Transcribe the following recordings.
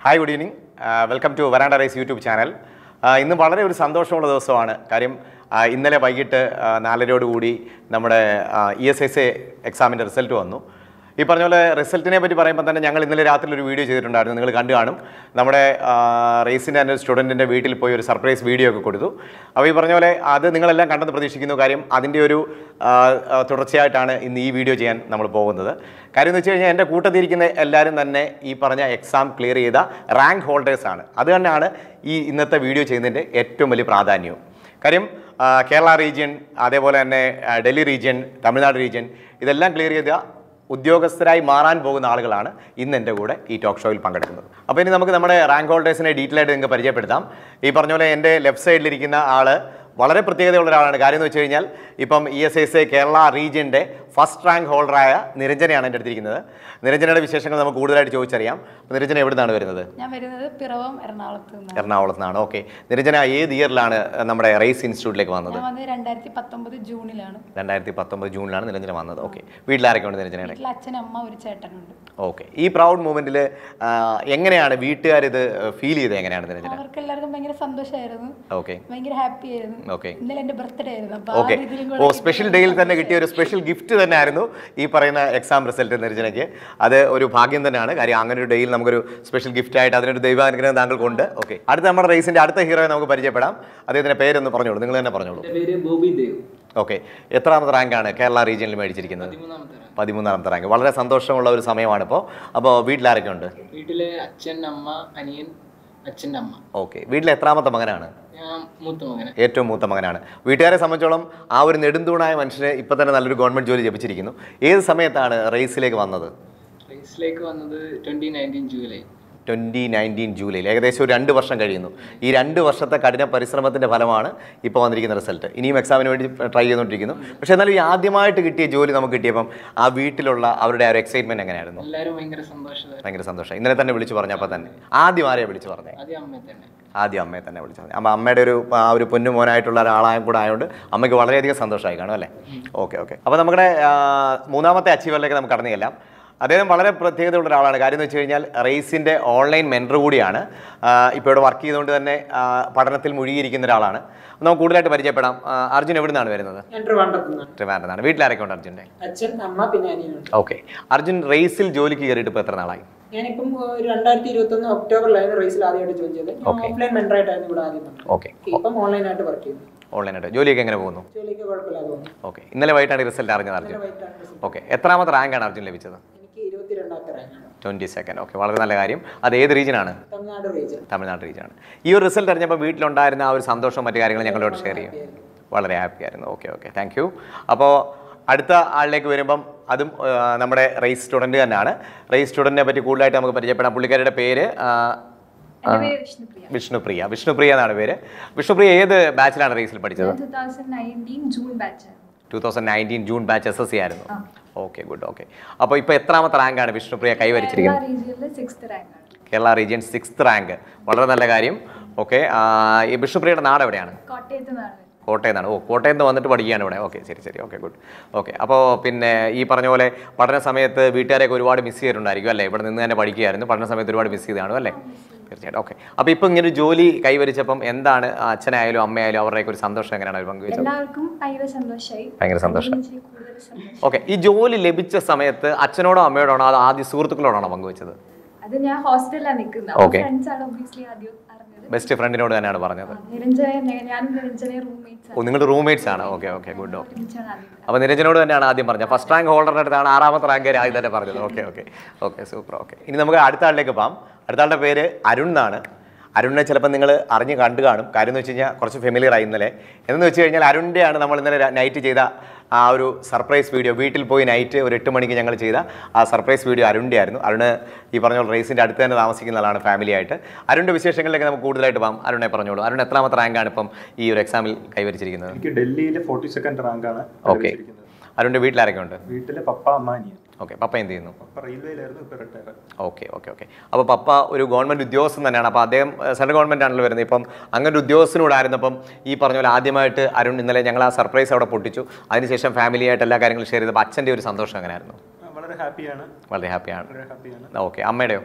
Hi good evening welcome to veranda race YouTube channel ഇന്ന് വളരെ ഒരു സന്തോഷമുള്ള ദിവസമാണ് കാര്യം ആ, ഇന്നലെ വൈകിട്ട് ആ, നാലരയോടുകൂടി നമ്മുടെ ഇ എസ് എസ് എ എക്സാമിൻ്റെ റിസൾട്ട് വന്നു ഈ പറഞ്ഞ പോലെ റിസൾട്ടിനെ പറ്റി പറയുമ്പോൾ തന്നെ ഞങ്ങൾ ഇന്നലെ രാത്രി ഒരു വീഡിയോ ചെയ്തിട്ടുണ്ടായിരുന്നു നിങ്ങൾ കണ്ടു കാണും നമ്മുടെ റേസിൻ്റെ തന്നെ ഒരു സ്റ്റുഡൻറ്റിൻ്റെ വീട്ടിൽ പോയി ഒരു സർപ്രൈസ് വീഡിയോ ഒക്കെ കൊടുത്തു അപ്പോൾ ഈ പറഞ്ഞ പോലെ അത് നിങ്ങളെല്ലാം കണ്ടെന്ന് പ്രതീക്ഷിക്കുന്നു കാര്യം അതിൻ്റെ ഒരു ആ, ആ, തുടർച്ചയായിട്ടാണ് ഇന്ന് ഈ വീഡിയോ ചെയ്യാൻ നമ്മൾ പോകുന്നത് കാര്യം എന്ന് വെച്ച് കഴിഞ്ഞാൽ എൻ്റെ കൂട്ടത്തിരിക്കുന്ന എല്ലാവരും തന്നെ ഈ പറഞ്ഞ എക്സാം ക്ലിയർ ചെയ്ത റാങ്ക് ഹോൾഡേഴ്സ് ആണ് അത് തന്നെയാണ് ഈ ഇന്നത്തെ വീഡിയോ ചെയ്യുന്നതിൻ്റെ ഏറ്റവും വലിയ പ്രാധാന്യവും കാര്യം ആ, കേരള റീജിയൻ അതേപോലെ തന്നെ ആ, ഡൽഹി റീജിയൻ തമിഴ്നാട് റീജിയൻ ഇതെല്ലാം ക്ലിയർ ചെയ്ത ഉദ്യോഗസ്ഥരായി മാറാൻ പോകുന്ന ആളുകളാണ് ഇന്ന് എൻ്റെ കൂടെ ഈ ടോക്ക് ഷോയിൽ പങ്കെടുക്കുന്നത് അപ്പോൾ ഇനി നമുക്ക് നമ്മുടെ റാങ്ക് ഹോൾഡേഴ്സിനെ ഡീറ്റെയിൽ ആയിട്ട് നിങ്ങൾക്ക് പരിചയപ്പെടുത്താം ഈ പറഞ്ഞ പോലെ എൻ്റെ ലെഫ്റ്റ് സൈഡിലിരിക്കുന്ന ആൾ വളരെ പ്രത്യേകതയുള്ള ഒരാളാണ് കാര്യം എന്ന് വെച്ച് കഴിഞ്ഞാൽ ഇപ്പം E S S A Kerala റീജിയൻ്റെ ഫസ്റ്റ് റാങ്ക് ഹോൾഡറായ നിരഞ്ജനയാണ് എൻ്റെ അടുത്തിരിക്കുന്നത് നിരഞ്ജനയുടെ വിശേഷങ്ങൾ നമുക്ക് കൂടുതലായിട്ട് ചോദിച്ചറിയാം അപ്പോൾ നിരഞ്ജന എവിടെ നിന്നാണ് വരുന്നത് ഞാൻ വരുന്നത് പിറവം എറണാകുളത്ത് നിന്നാണ് എറണാകുളത്ത് നിന്നാണ് ഓക്കെ നിരഞ്ജന ഏത് ഇയറിലാണ് നമ്മുടെ റേസ് ഇൻസ്റ്റിറ്റ്യൂട്ടിലേക്ക് വന്നത് ഞാൻ വന്നത് രണ്ടായിരത്തി പത്തൊമ്പത് ജൂണിലാണ് രണ്ടായിരത്തി പത്തൊമ്പത് ജൂണിലാണ് നിരഞ്ജന വന്നത് ഓക്കെ വീട്ടിലാരൊക്കെ ഉണ്ട് നിരഞ്ജനയുടെ വീട്ടിൽ അച്ഛൻ അമ്മ ഒരു ചേട്ടനുണ്ട് ഓക്കെ ഈ പ്രൗഡ് മൂമെന്റിൽ എങ്ങനെയാണ് വീട്ടുകാരിത് ഫീൽ ചെയ്തത് എങ്ങനെയാണ് നിരഞ്ജന അവർക്ക് എല്ലാവർക്കും ഭയങ്കര സന്തോഷമായിരുന്നു ഓക്കെ ഭയങ്കര ഹാപ്പി ആയിരുന്നു ഓക്കെ ഇന്നലെ എന്റെ ബർത്ത്ഡേ ആയിരുന്നു അപ്പൊ ആ ഓക്കെ രീതിയിലും ഓ കൂടെ സ്പെഷ്യൽ ഡേയിൽ തന്നെ കിട്ടിയ ഒരു സ്പെഷ്യൽ ഗിഫ്റ്റ് തന്നെ ആയിരുന്നു ഈ പറയുന്ന എക്സാം റിസൾട്ട് നിരഞ്ജനയ്ക്ക് അത് ഒരു ഭാഗ്യം തന്നെയാണ് കാര്യം അങ്ങനെ ഒരു ഡേയിൽ നമുക്കൊരു സ്പെഷ്യൽ ഗിഫ്റ്റ് ആയിട്ട് അതിനൊരു ദൈവാനുഗ്രഹം താങ്കൾക്കുണ്ട് ഓക്കെ അടുത്ത നമ്മുടെ റേസിന്റെ അടുത്ത ഹീറോയെ നമുക്ക് പരിചയപ്പെടാം അദ്ദേഹത്തിന്റെ പേരൊന്ന് പറഞ്ഞോളൂ നിങ്ങൾ തന്നെ പറഞ്ഞോളൂ എൻ്റെ പേര് ബോബി ദേവ് ഓക്കെ എത്രാമത്തെ റാങ്കാണ് കേരള റീജിയനിൽ മേടിച്ചിരിക്കുന്നത് പതിമൂന്നാമത്തെ റാങ്ക് പതിമൂന്നാമത്തെ റാങ്ക് വളരെ സന്തോഷമുള്ള ഒരു സമയമാണ് ഇപ്പോൾ അപ്പോൾ വീട്ടിലാരൊക്കെ ഉണ്ട് വീട്ടിലെ അച്ഛൻ അമ്മ അനിയൻ അച്ഛൻ്റെ അമ്മ ഓക്കെ വീട്ടിലെ എത്രാമത്തെ മകനാണ് ഞാൻ മൂത്ത മകന് ഏറ്റവും മൂത്ത മകനാണ് വീട്ടുകാരെ സംബന്ധിച്ചോളം ആ ഒരു നെടുന്തൂണായ മനുഷ്യന് ഇപ്പം തന്നെ നല്ലൊരു ഗവൺമെൻറ് ജോലി ലഭിച്ചിരിക്കുന്നു ഏത് സമയത്താണ് റേസിലേക്ക് വന്നത് റേസിലേക്ക് വന്നത് twenty nineteen July twenty nineteen ജൂലൈയിൽ ഏകദേശം ഒരു രണ്ട് വർഷം കഴിയുന്നു ഈ രണ്ട് വർഷത്തെ കഠിന പരിശ്രമത്തിൻ്റെ ഫലമാണ് ഇപ്പോൾ വന്നിരിക്കുന്ന റിസൾട്ട് ഇനിയും എക്സാമിന് വേണ്ടി ട്രൈ ചെയ്തുകൊണ്ടിരിക്കുന്നു പക്ഷേ എന്നാലും ഈ ആദ്യമായിട്ട് കിട്ടിയ ജോലി നമുക്ക് കിട്ടിയപ്പം ആ വീട്ടിലുള്ള അവരുടെ ആ ഒരു എക്സൈറ്റ്മെൻറ്റ് എങ്ങനെയായിരുന്നു എല്ലാവരും ഭയങ്കര സന്തോഷമായിരുന്നു ഭയങ്കര സന്തോഷം ഇന്നലെ തന്നെ വിളിച്ചു പറഞ്ഞപ്പോൾ തന്നെ ആദ്യം ആരെയാണ് വിളിച്ചു പറഞ്ഞത് ആദ്യം അമ്മയെ തന്നെ ആദ്യം അമ്മയെ തന്നെ വിളിച്ചു പറഞ്ഞു അമ്മ അമ്മയുടെ ഒരു ആ ഒരു പൊന്നു മോനായിട്ടുള്ള ഒരാളായും കൂടെ ആയതുകൊണ്ട് അമ്മയ്ക്ക് വളരെയധികം സന്തോഷമായി കാണും അല്ലേ ഓക്കെ ഓക്കെ അപ്പോൾ നമ്മുടെ ആ, മൂന്നാമത്തെ അച്ചീവറിലേക്ക് നമുക്ക് കടന്നു ചെല്ലാം അദ്ദേഹം വളരെ പ്രത്യേകതയുള്ള ഒരാളാണ് കാര്യം എന്ന് വെച്ച് കഴിഞ്ഞാൽ റേസിൻ്റെ ഓൺലൈൻ മെൻറ്റർ കൂടിയാണ് ഇപ്പോൾ ഇവിടെ വർക്ക് ചെയ്തുകൊണ്ട് തന്നെ ആ, പഠനത്തിൽ മുഴുകിയിരിക്കുന്ന ഒരാളാണ് നമുക്ക് കൂടുതലായിട്ട് പരിചയപ്പെടാം ആ, അർജുൻ എവിടെ നിന്നാണ് വരുന്നത് ഞാൻ ട്രിവാൻഡ്രത്ത് നിന്നാണ് ട്രിവാൻഡ്രത്താണ് വീട്ടിലാരൊക്കെ ഉണ്ട് അർജുൻ്റെ അച്ഛൻ അമ്മ പിന്നെ അനിയനുണ്ട് ഓക്കെ അർജുൻ റേസിൽ ജോലിക്ക് കയറിയിട്ട് ഇപ്പോൾ എത്ര നാളായി ഞാനിപ്പം ഒരു രണ്ടായിരത്തി ഇരുപത്തി ഒന്ന് ഒക്ടോബറിലായിരുന്നു റേസിൽ ആദ്യമായിട്ട് ജോയിൻ ചെയ്തത് ഞാൻ Okay. ഓഫ്ലൈൻ മെൻറ്റർ ആയിട്ടായിരുന്നു ഇവിടെ ആദ്യം വന്നത് ഓക്കെ ഇപ്പം ഓൺലൈനായിട്ട് വർക്ക് ചെയ്യുന്നു ഓൺലൈനായിട്ട് ജോലിയൊക്കെ എങ്ങനെ പോകുന്നു ജോലിക്ക് കുഴപ്പമില്ലാതെ പോകുന്നു ഓക്കെ ഇന്നലെ വൈകിട്ടാണ് റിസൾട്ട് അറിഞ്ഞത് അർജുൻ ഇന്നലെ വൈകിട്ടാണ് result. ഓക്കെ എത്രാമത്തെ റാങ്കാണ് അർജുൻ ലഭിച്ചത് എനിക്ക് ഇരുപത്തിരണ്ടാമത്തെ റാങ്കാണ് ട്വൻറ്റി സെക്കൻഡ് ഓക്കെ വളരെ നല്ല കാര്യം അത് ഏത് റീജിയനാണ് തമിഴ്നാട് റീജിയൻ തമിഴ്നാട് റീജിയനാണ് ഈ ഒരു റിസൾട്ട് അറിഞ്ഞപ്പോൾ വീട്ടിലുണ്ടായിരുന്ന ആ ഒരു സന്തോഷവും മറ്റു കാര്യങ്ങളും ഞങ്ങളോട് ഷെയർ ചെയ്യും വളരെ ഹാപ്പി ആയിരുന്നു ഓക്കെ ഓക്കെ താങ്ക് യു അപ്പോൾ അടുത്ത ആളിലേക്ക് വരുമ്പം അതും ആ, നമ്മുടെ റേസ് സ്റ്റുഡൻറ്റ് തന്നെയാണ് റേസ് സ്റ്റുഡൻറ്റിനെ പറ്റി കൂടുതലായിട്ട് നമുക്ക് പരിചയപ്പെടാം പുള്ളിക്കാരുടെ പേര് ആ, എന്റെ പേര് വിഷ്ണുപ്രിയ വിഷ്ണുപ്രിയ വിഷ്ണുപ്രിയ എന്നാണ് പേര് വിഷ്ണുപ്രിയ ഏത് ബാച്ചിലാണ് റേസിൽ പഠിച്ചത് two thousand nineteen June batch two thousand nineteen June batch S S C ആയിരുന്നു ഓക്കെ ഗുഡ് ഓക്കെ അപ്പോൾ ഇപ്പോൾ എത്രാമത്തെ റാങ്കാണ് വിഷ്ണുപ്രിയ കൈവരിച്ചിരിക്കുന്നത് റീജിയനിൽ സിക്സ്ത് റാങ്ക് ആണ് കേരള റീജിയൻ സിക്സ്ത് റാങ്ക് വളരെ നല്ല കാര്യം ഓക്കെ ഈ വിഷ്ണുപ്രിയയുടെ നാട് എവിടെയാണ് കോട്ടയത്ത് നിന്നാണ് കോട്ടയം നിന്നാണ് ഓ കോട്ടയം നിന്ന് വന്നിട്ട് പഠിക്കുകയാണ് ഇവിടെ ഓക്കെ ശരി ശരി ഓക്കെ ഗുഡ് ഓക്കെ അപ്പോൾ പിന്നെ ഈ പറഞ്ഞ പോലെ പഠന സമയത്ത് വീട്ടുകാരെയൊക്കെ ഒരുപാട് മിസ് ചെയ്തിട്ടുണ്ടായിരിക്കും അല്ലേ ഇവിടെ നിന്ന് തന്നെ പഠിക്കുകയായിരുന്നു പഠന സമയത്ത് ഒരുപാട് മിസ് ചെയ്തതാണ് അല്ലേ തീർച്ചയായിട്ടും ഓക്കെ അപ്പോൾ ഇപ്പോൾ ഇങ്ങനെ ഒരു ജോലി കൈവരിച്ചപ്പം എന്താണ് അച്ഛനായാലും അമ്മയായാലും അവരുടെയൊക്കെ ഒരു സന്തോഷം എങ്ങനെയാണ് അവർ പങ്കുവെച്ചത് എല്ലാവർക്കും ഭയങ്കര സന്തോഷമായി ഭയങ്കര സന്തോഷം എനിക്ക് കൂടുതൽ സന്തോഷം ഓക്കെ ഈ ജോലി ലഭിച്ച സമയത്ത് അച്ഛനോടോ അമ്മയോടാണോ അത് ആദ്യം സുഹൃത്തുക്കളോടാണോ പങ്കുവെച്ചത് അത് ഞാൻ ഹോസ്റ്റലിലാണ് നിൽക്കുന്നത് Okay. ഫ്രണ്ട്സ് ആണ് ഒബ്വിയസ്ലി ആദ്യം അറിഞ്ഞത് ബെസ്റ്റ് ഫ്രണ്ടിനോട് തന്നെയാണ് പറഞ്ഞത് നിരഞ്ജന ഞാനും നിരഞ്ജനെ റൂംമേറ്റ്സ് ഓ നിങ്ങളുടെ റൂംമേറ്റ്സ് ആണ് ഓക്കെ ഓക്കെ ഗുഡ് ഓക്കെ ഒരുമിച്ചാണ് ആദ്യം അപ്പോൾ നിരഞ്ജനോട് തന്നെയാണ് ആദ്യം പറഞ്ഞത് ഫസ്റ്റ് റാങ്ക് ഹോൾഡറുടെ അടുത്താണ് ആറാമത്തെ റാങ്ക് വരെ ആദ്യം തന്നെ പറഞ്ഞത് okay okay okay super okay ഇനി നമുക്ക് അടുത്ത ആളിലേക്ക് പോകാം അടുത്ത ആളുടെ പേര് അരുൺ എന്നാണ് അരുണിനെ ചിലപ്പോൾ നിങ്ങൾ അറിഞ്ഞ് കണ്ടു കാണും കാര്യം എന്ന് വെച്ച് കഴിഞ്ഞാൽ കുറച്ച് ഫെമിലിയർ ആയി ഇന്നലെ എന്ന് വെച്ച് കഴിഞ്ഞാൽ അരുണിൻ്റെയാണ് നമ്മൾ ഇന്നലെ നൈറ്റ് ചെയ്ത ആ ഒരു സർപ്രൈസ് വീഡിയോ വീട്ടിൽ പോയി നൈറ്റ് ഒരു എട്ട് മണിക്ക് ഞങ്ങൾ ചെയ്ത ആ സർപ്രൈസ് വീഡിയോ അരുണിൻ്റെ ആയിരുന്നു അരുണ് ഈ പറഞ്ഞ പോലെ റേസിൻ്റെ അടുത്ത് തന്നെ താമസിക്കുന്ന ആളാണ് ഫാമിലി ആയിട്ട് അരുണിൻ്റെ വിശേഷങ്ങളിലേക്ക് നമുക്ക് കൂടുതലായിട്ട് പോകാം അരുണെ പറഞ്ഞോളൂ അരുൺ എത്രാമത്തെ റാങ്കാണ് ഇപ്പം ഈ ഒരു എക്സാമിൽ കൈവരിച്ചിരിക്കുന്നത് എനിക്ക് ഡൽഹിയിലെ ഫോർട്ടി സെക്കൻഡ് റാങ്കാണ് ഓക്കെ അരുണിൻ്റെ വീട്ടിലാരൊക്കെ ഉണ്ട് വീട്ടിലെ പപ്പ അമ്മ അനിയൻ ഓക്കെ പപ്പ എന്ത് ചെയ്യുന്നു പപ്പ റെയിൽവേയിലായിരുന്നു ഇപ്പൊ റിട്ടയർ ഓക്കെ ഓക്കെ ഓക്കെ അപ്പോൾ പപ്പ ഒരു ഗവൺമെൻറ് ഉദ്യോഗസ്ഥൻ തന്നെയാണ് അപ്പോൾ അദ്ദേഹം ഏഹ്, സെൻട്രൽ ഗവൺമെൻറ് ആണല്ലോ വരുന്നത് ഇപ്പം അങ്ങനെ ഒരു ഉദ്യോഗസ്ഥനോടായിരുന്നപ്പം ഈ പറഞ്ഞ പോലെ ആദ്യമായിട്ട് അരുൺ ഇന്നലെ ഞങ്ങൾ ആ സർപ്രൈസ് അവിടെ പൊട്ടിച്ചു അതിനുശേഷം ഫാമിലി ആയിട്ട് എല്ലാ കാര്യങ്ങളും ഷെയർ ചെയ്തപ്പോൾ അച്ഛൻ്റെ ഒരു സന്തോഷം എങ്ങനെയായിരുന്നു വളരെ ഹാപ്പിയാണ് വളരെ ഹാപ്പിയാണ് വളരെ ഹാപ്പിയാണ് ഓക്കെ അമ്മയുടെയോ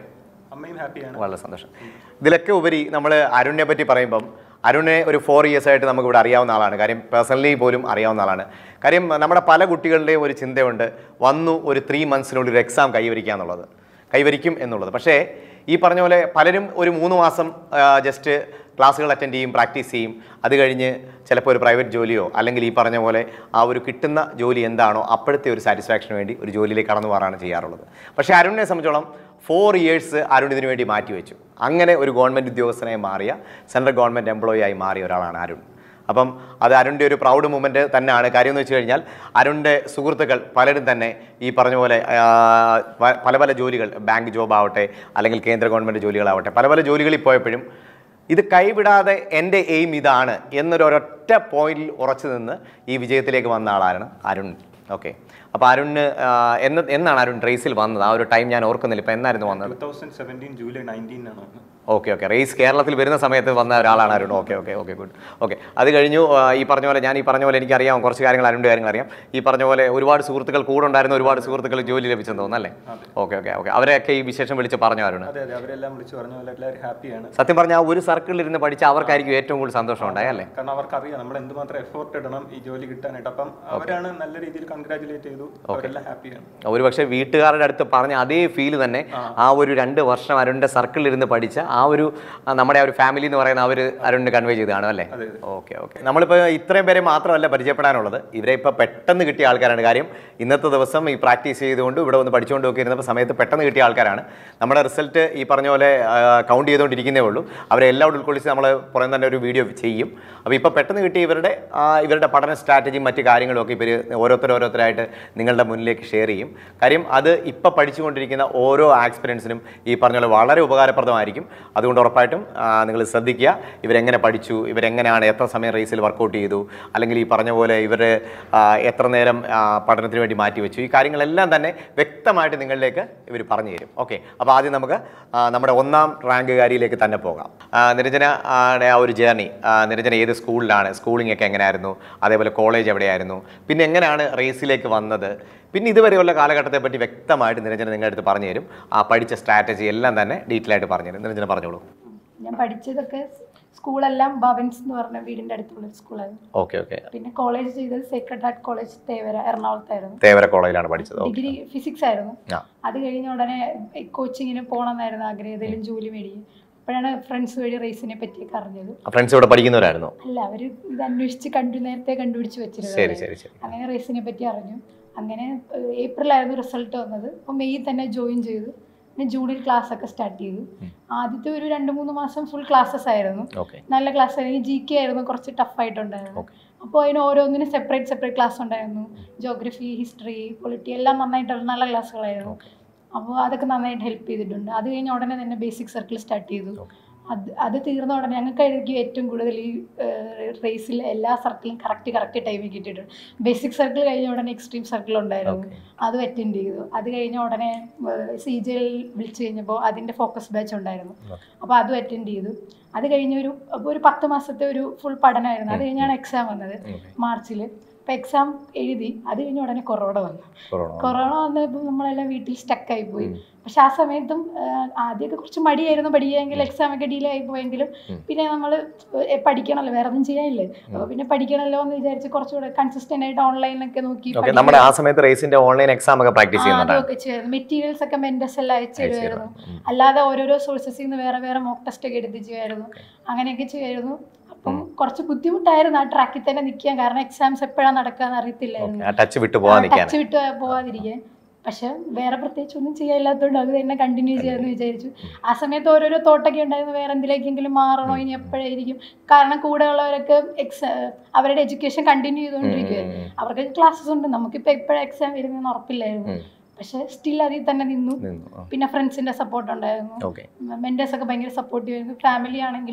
അമ്മയും ഹാപ്പിയാണ് വളരെ സന്തോഷം ഇതിലൊക്കെ ഉപരി നമ്മൾ അരുണിനെ പറ്റി പറയുമ്പം അരുണിനെ ഒരു ഫോർ ഇയേഴ്സ് ആയിട്ട് നമുക്ക് ഇവിടെ അറിയാവുന്ന ആളാണ് കാര്യം പേഴ്സണലി പോലും അറിയാവുന്ന ആളാണ് കാര്യം നമ്മുടെ പല കുട്ടികളുടെയും ഒരു ചിന്തയുണ്ട് വന്നു ഒരു ത്രീ മന്ത്സിനുള്ളിൽ ഒരു എക്സാം കൈവരിക്കുക എന്നുള്ളത് കൈവരിക്കും എന്നുള്ളത് പക്ഷേ ഈ പറഞ്ഞ പോലെ പലരും ഒരു മൂന്ന് മാസം ജസ്റ്റ് ക്ലാസ്സുകൾ അറ്റൻഡ് ചെയ്യും പ്രാക്ടീസ് ചെയ്യും അത് കഴിഞ്ഞ് ചിലപ്പോൾ ഒരു പ്രൈവറ്റ് ജോലിയോ അല്ലെങ്കിൽ ഈ പറഞ്ഞ പോലെ ആ ഒരു കിട്ടുന്ന ജോലി എന്താണോ അപ്പോഴത്തെ ഒരു സാറ്റിസ്ഫാക്ഷന് വേണ്ടി ഒരു ജോലിയിലേക്ക് കടന്നു മാറാണ് ചെയ്യാറുള്ളത് പക്ഷേ അരുണിനെ സംബന്ധിച്ചോളം ഫോർ ഇയേഴ്സ് അരുൺ ഇതിനു വേണ്ടി മാറ്റിവെച്ചു അങ്ങനെ ഒരു ഗവൺമെൻറ് ഉദ്യോഗസ്ഥനായി മാറിയ സെൻട്രൽ ഗവൺമെൻറ് എംപ്ലോയി ആയി മാറിയ ഒരാളാണ് അരുൺ അപ്പം അത് അരുണിൻ്റെ ഒരു പ്രൗഡ് മൂമെൻറ്റ് തന്നെയാണ് കാര്യം എന്ന് വെച്ച് കഴിഞ്ഞാൽ അരുണിൻ്റെ സുഹൃത്തുക്കൾ പലരും തന്നെ ഈ പറഞ്ഞ പോലെ ആ, പ- പല പല ജോലികൾ ബാങ്ക് ജോബ് ആവട്ടെ അല്ലെങ്കിൽ കേന്ദ്ര ഗവൺമെൻറ് ജോലികളാവട്ടെ പല പല ജോലികളിൽ പോയപ്പോഴും ഇത് കൈവിടാതെ എൻ്റെ എയിം ഇതാണ് എന്നൊരു ഒരൊറ്റ പോയിന്റിൽ ഉറച്ചു നിന്ന് ഈ വിജയത്തിലേക്ക് വന്ന ആളാണ് അരുൺ ഓക്കെ അപ്പോൾ അരുണിന് ആ, എന്ന് എന്നാണ് അരുൺ റേസിൽ വന്നത് ആ ഒരു ടൈം ഞാൻ ഓർക്കുന്നില്ല ഇപ്പം എന്നായിരുന്നു വന്നത് two thousand seventeen July nineteen ആണ് വന്നത് ഓക്കെ ഓക്കെ റേസ് കേരളത്തിൽ വരുന്ന സമയത്ത് വന്ന ഒരാളാണ് Arun okay okay okay good okay അത് കഴിഞ്ഞു ആ, ഈ പറഞ്ഞ പോലെ ഞാൻ ഈ പറഞ്ഞ പോലെ എനിക്കറിയാം കുറച്ച് കാര്യങ്ങൾ അരുണിൻ്റെ കാര്യങ്ങൾ അറിയാം ഈ പറഞ്ഞ പോലെ ഒരുപാട് സുഹൃത്തുക്കൾ കൂടെ ഉണ്ടായിരുന്ന ഒരുപാട് സുഹൃത്തുക്കൾ ജോലി ലഭിച്ചെന്ന് തോന്നുന്നല്ലേ ഓക്കെ ഓക്കെ ഓക്കെ അവരെയൊക്കെ ഈ വിശേഷം വിളിച്ച് പറഞ്ഞു അരുൺ അതെ അതെ അവരെല്ലാം വിളിച്ചു പറഞ്ഞു എല്ലാവരും ഹാപ്പിയാണ് സത്യം പറഞ്ഞാൽ ആ ഒരു സർക്കിളിൽ ഇരുന്ന് പഠിച്ച അവർക്കായിരിക്കും ഏറ്റവും കൂടുതൽ സന്തോഷം ഉണ്ടായി അല്ലേ കാരണം അവർക്കറിയാം നമ്മൾ എന്തുമാത്രം എഫോർട്ട് ഇടണം ഈ ജോലി കിട്ടാനായിട്ട് അപ്പം അവരാണ് നല്ല രീതിയിൽ കൺഗ്രാറ്റുലേറ്റ് ചെയ്തു അവരെല്ലാം ഹാപ്പിയാണ് ഒരു പക്ഷേ വീട്ടുകാരുടെ അടുത്ത് പറഞ്ഞ അതേ ഫീൽ തന്നെ ആ ഒരു രണ്ട് വർഷം അരുണിന്റെ സർക്കിളിൽ ഇരുന്ന് പഠിച്ച ആ ഒരു ആ, നമ്മുടെ ആ ഒരു ഫാമിലി എന്ന് പറയുന്ന അവർ അരുണിന് കൺവേ ചെയ്തതാണ് അല്ലേ അതെ, ഓക്കെ ഓക്കെ നമ്മളിപ്പോൾ ഇത്രയും പേരെ മാത്രമല്ല പരിചയപ്പെടാനുള്ളത് ഇവരെ ഇപ്പോൾ പെട്ടെന്ന് കിട്ടിയ ആൾക്കാരാണ് കാര്യം ഇന്നത്തെ ദിവസം ഈ പ്രാക്ടീസ് ചെയ്തുകൊണ്ട് ഇവിടെ വന്ന് പഠിച്ചുകൊണ്ട് ഒക്കെ ഇരുന്നപ്പോൾ സമയത്ത് പെട്ടെന്ന് കിട്ടിയ ആൾക്കാരാണ് നമ്മുടെ റിസൾട്ട് ഈ പറഞ്ഞ പോലെ കൗണ്ട് ചെയ്തുകൊണ്ടിരിക്കുന്നേ ഉള്ളൂ അവരെ എല്ലാം ഉൾക്കൊള്ളിച്ച് നമ്മൾ പുറം തന്നെ ഒരു വീഡിയോ ചെയ്യും അപ്പോൾ ഇപ്പോൾ പെട്ടെന്ന് കിട്ടിയ ഇവരുടെ ആ, ഇവരുടെ പഠന സ്ട്രാറ്റജിയും മറ്റു കാര്യങ്ങളും ഒക്കെ ഇവർ ഓരോരുത്തർ ഓരോരുത്തരായിട്ട് നിങ്ങളുടെ മുന്നിലേക്ക് ഷെയർ ചെയ്യും കാര്യം അത് ഇപ്പോൾ പഠിച്ചുകൊണ്ടിരിക്കുന്ന ഓരോ എക്സ്പീരിയൻസിനും ഈ പറഞ്ഞ പോലെ വളരെ ഉപകാരപ്രദമായിരിക്കും അതുകൊണ്ട് ഉറപ്പായിട്ടും നിങ്ങൾ ശ്രദ്ധിക്കുക ഇവരെങ്ങനെ പഠിച്ചു ഇവരെങ്ങനെയാണ് എത്ര സമയം റേസിൽ വർക്കൗട്ട് ചെയ്തു അല്ലെങ്കിൽ ഈ പറഞ്ഞ പോലെ ഇവർ എത്ര നേരം ആ, പഠനത്തിന് വേണ്ടി മാറ്റിവെച്ചു ഈ കാര്യങ്ങളെല്ലാം തന്നെ വ്യക്തമായിട്ട് നിങ്ങളിലേക്ക് ഇവർ പറഞ്ഞു തരും ഓക്കെ അപ്പോൾ ആദ്യം നമുക്ക് ആ, നമ്മുടെ ഒന്നാം റാങ്കുകാരിയിലേക്ക് തന്നെ പോകാം ആ, നിരഞ്ജന ആ, ടെ ആ ഒരു ജേർണി നിരഞ്ജന ഏത് സ്കൂളിലാണ് സ്കൂളിംഗ് ഒക്കെ എങ്ങനെയായിരുന്നു അതേപോലെ കോളേജ് എവിടെയായിരുന്നു പിന്നെ എങ്ങനെയാണ് റേസിലേക്ക് വന്നത് പിന്നെ ഇതുവരെയുള്ള കാലഘട്ടത്തെ പറ്റി വ്യക്തമായിട്ട് നിരഞ്ജന നിങ്ങളുടെ അടുത്ത് പറഞ്ഞു തരും ആ പഠിച്ച സ്ട്രാറ്റജി എല്ലാം തന്നെ ഡീറ്റെയിൽ ആയിട്ട് പറഞ്ഞു തരും നിരഞ്ജന പറഞ്ഞോളൂ ഞാൻ പഠിച്ചതൊക്കെ സ്കൂളെല്ലാം ഭവൻസ് എന്ന് പറഞ്ഞ വീടിന്റെ അടുത്തുള്ള ഒരു സ്കൂളായിരുന്നു ഓക്കെ ഓക്കെ പിന്നെ കോളേജ് ചെയ്തത് സേക്രഡ് ഹാർട്ട് കോളേജ് തേവര എറണാകുളത്തായിരുന്നു തേവര കോളേജിലാണ് പഠിച്ചത് ഓക്കെ ഡിഗ്രി ഫിസിക്സ് ആയിരുന്നു ആ അത് കഴിഞ്ഞ ഉടനെ കോച്ചിങ്ങിന് പോകണമെന്നായിരുന്നു ആഗ്രഹം ഏതെങ്കിലും ജോലി മേടിക്കും അപ്പോഴാണ് ഫ്രണ്ട്സ് വഴി റേസിനെ പറ്റിയൊക്കെ അറിഞ്ഞത് ഫ്രണ്ട്സ് ഇവിടെ പഠിക്കുന്നവരായിരുന്നോ അല്ല അവര് ഇത് അന്വേഷിച്ച് കണ്ടു നേരത്തെ കണ്ടുപിടിച്ച് ശരി വെച്ചിരുന്നത് ശരി ശരി അങ്ങനെ റേസിനെ പറ്റി അറിഞ്ഞു അങ്ങനെ ഏഹ്, ഏപ്രിലായിരുന്നു റിസൾട്ട് വന്നത് അപ്പോൾ മെയ് തന്നെ ജോയിൻ ചെയ്തു പിന്നെ ജൂണിൽ ക്ലാസ് ഒക്കെ സ്റ്റാർട്ട് ചെയ്തു ആദ്യത്തെ ഒരു രണ്ട് മൂന്ന് മാസം ഫുൾ ക്ലാസ്സസ് ആയിരുന്നു ഓക്കെ നല്ല ക്ലാസ് ആയിരുന്നു ജി കെ ആയിരുന്നു കുറച്ച് ടഫ് ആയിട്ടുണ്ടായിരുന്നു Okay. അപ്പോൾ അതിന് ഓരോന്നിനും സെപ്പറേറ്റ് സെപ്പറേറ്റ് ക്ലാസ് ഉണ്ടായിരുന്നു ജോഗ്രഫി ഹിസ്റ്ററി പൊളിറ്റി എല്ലാം നന്നായിട്ടുള്ള നല്ല ക്ലാസ്സുകളായിരുന്നു അപ്പോൾ അതൊക്കെ നന്നായിട്ട് ഹെൽപ്പ് ചെയ്തിട്ടുണ്ട് അത് കഴിഞ്ഞ് ഉടനെ തന്നെ ബേസിക് സർക്കിൾ സ്റ്റാർട്ട് ചെയ്തു അത് അത് തീർന്ന ഉടനെ ഞങ്ങൾക്കായിരിക്കും ഏറ്റവും കൂടുതൽ ഈ റേസിൽ എല്ലാ സർക്കിളും കറക്റ്റ് കറക്റ്റ് ടൈമിൽ കിട്ടിയിട്ടുണ്ട് ബേസിക് സർക്കിൾ കഴിഞ്ഞ ഉടനെ എക്സ്ട്രീം സർക്കിൾ ഉണ്ടായിരുന്നു അതും അറ്റൻഡ് ചെയ്തു അത് കഴിഞ്ഞ ഉടനെ സി ജിയിൽ വിളിച്ചു കഴിഞ്ഞപ്പോൾ അതിൻ്റെ ഫോക്കസ് ബാച്ച് ഉണ്ടായിരുന്നു അപ്പോൾ അതും അറ്റൻഡ് ചെയ്തു അത് കഴിഞ്ഞ് ഒരു അപ്പോൾ ഒരു പത്ത് മാസത്തെ ഒരു ഫുൾ പഠനമായിരുന്നു അത് കഴിഞ്ഞാണ് എക്സാം വന്നത് മാർച്ചിൽ അപ്പോൾ എക്സാം എഴുതി അത് കഴിഞ്ഞ ഉടനെ കൊറോണ വന്നു കൊറോണ കൊറോണ വന്നപ്പോൾ നമ്മളെല്ലാം വീട്ടിൽ സ്റ്റക്കായി പോയി പക്ഷെ ആ സമയത്തും ആഹ്, ആദ്യമൊക്കെ കുറച്ച് മടിയായിരുന്നു പഠിക്കുകയെങ്കിൽ എക്സാം ഒക്കെ ഡിലേ ആയി പോയെങ്കിലും പിന്നെ നമ്മൾ പഠിക്കണമല്ലോ വേറെ ഒന്നും ചെയ്യാനില്ലേ അപ്പോൾ പിന്നെ പഠിക്കണമല്ലോ എന്ന് വിചാരിച്ച് കുറച്ചുകൂടെ കൺസിസ്റ്റന്റ് ആയിട്ട് ഓൺലൈനിലൊക്കെ നോക്കി ഓക്കെ നമ്മുടെ ആ സമയത്ത് റേസിന്റെ ഓൺലൈൻ എക്സാം ഒക്കെ പ്രാക്ടീസ് ആ, ചെയ്യുന്നുണ്ടായിരുന്നു അതൊക്കെ ചെയ്യുമായിരുന്നു മെറ്റീരിയൽസ് ഒക്കെ മെന്റസ് എല്ലാം അയച്ചു അയച്ചു തരുമായിരുന്നു തരുമായിരുന്നു. അല്ലാതെ ഓരോരോ സോഴ്സസിൽ നിന്ന് വേറെ വേറെ മോക്ക് ടെസ്റ്റ് ഒക്കെ എടുത്ത് ചെയ്യുമായിരുന്നു അങ്ങനെയൊക്കെ ചെയ്യുമായിരുന്നു അപ്പം കുറച്ച് ബുദ്ധിമുട്ടായിരുന്നു ആ ട്രാക്കിൽ തന്നെ നിൽക്കാൻ കാരണം എക്സാംസ് എപ്പോഴാണ് നടക്കാന്ന് അറിയത്തില്ലായിരുന്നു ആ ടച്ച് വിട്ടു പോകാൻ നിൽക്കാൻ ടച്ച് വിട്ട് പോവാതിരിക്കാൻ പക്ഷെ വേറെ പ്രത്യേകിച്ച് ഒന്നും ചെയ്യാനില്ലാത്തതുകൊണ്ട് അത് തന്നെ കണ്ടിന്യൂ ചെയ്യാമെന്ന് വിചാരിച്ചു ആ സമയത്ത് ഓരോരോ തോട്ടൊക്കെ ഉണ്ടായിരുന്നു വേറെ എന്തിലേക്കെങ്കിലും മാറണോ ഇനി എപ്പോഴായിരിക്കും കാരണം കൂടെ ഉള്ളവരൊക്കെ എക്സാ അവരുടെ എഡ്യൂക്കേഷൻ കണ്ടിന്യൂ ചെയ്തുകൊണ്ടിരിക്കുകയായിരുന്നു അവർക്ക് ക്ലാസ്സസ് ഉണ്ട് നമുക്കിപ്പോൾ എപ്പോഴാണ് എക്സാം വരുന്നതെന്ന് ഉറപ്പില്ലായിരുന്നു പക്ഷെ സ്റ്റിൽ അതിൽ തന്നെ നിന്നു നിന്നു പിന്നെ ഫ്രണ്ട്സിന്റെ സപ്പോർട്ട് ഉണ്ടായിരുന്നു ഓക്കെ മെന്റേഴ്സ് ഒക്കെ ഭയങ്കര സപ്പോർട്ടീവ് ആയിരുന്നു ഫാമിലി ആണെങ്കിലും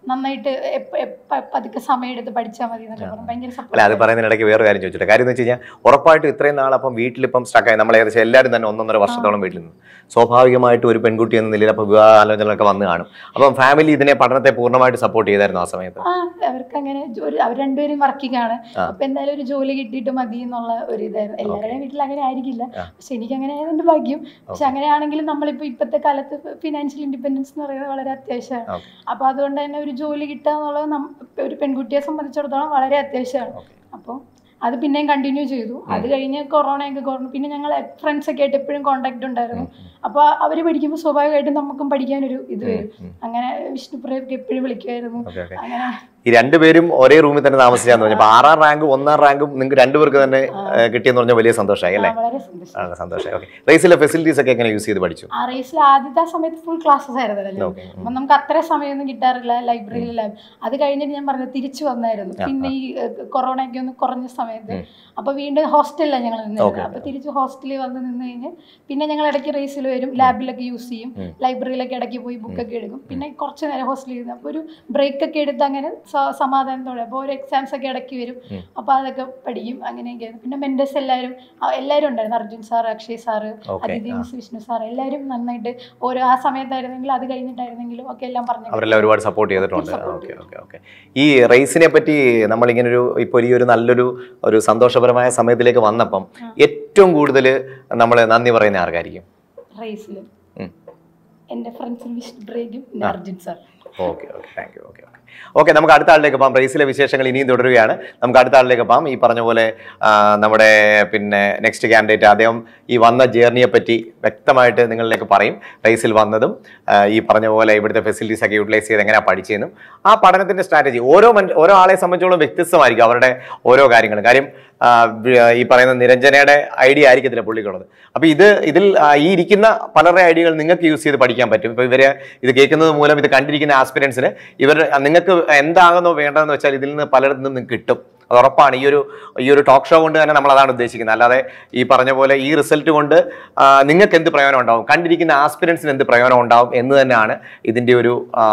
നന്നായിട്ട് എപ്പ- എപ്പ- പതുക്കെ സമയം എടുത്ത് പഠിച്ചാൽ മതി എന്നൊക്കെ പറഞ്ഞു ഭയങ്കര അല്ല അത് സപ്പോർട്ട് പറയുന്നതിനിടയ്ക്ക് വേറെ കാര്യം ചോദിച്ചിട്ട് കാര്യം എന്ന് വെച്ച് കഴിഞ്ഞാൽ ഉറപ്പായിട്ടും ഇത്രയും നാൾ അപ്പം വീട്ടിലിപ്പം സ്റ്റക്കായി നമ്മൾ ഏകദേശം എല്ലാവരും തന്നെ ഒന്നൊന്നര വർഷത്തോളം വീട്ടിൽ നിന്ന് സ്വാഭാവികമായിട്ട് ഒരു പെൺകുട്ടി എന്ന നിലയിൽ അപ്പോൾ വിവാഹ ആലോചനകളൊക്കെ വന്ന് കാണും അപ്പം ഫാമിലി ഇതിനെ പഠനത്തെ പൂർണ്ണമായിട്ട് സപ്പോർട്ട് ചെയ്തായിരുന്നു ആ സമയത്ത് ആ അവർക്ക് അങ്ങനെ ജോലി അവർ രണ്ടുപേരും വർക്കിംഗ് ആണ് ആ. അപ്പൊ എന്തായാലും ഒരു ജോലി കിട്ടിയിട്ട് മതി എന്നുള്ള ഒരു ഇതായിരുന്നു എല്ലാവരുടെയും വീട്ടിൽ അങ്ങനെ ആയിരിക്കില്ല ആ. പക്ഷെ എനിക്ക് അങ്ങനെ ആയതിന്റെ ഭാഗ്യം പക്ഷെ അങ്ങനെയാണെങ്കിലും നമ്മളിപ്പോ ഇപ്പോഴത്തെ കാലത്ത് ഫിനാൻഷ്യൽ ഇൻഡിപെൻഡൻസ് എന്ന് പറയുന്നത് വളരെ അത്യാവശ്യമാണ് ഓക്കെ അപ്പൊ അതുകൊണ്ട് തന്നെ ഒരു ജോലി കിട്ടുക എന്നുള്ളത് നം- ഒരു പെൺകുട്ടിയെ സംബന്ധിച്ചിടത്തോളം വളരെ അത്യാവശ്യമാണ് ഓക്കെ അപ്പോൾ അത് പിന്നെയും കണ്ടിന്യൂ ചെയ്തു അത് കഴിഞ്ഞ് കൊറോണയൊക്കെ കുറഞ്ഞു പിന്നെ ഞങ്ങൾ ഫ്രണ്ട്സ് ഒക്കെ ആയിട്ട് എപ്പോഴും കോണ്ടാക്ട് ഉണ്ടായിരുന്നു അപ്പോൾ അവർ പഠിക്കുമ്പോൾ സ്വാഭാവികമായിട്ടും നമുക്കും പഠിക്കാനൊരു ഇത് വരും അങ്ങനെ വിഷ്ണുപ്രിയൊക്കെ എപ്പോഴും വിളിക്കുമായിരുന്നു ഓക്കെ ഓക്കെ അങ്ങനെ ഈ രണ്ടുപേരും ഒരേ റൂമിൽ തന്നെ താമസിച്ചാന്ന് പറഞ്ഞു അപ്പൊ ആറാം റാങ്കും ഒന്നാം റാങ്കും നിങ്ങൾക്ക് രണ്ടുപേർക്ക് തന്നെ ഏഹ്, കിട്ടിയെന്ന് പറഞ്ഞാൽ വലിയ സന്തോഷമായി അല്ലേ ആ, വളരെ സന്തോഷം ആ, സന്തോഷമായി ഓക്കെ റേസിലെ ഫെസിലിറ്റീസ് ഒക്കെ എങ്ങനെ യൂസ് ചെയ്ത് പഠിച്ചു ആ റേസിൽ ആദ്യത്തെ ആ സമയത്ത് ഫുൾ ക്ലാസ്സസ് ആയിരുന്നല്ലോ ഓക്കെ അപ്പം നമുക്ക് അത്ര സമയമൊന്നും കിട്ടാറില്ല ലൈബ്രറിയിൽ ലാബ് അത് കഴിഞ്ഞിട്ട് ഞാൻ പറഞ്ഞത് തിരിച്ചു വന്നായിരുന്നു പിന്നെ ഈ കൊറോണ ഒക്കെ ഒന്ന് കുറഞ്ഞ സമയത്ത് അപ്പൊ വീണ്ടും ഹോസ്റ്റലിലാണ് ഞങ്ങൾ Okay. നിന്നിരുന്നത് അപ്പൊ തിരിച്ച് ഹോസ്റ്റലിൽ വന്ന് നിന്ന് കഴിഞ്ഞ് പിന്നെ ഞങ്ങൾ ഇടയ്ക്ക് റേസിൽ വരും ലാബിലൊക്കെ യൂസ് ചെയ്യും ഉം. ലൈബ്രറിയിലൊക്കെ ഇടയ്ക്ക് പോയി ബുക്കൊക്കെ എടുക്കും പിന്നെ കുറച്ച് നേരം ഹോസ്റ്റലിൽ ഇരുന്ന് അപ്പോൾ ഒരു ബ്രേക്ക് ഒക്കെ എടുത്ത് അങ്ങനെ സ- സമാധാനത്തോടെ അപ്പോൾ ഒരു എക്സാംസ് ഒക്കെ ഇടയ്ക്ക് വരും ഉം. അപ്പോൾ അതൊക്കെ പഠിക്കും അങ്ങനെയൊക്കെയായിരുന്നു പിന്നെ മെൻറ്റേഴ്സ് എല്ലാവരും ആ, എല്ലാവരും ഉണ്ടായിരുന്നു Arjun sir Akshay sir Okay, Athithi ആ. മിസ് വിഷ്ണു സാർ എല്ലാവരും നന്നായിട്ട് ഓരോ ആ സമയത്തായിരുന്നെങ്കിലും അത് കഴിഞ്ഞിട്ടായിരുന്നെങ്കിലും ഒക്കെ എല്ലാം പറഞ്ഞു അവരെല്ലാം ഒരുപാട് സപ്പോർട്ട് ചെയ്തിട്ടുണ്ട് support ഓക്കെ ഓക്കെ ഓക്കെ ഈ റേസിനെ പറ്റി നമ്മളിങ്ങനെ ഒരു ഇപ്പോൾ ഈ ഒരു നല്ലൊരു ഒരു സന്തോഷപരമായ സമയത്തിലേക്ക് വന്നപ്പം ഏറ്റവും കൂടുതൽ നമ്മൾ നന്ദി പറയുന്ന ആർക്കായിരിക്കും റേസിൽ ഉം. എൻ്റെ ഫ്രണ്ട്സും വിഷ്ണു ബ്രേക്കും പിന്നെ Arjun sir okay okay thank you okay okay okay നമുക്ക് അടുത്ത ആളിലേക്ക് പോകാം റേസിലെ വിശേഷങ്ങൾ ഇനിയും തുടരുകയാണ് നമുക്ക് അടുത്ത ആളിലേക്ക് പോകാം ഈ പറഞ്ഞ പോലെ ആ, നമ്മുടെ പിന്നെ നെക്സ്റ്റ് കാൻഡിഡേറ്റ് അദ്ദേഹം ഈ വന്ന ജേർണിയെ പറ്റി വ്യക്തമായിട്ട് നിങ്ങളിലേക്ക് പറയും റേസിൽ വന്നതും ആ, ഈ പറഞ്ഞ പോലെ ഇവിടുത്തെ ഫെസിലിറ്റീസ് ഒക്കെ യൂട്ടിലൈസ് ചെയ്ത് എങ്ങനെയാണ് പഠിച്ചതെന്നും ആ പഠനത്തിന്റെ സ്ട്രാറ്റജി ഓരോ മൻ ഓരോ ആളെ സംബന്ധിച്ചോളം വ്യത്യസ്തമായിരിക്കും അവരുടെ ഓരോ കാര്യങ്ങളും കാര്യം ആ, വി- ഈ പറയുന്ന നിരഞ്ജനയുടെ ഐഡിയ ആയിരിക്കത്തില്ല പുള്ളിക്കുള്ളത് അപ്പോൾ ഇത് ഇതിൽ ആ, ഈ ഇരിക്കുന്ന പലരുടെ ഐഡിയകൾ നിങ്ങൾക്ക് യൂസ് ചെയ്ത് പഠിക്കാൻ പറ്റും ഇപ്പോൾ ഇവര് ഇത് കേൾക്കുന്നത് മൂലം ഇത് കണ്ടിരിക്കുന്ന ആസ്പിരൻസിന് ഇവർ നിങ്ങൾക്ക് എന്താകുന്നോ വേണ്ടതെന്ന് വെച്ചാൽ ഇതിൽ നിന്ന് പലരിൽ നിന്നും നിങ്ങൾക്ക് കിട്ടും അത് ഉറപ്പാണ് ഈ ഒരു ഈ ഒരു ടോക്ക് ഷോ കൊണ്ട് തന്നെ നമ്മൾ അതാണ് ഉദ്ദേശിക്കുന്നത് അല്ലാതെ ഈ പറഞ്ഞ പോലെ ഈ റിസൾട്ട് കൊണ്ട് ആ, നിങ്ങൾക്ക് എന്ത് പ്രയോജനം ഉണ്ടാവും കണ്ടിരിക്കുന്ന ആസ്പിരൻസിന് എന്ത് പ്രയോജനം ഉണ്ടാവും എന്ന് തന്നെയാണ് ഇതിൻ്റെ ഒരു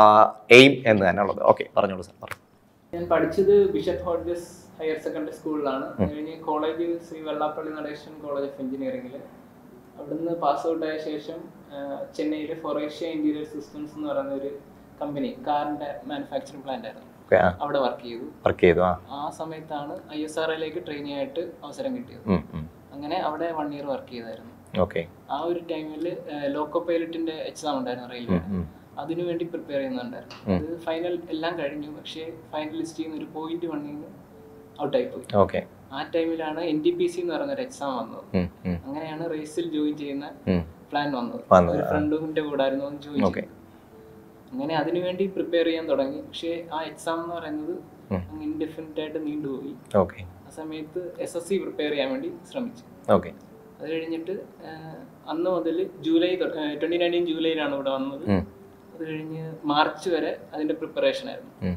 എയിം എന്ന് തന്നെ ഉള്ളത് ഓക്കെ പറഞ്ഞോളൂ സാർ പറഞ്ഞു ഞാൻ പഠിച്ചത് ബിഷപ്പ് ഹോഡ്ജസ് ഹയർ സെക്കൻഡറി സ്കൂളിലാണ് അത് കഴിഞ്ഞ് college Sree Vellappally Natesan college of എഞ്ചിനീയറിംഗിൽ അവിടുന്ന് പാസ് ഔട്ട് ആയ ശേഷം ചെന്നൈയിൽ ഫൊറേഷ്യ ഇന്റീരിയർ സിസ്റ്റംസ് എന്ന് പറയുന്ന ഒരു കമ്പനി കാറിന്റെ മാനുഫാക്ചറിംഗ് പ്ലാന്റ് ആയിരുന്നു ഓക്കെ ആ അവിടെ വർക്ക് ചെയ്തു വർക്ക് ചെയ്തു ആ ആ സമയത്താണ് ഐ എസ് ആർ ഐയിലേക്ക് ട്രെയിനി ആയിട്ട് അവസരം കിട്ടിയത് ഉം, ഉം. അങ്ങനെ അവിടെ വൺ ഇയർ വർക്ക് ചെയ്തായിരുന്നു ഓക്കെ ആ ഒരു ടൈമിൽ ലോക്കോ പൈലറ്റിന്റെ എക്സാം ഉണ്ടായിരുന്നു റെയിൽവേ ഉം, ഉം. അതിനു വേണ്ടി പ്രിപ്പയർ ചെയ്യുന്നുണ്ടായിരുന്നു അത് ഫൈനൽ എല്ലാം കഴിഞ്ഞു പക്ഷേ ഫൈനൽ ലിസ്റ്റ് ചെയ്യുന്ന ഒരു പോയിന്റ് വണ്ണിന്ന് ഔട്ടായി പോയി ഓക്കെ ആ ടൈമിലാണ് എൻ ഡി പി സി എന്ന് പറയുന്ന ഒരു എക്സാം വന്നത് ഉം, ഉം, അങ്ങനെയാണ് റേസിൽ ജോയിൻ ചെയ്യുന്ന ഉം. പ്ലാൻ വന്നത് വന്നത്, ഒരു ആ. ഫ്രണ്ടിന്റെ കൂടെ ആയിരുന്നു ജോയിൻ Okay. ചെയ്തത് അങ്ങനെ അതിനു വേണ്ടി പ്രിപ്പയർ ചെയ്യാൻ തുടങ്ങി പക്ഷേ ആ എക്സാം എന്ന് പറയുന്നത് ഉം. അങ്ങ് ഇൻഡെഫിനിറ്റ് ആയിട്ട് നീണ്ടുപോയി ഓക്കെ ആ സമയത്ത് എസ് എസ് സി പ്രിപ്പയർ ചെയ്യാൻ വേണ്ടി ശ്രമിച്ചു ഓക്കെ അത് കഴിഞ്ഞിട്ട് ആ, അന്ന് മുതൽ ജൂലൈ ട്വന്റി നയൻറ്റീൻ ജൂലൈയിലാണ് ഇവിടെ വന്നത് ഉം. അത് കഴിഞ്ഞ് മാർച്ച് വരെ അതിന്റെ പ്രിപ്പറേഷൻ ആയിരുന്നു ഉം.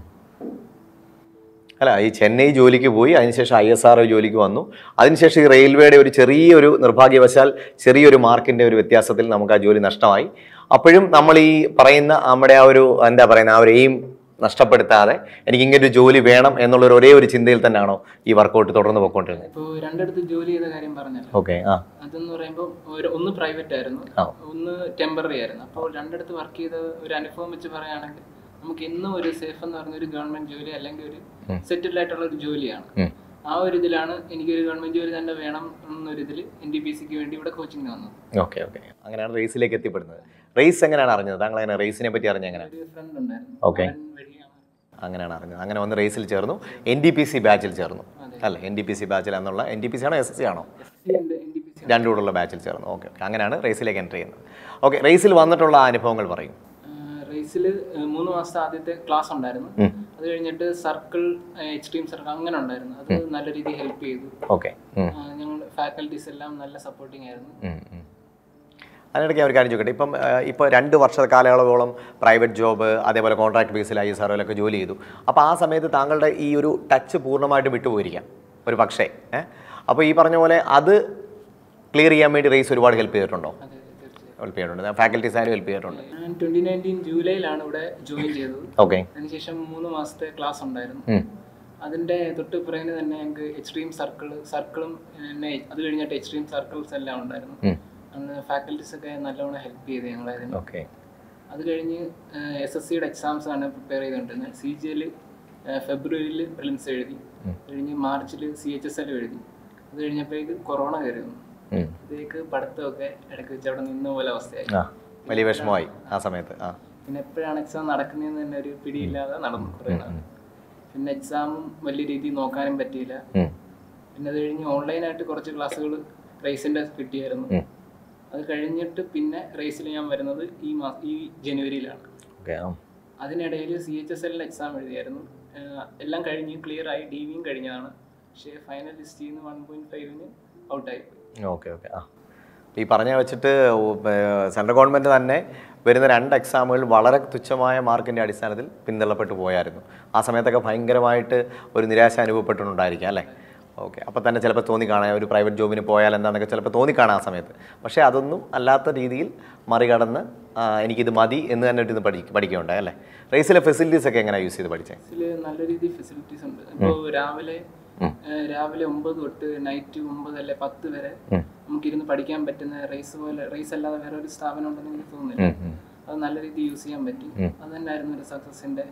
അല്ല ഈ ചെന്നൈ ജോലിക്ക് പോയി അതിനുശേഷം ഐ എസ് ആർ ജോലിക്ക് വന്നു അതിനുശേഷം ഈ റെയിൽവേയുടെ ഒരു ചെറിയൊരു നിർഭാഗ്യവശാൽ ചെറിയൊരു മാർക്കിന്റെ ഒരു വ്യത്യാസത്തിൽ നമുക്ക് ആ ജോലി നഷ്ടമായി അപ്പോഴും നമ്മൾ ഈ പറയുന്ന നമ്മുടെ ആ ഒരു എന്താ പറയുന്ന ആ ഒരു എയിം നഷ്ടപ്പെടുത്താതെ എനിക്ക് ഇങ്ങനൊരു ജോലി വേണം എന്നുള്ള ഒരു ഒരേ ഒരു ചിന്തയിൽ തന്നെയാണോ ഈ വർക്കൗട്ട് തുടർന്ന് പോയിക്കൊണ്ടിരുന്നത് ഇപ്പോൾ രണ്ടിടത്ത് ജോലി ചെയ്ത കാര്യം പറഞ്ഞല്ലോ ഓക്കെ ആ അതെന്ന് പറയുമ്പോൾ ഒരു ഒന്ന് പ്രൈവറ്റ് ആയിരുന്നു ആ. ഒന്ന് ടെമ്പററി ആയിരുന്നു അപ്പോൾ രണ്ടിടത്ത് വർക്ക് ചെയ്ത ഒരു അനുഭവം വെച്ച് പറയുകയാണെങ്കിൽ നമുക്ക് എന്നും ഒരു സേഫ് എന്ന് പറയുന്ന ഒരു ഗവൺമെന്റ് ജോലി അല്ലെങ്കിൽ ഒരു സെറ്റിൽഡ് ആയിട്ടുള്ള ഒരു ജോലിയാണ് ഉം. ആ ഒരു ഇതിലാണ് എനിക്കൊരു ഗവൺമെന്റ് ജോലി തന്നെ വേണം എന്നൊരു ഇതിൽ എൻ ഡി പി സിക്ക് വേണ്ടി ഇവിടെ കോച്ചിങ്ങിന് വന്നത് ഓക്കെ ഓക്കെ അങ്ങനെയാണ് റേസിലേക്ക് എത്തിപ്പെടുന്നത് റേസ് എങ്ങനെയാണ് അറിഞ്ഞത് താങ്കൾ എങ്ങനെ റേസിനെ പറ്റി അറിഞ്ഞ എങ്ങനെ ഒരു ഫ്രണ്ട് ഉണ്ടായിരുന്നു Okay. അവൻ വഴിയാണ് അങ്ങനെയാണ് അറിഞ്ഞത് അങ്ങനെ വന്ന് റേസിൽ ചേർന്നു എൻ ഡി പി സി ബാച്ചിൽ ചേർന്നു അതെ. അല്ല എൻ ഡി പി സി ബാച്ചിൽ എന്നുള്ള എൻ ഡി പി സി ആണോ എസ് എസ് സി ആണോ എസ് സി ഉണ്ട് എൻ ഡി പി സി രണ്ടും കൂടെയുള്ള ബാച്ചിൽ ചേർന്നു ഓക്കെ ഓക്കെ അങ്ങനെയാണ് റേസിലേക്ക് എൻ്റർ ചെയ്യുന്നത് ഓക്കെ റേസിൽ വന്നിട്ടുള്ള അനുഭവങ്ങൾ പറയും റേസിൽ മൂന്ന് മാസത്തെ ആദ്യത്തെ ക്ലാസ് ഉണ്ടായിരുന്നു ഉം. അത് കഴിഞ്ഞിട്ട് സർക്കിൾ എക്സ്ട്രീം സർക്കിൾ അങ്ങനെ ഉണ്ടായിരുന്നു അത് നല്ല രീതിയിൽ ഹെൽപ്പ് ചെയ്തു ഓക്കെ ഞങ്ങൾ ഫാക്കൽറ്റീസ് എല്ലാം നല്ല സപ്പോർട്ടിങ് ആയിരുന്നു അതിനിടയ്ക്ക് ഞാൻ ഒരു കാര്യം ചോദിക്കട്ടെ ഇപ്പം ആ, ഇപ്പോൾ രണ്ട് വർഷ കാലയളവോളം പ്രൈവറ്റ് ജോബ് അതേപോലെ കോൺട്രാക്ട് ബേസിൽ ഐ എസ് ആർഒയിലൊക്കെ ജോലി ചെയ്തു അപ്പോൾ ആ സമയത്ത് താങ്കളുടെ ഈ ഒരു ടച്ച് പൂർണ്ണമായിട്ട് വിട്ടുപോയിരിക്കാം ഒരു പക്ഷേ ഏഹ് അപ്പോൾ ഈ പറഞ്ഞ പോലെ അത് ക്ലിയർ ചെയ്യാൻ വേണ്ടി റേസ് ഒരുപാട് ഹെൽപ്പ് ചെയ്തിട്ടുണ്ടോ അതെ തീർച്ചയായും ഹെൽപ്പ് ചെയ്തിട്ടുണ്ട് ഫാക്കൽറ്റീസ് ആയാലും ഹെൽപ്പ് ചെയ്തിട്ടുണ്ട് ഞാൻ ട്വന്റി നയൻറ്റീൻ ജൂലൈയിലാണ് ഇവിടെ ജോയിൻ ചെയ്തത് ഓക്കെ അതിനുശേഷം മൂന്ന് മാസത്തെ ക്ലാസ് ഉണ്ടായിരുന്നു അതിൻ്റെ തൊട്ട് പുറകിന് തന്നെ ഞങ്ങൾക്ക് എക്സ്ട്രീം സർക്കിൾ സർക്കിളും പിന്നെ അത് കഴിഞ്ഞിട്ട് എക്സ്ട്രീം സർക്കിൾസ് എല്ലാം ഉണ്ടായിരുന്നു അന്ന് ഫാക്കൽറ്റീസ് ഒക്കെ നല്ലോണം ഹെൽപ്പ് ചെയ്ത് ഞങ്ങളെ അതിന് ഓക്കെ അത് കഴിഞ്ഞ് എസ് എസ് സിയുടെ എക്സാംസ് ആണ് പ്രിപ്പയർ ചെയ്തുകൊണ്ടിരുന്നത് സി ജി എൽ ഫെബ്രുവരിയിൽ പ്രിലിംസ് എഴുതി കഴിഞ്ഞ് മാർച്ചിൽ സി എച്ച് എസ് എൽ എഴുതി അത് കഴിഞ്ഞപ്പോഴേക്ക് കൊറോണ കയറി വന്നു ഇതേക്ക് പഠിത്തമൊക്കെ ഇടയ്ക്ക് വെച്ച് അവിടെ നിന്ന പോലെ അവസ്ഥയായി ആ വലിയ വിഷമമായി ആ സമയത്ത് ആ പിന്നെ എപ്പോഴാണ് എക്സാം നടക്കുന്നതെന്ന് തന്നെ ഒരു പിടിയില്ലാതെ നടന്നു കുറേ നാൾ പിന്നെ എക്സാമും വലിയ രീതിയിൽ നോക്കാനും പറ്റിയില്ല ഉം. പിന്നെ അത് കഴിഞ്ഞ് ഓൺലൈനായിട്ട് കുറച്ച് ക്ലാസ്സുകൾ റേസിൻ്റെ കിട്ടിയായിരുന്നു അത് കഴിഞ്ഞിട്ട് പിന്നെ റേസിൽ ഞാൻ വരുന്നത് ഈ മാ ഈ ജനുവരിയിലാണ് ഓക്കെ ആ അതിനിടയിൽ സി എച്ച് എസ് എല്ലിൽ എക്സാം എഴുതിയായിരുന്നു ആഹ് എല്ലാം കഴിഞ്ഞ് ക്ലിയർ ആയി ഡി വിയും കഴിഞ്ഞതാണ് പക്ഷേ ഫൈനൽ ലിസ്റ്റിൽ നിന്ന് വൺ പോയിന്റ് ഫൈവിന് ഔട്ടായി ഓക്കെ ഓക്കെ ആ ഈ പറഞ്ഞ വെച്ചിട്ട് സെൻട്രൽ ഗവൺമെൻറ് തന്നെ വരുന്ന രണ്ട് എക്സാമുകൾ വളരെ തുച്ഛമായ മാർക്കിൻ്റെ അടിസ്ഥാനത്തിൽ പിന്തള്ളപ്പെട്ടു പോയായിരുന്നു ആ സമയത്തൊക്കെ ഭയങ്കരമായിട്ട് ഒരു നിരാശ അനുഭവപ്പെട്ടിട്ടുണ്ടായിരിക്കാം അല്ലേ ഓക്കെ അപ്പോൾ തന്നെ ചിലപ്പോൾ തോന്നിക്കാണാം ഒരു പ്രൈവറ്റ് ജോബിന് പോയാൽ എന്താണെന്നൊക്കെ ചിലപ്പോൾ തോന്നിക്കാണാം ആ സമയത്ത് പക്ഷേ അതൊന്നും അല്ലാത്ത രീതിയിൽ മറികടന്ന് ആ, എനിക്കിത് മതി എന്ന് തന്നെ ഇട്ട് പഠി പഠിക്കുകയുണ്ടായി അല്ലേ റേസിലെ ഫെസിലിറ്റീസ് ഒക്കെ എങ്ങനെയാണ് യൂസ് ചെയ്ത് പഠിച്ചത് ഇതിൽ നല്ല രീതിയിൽ ഫെസിലിറ്റീസ് ഉണ്ട് ഇപ്പോൾ രാവിലെ ആഹ് രാവിലെ ഒമ്പത് തൊട്ട് നൈറ്റ് ഒമ്പത് അല്ലെ പത്ത് വരെ നമുക്കിരുന്ന് പഠിക്കാൻ പറ്റുന്ന റേസ് പോലെ റേസ് അല്ലാതെ വേറെ ഒരു സ്ഥാപനം ഉണ്ടെന്ന് എനിക്ക് തോന്നുന്നില്ല അത് നല്ല രീതിയിൽ യൂസ് ചെയ്യാൻ പറ്റി അത് തന്നെയായിരുന്നു ഒരു സക്സസിന്റെ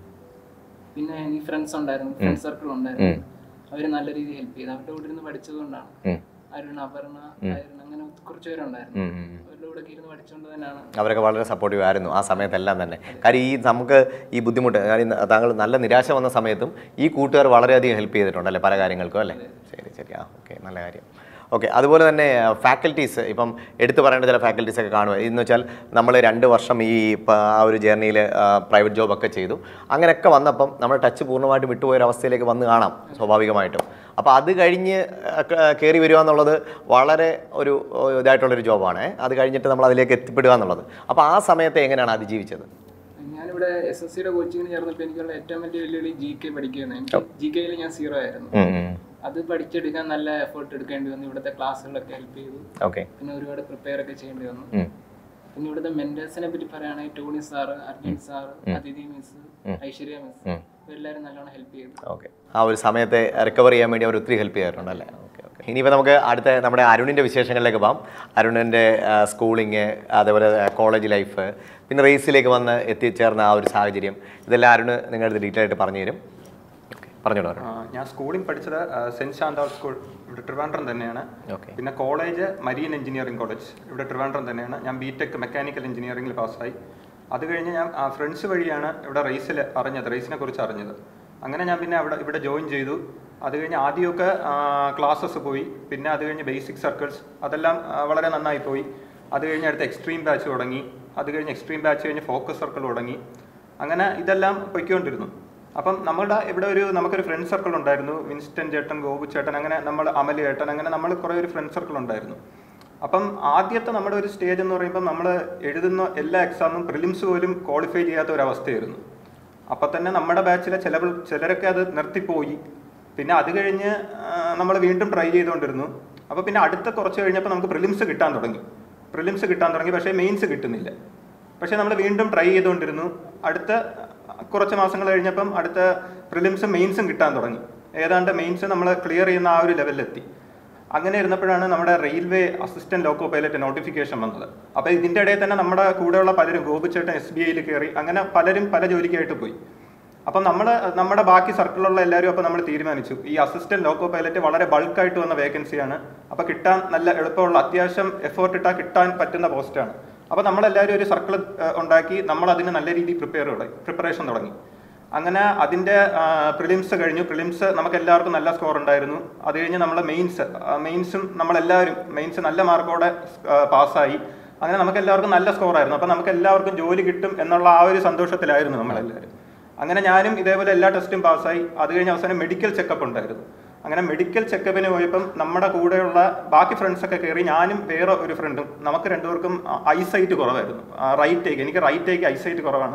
പിന്നെ ഈ ഫ്രണ്ട്സ് ഉണ്ടായിരുന്നു ഫ്രണ്ട് സർക്കിൾ ഉണ്ടായിരുന്നു അവർ നല്ല രീതിയിൽ ഹെൽപ്പ് ചെയ്തു അവരുടെ കൂടെ ഇരുന്ന് പഠിച്ചത് കൊണ്ടാണ് അരുൺ അപർണ അരുൺ അങ്ങനെ കുറച്ച് പേരുണ്ടായിരുന്നു അവരുടെ കൂടെ ഒക്കെ ഇരുന്ന് പഠിച്ചുകൊണ്ട് തന്നെയാണ് അവരൊക്കെ വളരെ സപ്പോർട്ടീവ് ആയിരുന്നു ആ സമയത്തെല്ലാം തന്നെ കാര്യം ഈ നമുക്ക് ഈ ബുദ്ധിമുട്ട് കാര്യം താങ്കൾ നല്ല നിരാശ വന്ന സമയത്തും ഈ കൂട്ടുകാർ വളരെയധികം ഹെൽപ്പ് ചെയ്തിട്ടുണ്ട് അല്ലേ പല കാര്യങ്ങൾക്കും അല്ലേ ശരി ശരി ആ ഓക്കെ നല്ല കാര്യം ഓക്കെ അതുപോലെ തന്നെ ഫാക്കൽറ്റീസ് ഇപ്പം എടുത്തു പറയേണ്ട ചില ഫാക്കൽറ്റീസ് ഒക്കെ കാണുക എന്ന് വെച്ചാൽ നമ്മൾ രണ്ട് വർഷം ഈ പ- ആ ഒരു ജേർണിയിൽ പ്രൈവറ്റ് ജോബൊക്കെ ചെയ്തു അങ്ങനെയൊക്കെ വന്നപ്പം നമ്മുടെ ടച്ച് പൂർണ്ണമായിട്ട് വിട്ടുപോയൊരവസ്ഥയിലേക്ക് വന്ന് കാണാം സ്വാഭാവികമായിട്ടും അപ്പോൾ അത് കഴിഞ്ഞ് കയറി വരിക എന്നുള്ളത് വളരെ ഒരു ഒരു ഇതായിട്ടുള്ളൊരു ജോബാണ് അത് കഴിഞ്ഞിട്ട് നമ്മൾ അതിലേക്ക് എത്തിപ്പെടുക എന്നുള്ളത് അപ്പോൾ ആ സമയത്ത് എങ്ങനെയാണ് അതിജീവിച്ചത് ഞാനിവിടെ എസ് എസ് സിയുടെ കോച്ചിങ്ങിന് ചേർന്നപ്പോൾ എനിക്കുള്ള ഏറ്റവും വലിയ വെല്ലുവിളി ജി കെ പഠിക്കുകയാണ് എനിക്ക് ജി കെയിൽ ഞാൻ സീറോ ആയിരുന്നു അത് പഠിച്ചെടുക്കാൻ നല്ല എഫേർട്ട് എടുക്കേണ്ടി വന്നു ഇവിടുത്തെ ക്ലാസ്സുകളൊക്കെ ഹെൽപ്പ് ചെയ്തു ഓക്കെ പിന്നെ ഒരുപാട് പ്രിപ്പയർ ഒക്കെ ചെയ്യേണ്ടി വന്നു പിന്നെ ഇവിടുത്തെ മെന്റേഴ്സിനെ പറ്റി പറയുകയാണെങ്കിൽ Tony sir Arjun sir Athithi miss Aishwarya miss ഇവരെല്ലാവരും നല്ലോണം ഹെൽപ്പ് ചെയ്തു ഓക്കെ ആ ഒരു സമയത്തെ റിക്കവർ ചെയ്യാൻ വേണ്ടി അവർ ഒത്തിരി ഹെൽപ്പ് ചെയ്യാറുണ്ട് അല്ലേ ഓക്കെ ഓക്കെ ഇനിയിപ്പോൾ നമുക്ക് അടുത്ത നമ്മുടെ അരുണിൻ്റെ വിശേഷങ്ങളിലേക്ക് പോകാം അരുണിൻ്റെ സ്കൂളിങ് അതേപോലെ കോളേജ് ലൈഫ് പിന്നെ റേസിലേക്ക് വന്ന് എത്തിച്ചേർന്ന ആ ഒരു സാഹചര്യം ഇതെല്ലാം അരുണ് നിങ്ങളുടെ ഡീറ്റെയിൽ ആയിട്ട് പറഞ്ഞു തരും ഓക്കെ പറഞ്ഞോളൂ അരുൺ ആ, ഞാൻ സ്കൂളിൽ പഠിച്ചത് ആ, സെന്റ് ശാന്താൾ സ്കൂൾ ഇവിടെ ട്രിവാൻഡ്രം തന്നെയാണ് ഓക്കെ പിന്നെ കോളേജ് മരീൻ എഞ്ചിനീയറിംഗ് കോളേജ് ഇവിടെ ട്രിവാൻഡ്രം തന്നെയാണ് ഞാൻ ബി ടെക് മെക്കാനിക്കൽ എഞ്ചിനീയറിംഗിൽ പാസ്സായി അത് കഴിഞ്ഞ് ഞാൻ ഫ്രണ്ട്സ് വഴിയാണ് ഇവിടെ റേസിൽ അറിഞ്ഞത് റേസിനെ കുറിച്ച് അറിഞ്ഞത് അങ്ങനെ ഞാൻ പിന്നെ അവിടെ ഇവിടെ ജോയിൻ ചെയ്തു അത് കഴിഞ്ഞ് ആദ്യമൊക്കെ ക്ലാസ്സസ് പോയി പിന്നെ അത് കഴിഞ്ഞ് ബേസിക് സർക്കിൾസ് അതെല്ലാം ആ, വളരെ നന്നായി പോയി അത് കഴിഞ്ഞ് അടുത്ത് എക്സ്ട്രീം ബാച്ച് തുടങ്ങി അത് കഴിഞ്ഞ് എക്സ്ട്രീം ബാച്ച് കഴിഞ്ഞ് ഫോക്കസ് സർക്കിൾ തുടങ്ങി അങ്ങനെ ഇതെല്ലാം പൊയ്ക്കൊണ്ടിരുന്നു അപ്പം നമ്മളുടെ ഇവിടെ ഒരു നമുക്കൊരു ഫ്രണ്ട് സർക്കിൾ ഉണ്ടായിരുന്നു വിൻസ്റ്റൺ ചേട്ടൻ ഗോപു ചേട്ടൻ അങ്ങനെ നമ്മൾ അമൽ ചേട്ടൻ അങ്ങനെ നമ്മൾ കുറേ ഒരു ഫ്രണ്ട് സർക്കിൾ ഉണ്ടായിരുന്നു അപ്പം ആദ്യത്തെ നമ്മുടെ ഒരു സ്റ്റേജ് എന്ന് പറയുമ്പോൾ നമ്മൾ എഴുതുന്ന എല്ലാ എക്സാമും പ്രിലിംസ് പോലും ക്വാളിഫൈ ചെയ്യാത്ത ഒരു അവസ്ഥയായിരുന്നു അപ്പം തന്നെ നമ്മുടെ ബാച്ചിലെ ചില ചിലരൊക്കെ അത് നിർത്തിപ്പോയി പിന്നെ അത് കഴിഞ്ഞ് നമ്മൾ വീണ്ടും ട്രൈ ചെയ്തുകൊണ്ടിരുന്നു അപ്പോൾ പിന്നെ അടുത്ത കുറച്ച് കഴിഞ്ഞപ്പോൾ നമുക്ക് പ്രിലിംസ് കിട്ടാൻ തുടങ്ങി പ്രിലിംസ് കിട്ടാൻ തുടങ്ങി പക്ഷേ മെയിൻസ് കിട്ടുന്നില്ല പക്ഷേ നമ്മൾ വീണ്ടും ട്രൈ ചെയ്തുകൊണ്ടിരുന്നു അടുത്ത കുറച്ച് മാസങ്ങൾ കഴിഞ്ഞപ്പം അടുത്ത പ്രിലിംസും മെയിൻസും കിട്ടാൻ തുടങ്ങി ഏതാണ്ട് മെയിൻസ് നമ്മൾ ക്ലിയർ ചെയ്യുന്ന ആ ഒരു ലെവലിലെത്തി അങ്ങനെ ഇരുന്നപ്പോഴാണ് നമ്മുടെ railway assistant loco pilot notification വന്നത് അപ്പോൾ ഇതിൻ്റെ ഇടയിൽ തന്നെ നമ്മുടെ കൂടെയുള്ള പലരും ഗോപിച്ചേട്ടൻ എസ് ബി ഐയിൽ കയറി അങ്ങനെ പലരും പല ജോലിക്കായിട്ട് പോയി അപ്പം നമ്മൾ നമ്മുടെ ബാക്കി സർക്കിളിലുള്ള എല്ലാവരും അപ്പോൾ നമ്മൾ തീരുമാനിച്ചു ഈ അസിസ്റ്റന്റ് ലോക്കോ പൈലറ്റ് വളരെ ബൾക്കായിട്ട് വന്ന വേക്കൻസിയാണ് അപ്പോൾ കിട്ടാൻ നല്ല എളുപ്പമുള്ള അത്യാവശ്യം എഫേർട്ട് ഇട്ടാൽ കിട്ടാൻ പറ്റുന്ന പോസ്റ്റാണ് അപ്പോൾ നമ്മളെല്ലാവരും ഒരു സർക്കിൾ ഉണ്ടാക്കി നമ്മൾ അതിന് നല്ല രീതിയിൽ പ്രിപ്പയർ തുടങ്ങി പ്രിപ്പറേഷൻ തുടങ്ങി അങ്ങനെ അതിൻ്റെ പ്രിലിംസ് കഴിഞ്ഞു പ്രിലിംസ് നമുക്ക് എല്ലാവർക്കും നല്ല സ്കോർ ഉണ്ടായിരുന്നു അത് കഴിഞ്ഞ് നമ്മൾ മെയിൻസ് മെയിൻസും നമ്മളെല്ലാവരും മെയിൻസ് നല്ല മാർക്കോടെ പാസ്സായി അങ്ങനെ നമുക്ക് എല്ലാവർക്കും നല്ല സ്കോർ ആയിരുന്നു അപ്പോൾ നമുക്ക് എല്ലാവർക്കും ജോലി കിട്ടും എന്നുള്ള ആ ഒരു സന്തോഷത്തിലായിരുന്നു നമ്മളെല്ലാവരും അങ്ങനെ ഞാനും ഇതേപോലെ എല്ലാ ടെസ്റ്റും പാസ്സായി അത് കഴിഞ്ഞ് അവസാനം മെഡിക്കൽ ചെക്കപ്പ് ഉണ്ടായിരുന്നു അങ്ങനെ മെഡിക്കൽ ചെക്കപ്പിന് പോയപ്പം നമ്മുടെ കൂടെയുള്ള ബാക്കി ഫ്രണ്ട്സൊക്കെ കയറി ഞാനും വേറെ ഒരു ഫ്രണ്ടും നമുക്ക് രണ്ടുപേർക്കും ഐസൈറ്റ് കുറവായിരുന്നു റൈറ്റ് ടേക്ക് എനിക്ക് റൈറ്റ് ടേക്ക് ഐസൈറ്റ് കുറവാണ്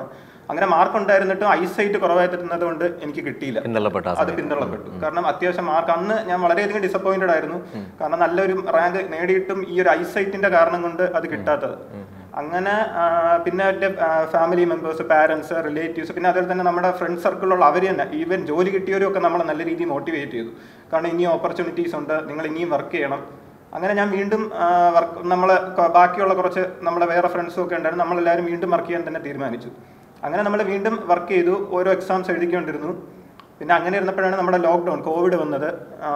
അങ്ങനെ മാർക്ക് ഉണ്ടായിരുന്നിട്ടും ഐസൈറ്റ് കുറവായിരുന്നത് കൊണ്ട് എനിക്ക് കിട്ടിയില്ല പിന്തള്ളപ്പെട്ട ആ അത് പിന്തള്ളപ്പെട്ടു കാരണം അത്യാവശ്യം മാർക്ക് അന്ന് ഞാൻ വളരെയധികം ഡിസപ്പോയിന്റഡ് ആയിരുന്നു കാരണം നല്ലൊരു റാങ്ക് നേടിയിട്ടും ഈ ഒരു ഐസൈറ്റിന്റെ കാരണം കൊണ്ട് അത് കിട്ടാത്തത് അങ്ങനെ ആ, പിന്നെ എൻ്റെ ഫാമിലി മെമ്പേഴ്സ് പാരൻസ് റിലേറ്റീവ്സ് പിന്നെ അതുപോലെ തന്നെ നമ്മുടെ ഫ്രണ്ട് സർക്കിളിലുള്ള അവർ തന്നെ ഈവൻ ജോലി കിട്ടിയവരും ഒക്കെ നമ്മളെ നല്ല രീതിയിൽ മോട്ടിവേറ്റ് ചെയ്തു കാരണം ഇനിയും ഓപ്പർച്യൂണിറ്റീസ് ഉണ്ട് നിങ്ങൾ ഇനിയും വർക്ക് ചെയ്യണം അങ്ങനെ ഞാൻ വീണ്ടും വർക്ക് നമ്മൾ ബാക്കിയുള്ള കുറച്ച് നമ്മുടെ വേറെ ഫ്രണ്ട്സും ഒക്കെ ഉണ്ടായിരുന്നു നമ്മളെല്ലാവരും വീണ്ടും വർക്ക് ചെയ്യാൻ തന്നെ തീരുമാനിച്ചു അങ്ങനെ നമ്മൾ വീണ്ടും വർക്ക് ചെയ്തു ഓരോ എക്സാംസ് എഴുതിക്കൊണ്ടിരുന്നു പിന്നെ അങ്ങനെ ഇരുന്നപ്പോഴാണ് നമ്മുടെ ലോക്ക്ഡൗൺ കോവിഡ് വന്നത്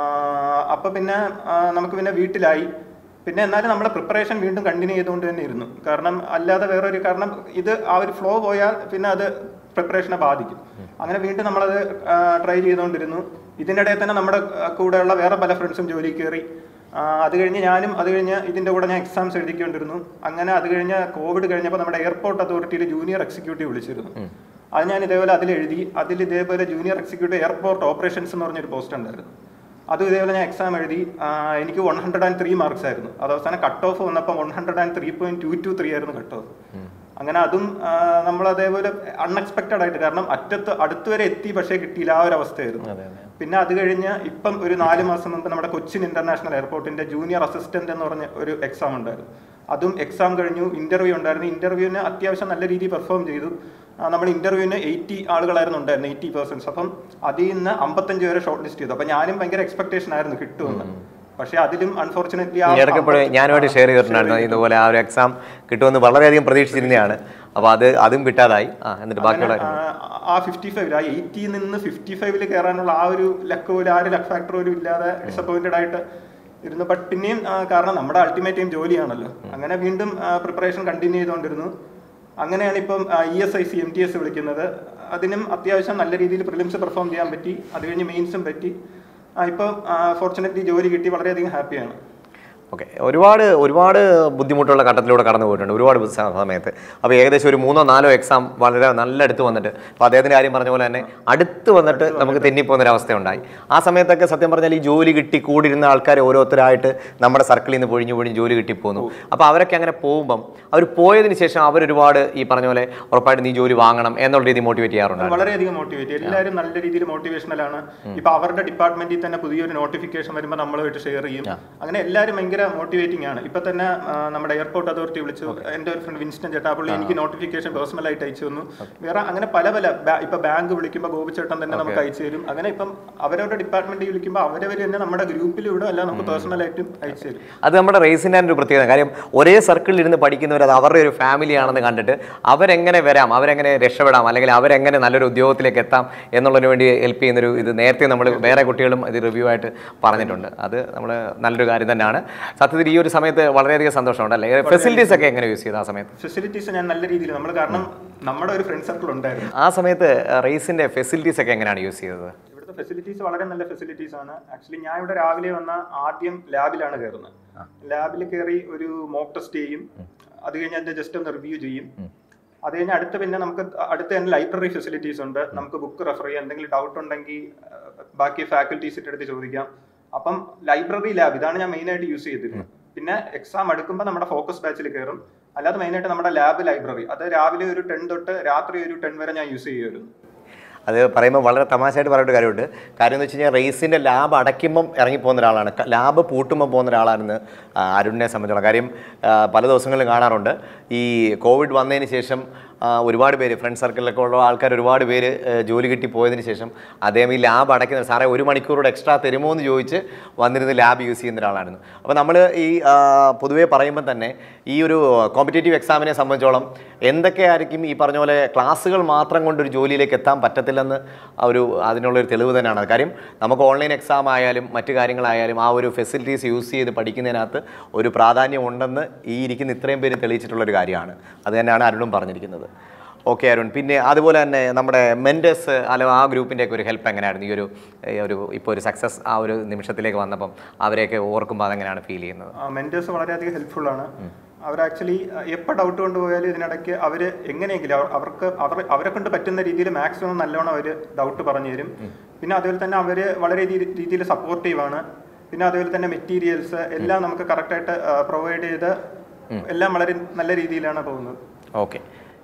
അപ്പോൾ പിന്നെ ആ, നമുക്ക് പിന്നെ വീട്ടിലായി പിന്നെ എന്നാലും നമ്മുടെ പ്രിപ്പറേഷൻ വീണ്ടും കണ്ടിന്യൂ ചെയ്തുകൊണ്ട് തന്നെ ഇരുന്നു കാരണം അല്ലാതെ വേറൊരു കാരണം ഇത് ആ ഒരു ഫ്ലോ പോയാൽ പിന്നെ അത് പ്രിപ്പറേഷനെ ബാധിക്കും അങ്ങനെ വീണ്ടും നമ്മളത് ട്രൈ ചെയ്തുകൊണ്ടിരുന്നു ഇതിൻ്റെ ഇടയിൽ തന്നെ നമ്മുടെ ആ, കൂടെയുള്ള വേറെ പല ഫ്രണ്ട്സും ജോലി കയറി ആ, അത് കഴിഞ്ഞ് ഞാനും അത് കഴിഞ്ഞ് ഇതിൻ്റെ കൂടെ ഞാൻ എക്സാംസ് എഴുതിക്കൊണ്ടിരുന്നു അങ്ങനെ അത് കഴിഞ്ഞ് കോവിഡ് കഴിഞ്ഞപ്പോൾ നമ്മുടെ എയർപോർട്ട് അതോറിറ്റിയിൽ ജൂനിയർ എക്സിക്യൂട്ടീവ് വിളിച്ചിരുന്നു അത് ഞാൻ ഇതേപോലെ അതിൽ എഴുതി അതിൽ ഇതേപോലെ ജൂനിയർ എക്സിക്യൂട്ടീവ് എയർപോർട്ട് ഓപ്പറേഷൻസ് എന്ന് പറഞ്ഞൊരു പോസ്റ്റ് ഉണ്ടായിരുന്നു അതും ഇതേപോലെ ഞാൻ എക്സാം എഴുതി ആ, എനിക്ക് one hundred and three marks ആയിരുന്നു അത് അവസാനം കട്ട് ഓഫ് വന്നപ്പോൾ one hundred and three point two two three ആയിരുന്നു കട്ട് ഓഫ് അങ്ങനെ അതും ആ, നമ്മൾ അതേപോലെ അൺഎക്സ്പെക്റ്റഡ് ആയിട്ട് കാരണം അറ്റത്ത് അടുത്ത് വരെ എത്തി പക്ഷേ കിട്ടിയില്ല ആ ഒരു അവസ്ഥയായിരുന്നു പിന്നെ അത് കഴിഞ്ഞ് ഇപ്പം ഒരു നാല് മാസം മുമ്പ് നമ്മുടെ കൊച്ചിൻ ഇന്റർനാഷണൽ എയർപോർട്ടിന്റെ ജൂനിയർ അസിസ്റ്റന്റ് എന്ന് പറഞ്ഞ ഒരു എക്സാം ഉണ്ടായിരുന്നു അതും എക്സാം കഴിഞ്ഞു ഇന്റർവ്യൂ ഉണ്ടായിരുന്നു ഇന്റർവ്യൂവിന് അത്യാവശ്യം നല്ല രീതിയിൽ പെർഫോം ചെയ്തു ആ, നമ്മൾ ഇന്റർവ്യൂവിന് എയ്റ്റി ആളുകളായിരുന്നു ഉണ്ടായിരുന്നു എയ്റ്റി പേഴ്സൺസ് അപ്പം അതിൽ നിന്ന് അമ്പത്തഞ്ച് പേരെ ഷോർട്ട് ലിസ്റ്റ് ചെയ്തു അപ്പം ഞാനും ഭയങ്കര എക്സ്പെക്ടേഷൻ ആയിരുന്നു കിട്ടുമെന്ന് പക്ഷേ അതിലും അൺഫോർച്ചുനേറ്റ്ലി ഇടയ്ക്കപ്പോഴും ഞാനുമായിട്ട് ഷെയർ ചെയ്തിട്ടുണ്ടായിരുന്നു ഇതുപോലെ ആ ഒരു എക്സാം കിട്ടുമെന്ന് വളരെയധികം പ്രതീക്ഷിച്ചിരുന്നതാണ് അപ്പോൾ അത് അതും കിട്ടാതായി ആ എന്നിട്ട് ബാക്കിയുള്ള ആ- ആ ഫിഫ്റ്റി ഫൈവിൽ ആ എയ്റ്റിയിൽ നിന്ന് ഫിഫ്റ്റി ഫൈവിൽ കയറാനുള്ള ആ ഒരു ലക്ക് പോലും ആ ഒരു ലക്ക് ഫാക്ടർ പോലും ഇല്ലാതെ ഡിസപ്പോയിന്റഡ് ആയിട്ട് ഇരുന്നു ബട്ട് പിന്നെയും ആ, കാരണം നമ്മുടെ അൾട്ടിമേറ്റ് ടൈം ജോലിയാണല്ലോ അങ്ങനെ വീണ്ടും പ്രിപ്പറേഷൻ കണ്ടിന്യൂ ചെയ്തുകൊണ്ടിരുന്നു അങ്ങനെയാണ് ഇപ്പം E S I C M T S വിളിക്കുന്നത് അതിനും അത്യാവശ്യം നല്ല രീതിയിൽ പ്രിലിംസ് പെർഫോം ചെയ്യാൻ പറ്റി അത് കഴിഞ്ഞ് മെയിൻസും പറ്റി ആ, ഇപ്പം ഫോർച്ചുനേറ്റ്ലി ജോലി കിട്ടി വളരെയധികം ഹാപ്പിയാണ് ഓക്കെ ഒരുപാട് ഒരുപാട് ബുദ്ധിമുട്ടുള്ള ഘട്ടത്തിലൂടെ കടന്നു പോയിട്ടുണ്ട് ഒരുപാട് സ- സമയത്ത് അപ്പോൾ ഏകദേശം ഒരു മൂന്നോ നാലോ എക്സാം വളരെ നല്ല അടുത്ത് വന്നിട്ട് അപ്പോൾ അദ്ദേഹത്തിൻ്റെ കാര്യം പറഞ്ഞ പോലെ തന്നെ അടുത്ത് വന്നിട്ട് നമുക്ക് തെന്നിപ്പോകുന്ന ഒരു അവസ്ഥ ഉണ്ടായി ആ സമയത്തൊക്കെ സത്യം പറഞ്ഞാൽ ഈ ജോലി കിട്ടി കൂടിയിരുന്ന ആൾക്കാർ ഓരോരുത്തരായിട്ട് നമ്മുടെ സർക്കിളിൽ നിന്ന് പൊഴിഞ്ഞു പൊഴിഞ്ഞ് ജോലി കിട്ടിപ്പോന്നു അപ്പോൾ അവരൊക്കെ അങ്ങനെ പോകുമ്പം അവർ പോയതിന് ശേഷം അവരൊരുപാട് ഈ പറഞ്ഞ പോലെ ഉറപ്പായിട്ട് നീ ജോലി വാങ്ങണം എന്നുള്ള രീതി മോട്ടിവേറ്റ് ചെയ്യാറുണ്ട് വളരെയധികം മോട്ടിവേറ്റ് എല്ലാവരും നല്ല രീതിയിൽ മോട്ടിവേഷണലാണ് ഇപ്പൊ അവരുടെ ഡിപ്പാർട്ട്മെന്റിൽ തന്നെ പുതിയൊരു നോട്ടിഫിക്കേഷൻ വരുമ്പോൾ നമ്മളുമായിട്ട് ഷെയർ ചെയ്യും അങ്ങനെ എല്ലാവരും ഭയങ്കര മോട്ടിവേറ്റിംഗ് ആണ് ഇപ്പൊ തന്നെ ആ, നമ്മുടെ എയർപോർട്ട് അതോറിറ്റി വിളിച്ചു എന്റെ ഒരു ഫ്രണ്ട് വിൻസ്റ്റൺ ചേട്ടാപ്പള്ളി എനിക്ക് നോട്ടിഫിക്കേഷൻ പേഴ്സണൽ ആയിട്ട് അയച്ചു തന്നു വേറെ അങ്ങനെ പല പല ബാ- ഇപ്പൊ ബാങ്ക് വിളിക്കുമ്പോൾ ഗോപിച്ചേട്ടൻ തന്നെ നമുക്ക് അയച്ചു തരും അങ്ങനെ ഇപ്പം അവരവരുടെ ഡിപ്പാർട്ട്മെന്റിൽ വിളിക്കുമ്പോൾ അവരവർ തന്നെ നമ്മുടെ ഗ്രൂപ്പിലൂടെ അല്ല നമുക്ക് പേഴ്സണൽ ആയിട്ടും അയച്ചു തരും അത് നമ്മുടെ റേസിൻ്റെ ഒരു പ്രത്യേകത കാര്യം ഒരേ സർക്കിളിൽ ഇരുന്ന് പഠിക്കുന്നവർ അത് അവരുടെ ഒരു ഫാമിലി ആണെന്ന് കണ്ടിട്ട് അവരെങ്ങനെ വരാം അവരെങ്ങനെ രക്ഷപ്പെടാം അല്ലെങ്കിൽ അവരെങ്ങനെ നല്ലൊരു ഉദ്യോഗത്തിലേക്ക് എത്താം എന്നുള്ളതിന് വേണ്ടി ഹെൽപ്പ് ചെയ്യുന്നൊരു ഇത് നേരത്തെ നമ്മൾ വേറെ കുട്ടികളും ഇത് റിവ്യൂ ആയിട്ട് പറഞ്ഞിട്ടുണ്ട് അത് നമ്മൾ നല്ലൊരു കാര്യം തന്നെയാണ് സത്യത്തിൽ ഈ ഒരു സമയത്ത് വളരെയധികം സന്തോഷമുണ്ട് അല്ലേ ഫെസിലിറ്റീസ് ഒക്കെ എങ്ങനെ യൂസ് ചെയ്തു ആ സമയത്ത് ഫെസിലിറ്റീസ് ഞാൻ നല്ല രീതിയിൽ നമ്മൾ കാരണം നമ്മുടെ ഒരു ഫ്രണ്ട് സർക്കിൾ ഉണ്ടായിരുന്നു ആ സമയത്ത് റേസിൻ്റെ ഫെസിലിറ്റീസ് ഒക്കെ എങ്ങനെയാണ് യൂസ് ചെയ്തത് ഇവിടുത്തെ ഫെസിലിറ്റീസ് വളരെ നല്ല ഫെസിലിറ്റീസ് ആണ് ആക്ച്വലി ഞാൻ ഇവിടെ രാവിലെ വന്ന ആദ്യം ലാബിലാണ് കയറുന്നത് ലാബിൽ കയറി ഒരു മോക്ക് ടെസ്റ്റ് ചെയ്യും അത് കഴിഞ്ഞ് അതിന്റെ ജസ്റ്റ് ഒന്ന് റിവ്യൂ ചെയ്യും അത് കഴിഞ്ഞ് അടുത്ത് പിന്നെ നമുക്ക് അടുത്ത് തന്നെ ലൈബ്രറി ഫെസിലിറ്റീസ് ഉണ്ട് നമുക്ക് ബുക്ക് റെഫർ ചെയ്യാം എന്തെങ്കിലും ഡൗട്ട് ഉണ്ടെങ്കിൽ ആ, ബാക്കി ഫാക്കൽറ്റീസിന്റെ അടുത്ത് ചോദിക്കാം അപ്പം ലൈബ്രറി ലാബ് ഇതാണ് ഞാൻ മെയിൻ ആയിട്ട് യൂസ് ചെയ്തിരുന്നത് പിന്നെ എക്സാം എടുക്കുമ്പോൾ നമ്മുടെ ഫോക്കസ് ബാച്ചിൽ കയറും അല്ലാതെ മെയിനായിട്ട് നമ്മുടെ ലാബ് ലൈബ്രറി അത് രാവിലെ ഒരു ടെൻ തൊട്ട് രാത്രി ഒരു ടെൻ വരെ ഞാൻ യൂസ് ചെയ്യുമായിരുന്നു അത് പറയുമ്പോൾ വളരെ തമാശയായിട്ട് പറയേണ്ട കാര്യമുണ്ട് കാര്യം എന്ന് വെച്ച് കഴിഞ്ഞാൽ റേസിൻ്റെ ലാബ് അടയ്ക്കുമ്പം ഇറങ്ങിപ്പോകുന്ന ഒരാളാണ് ക- ലാബ് പൂട്ടുമ്പോൾ പോകുന്ന ഒരാളാണെന്ന് ആ, അരുണിനെ സംബന്ധിച്ചോളം കാര്യം ആ, പല ദിവസങ്ങളിലും കാണാറുണ്ട് ഈ കോവിഡ് വന്നതിന് ശേഷം ആ, ഒരുപാട് പേര് ഫ്രണ്ട് സർക്കിളിലൊക്കെ ഉള്ള ആൾക്കാർ ഒരുപാട് പേര് ഏ, ജോലി കിട്ടി പോയതിന് ശേഷം അദ്ദേഹം ഈ ലാബ് അടയ്ക്കുന്ന സാറേ ഒരു മണിക്കൂറൂടെ എക്സ്ട്രാ തരുമോ എന്ന് ചോദിച്ച് വന്നിരുന്ന് ലാബ് യൂസ് ചെയ്യുന്ന ഒരാളായിരുന്നു അപ്പോൾ നമ്മൾ ഈ ആ, പൊതുവേ പറയുമ്പോൾ തന്നെ ഈ ഒരു കോമ്പറ്റേറ്റീവ് എക്സാമിനെ സംബന്ധിച്ചോളം എന്തൊക്കെയായിരിക്കും ഈ പറഞ്ഞ പോലെ ക്ലാസ്സുകൾ മാത്രം കൊണ്ട് ഒരു ജോലിയിലേക്ക് എത്താൻ പറ്റത്തില്ലെന്ന് ആ ഒരു അതിനുള്ളൊരു തെളിവ് തന്നെയാണ് കാര്യം നമുക്ക് ഓൺലൈൻ എക്സാം ആയാലും മറ്റു കാര്യങ്ങളായാലും ആ ഒരു ഫെസിലിറ്റീസ് യൂസ് ചെയ്ത് പഠിക്കുന്നതിനകത്ത് ഒരു പ്രാധാന്യം ഉണ്ടെന്ന് ഈ ഇരിക്കുന്ന ഇത്രയും പേര് തെളിയിച്ചിട്ടുള്ളൊരു കാര്യമാണ് അത് തന്നെയാണ് അരുണും പറഞ്ഞിരിക്കുന്നത് ഓക്കെ അരുൺ പിന്നെ അതുപോലെ തന്നെ നമ്മുടെ മെൻറ്റേഴ്സ് അല്ലെങ്കിൽ ആ ഗ്രൂപ്പിൻ്റെയൊക്കെ ഒരു ഹെൽപ്പ് എങ്ങനെയായിരുന്നു ഈ ഒരു ഈ ഒരു ഇപ്പോൾ ഒരു സക്സസ് ആ ഒരു നിമിഷത്തിലേക്ക് വന്നപ്പം അവരെയൊക്കെ ഓർക്കുമ്പോൾ അതെങ്ങനെയാണ് ഫീൽ ചെയ്യുന്നത് മെന്റേഴ്സ് വളരെയധികം ഹെൽപ്ഫുൾ ആണ് അവർ ആക്ച്വലി എപ്പോൾ ഡൗട്ട് കൊണ്ടുപോയാലും ഇതിനിടയ്ക്ക് അവർ എങ്ങനെയെങ്കിലും അവർ- അവർക്ക് അവർ അവരെ കൊണ്ട് പറ്റുന്ന രീതിയിൽ മാക്സിമം നല്ലോണം അവർ ഡൗട്ട് പറഞ്ഞു തരും പിന്നെ അതുപോലെ തന്നെ അവർ വളരെ രീതിയിൽ സപ്പോർട്ടീവ് ആണ് പിന്നെ അതുപോലെ തന്നെ മെറ്റീരിയൽസ് എല്ലാം നമുക്ക് കറക്റ്റായിട്ട് പ്രൊവൈഡ് ചെയ്ത് എല്ലാം വളരെ നല്ല രീതിയിലാണ് പോകുന്നത് ഓക്കെ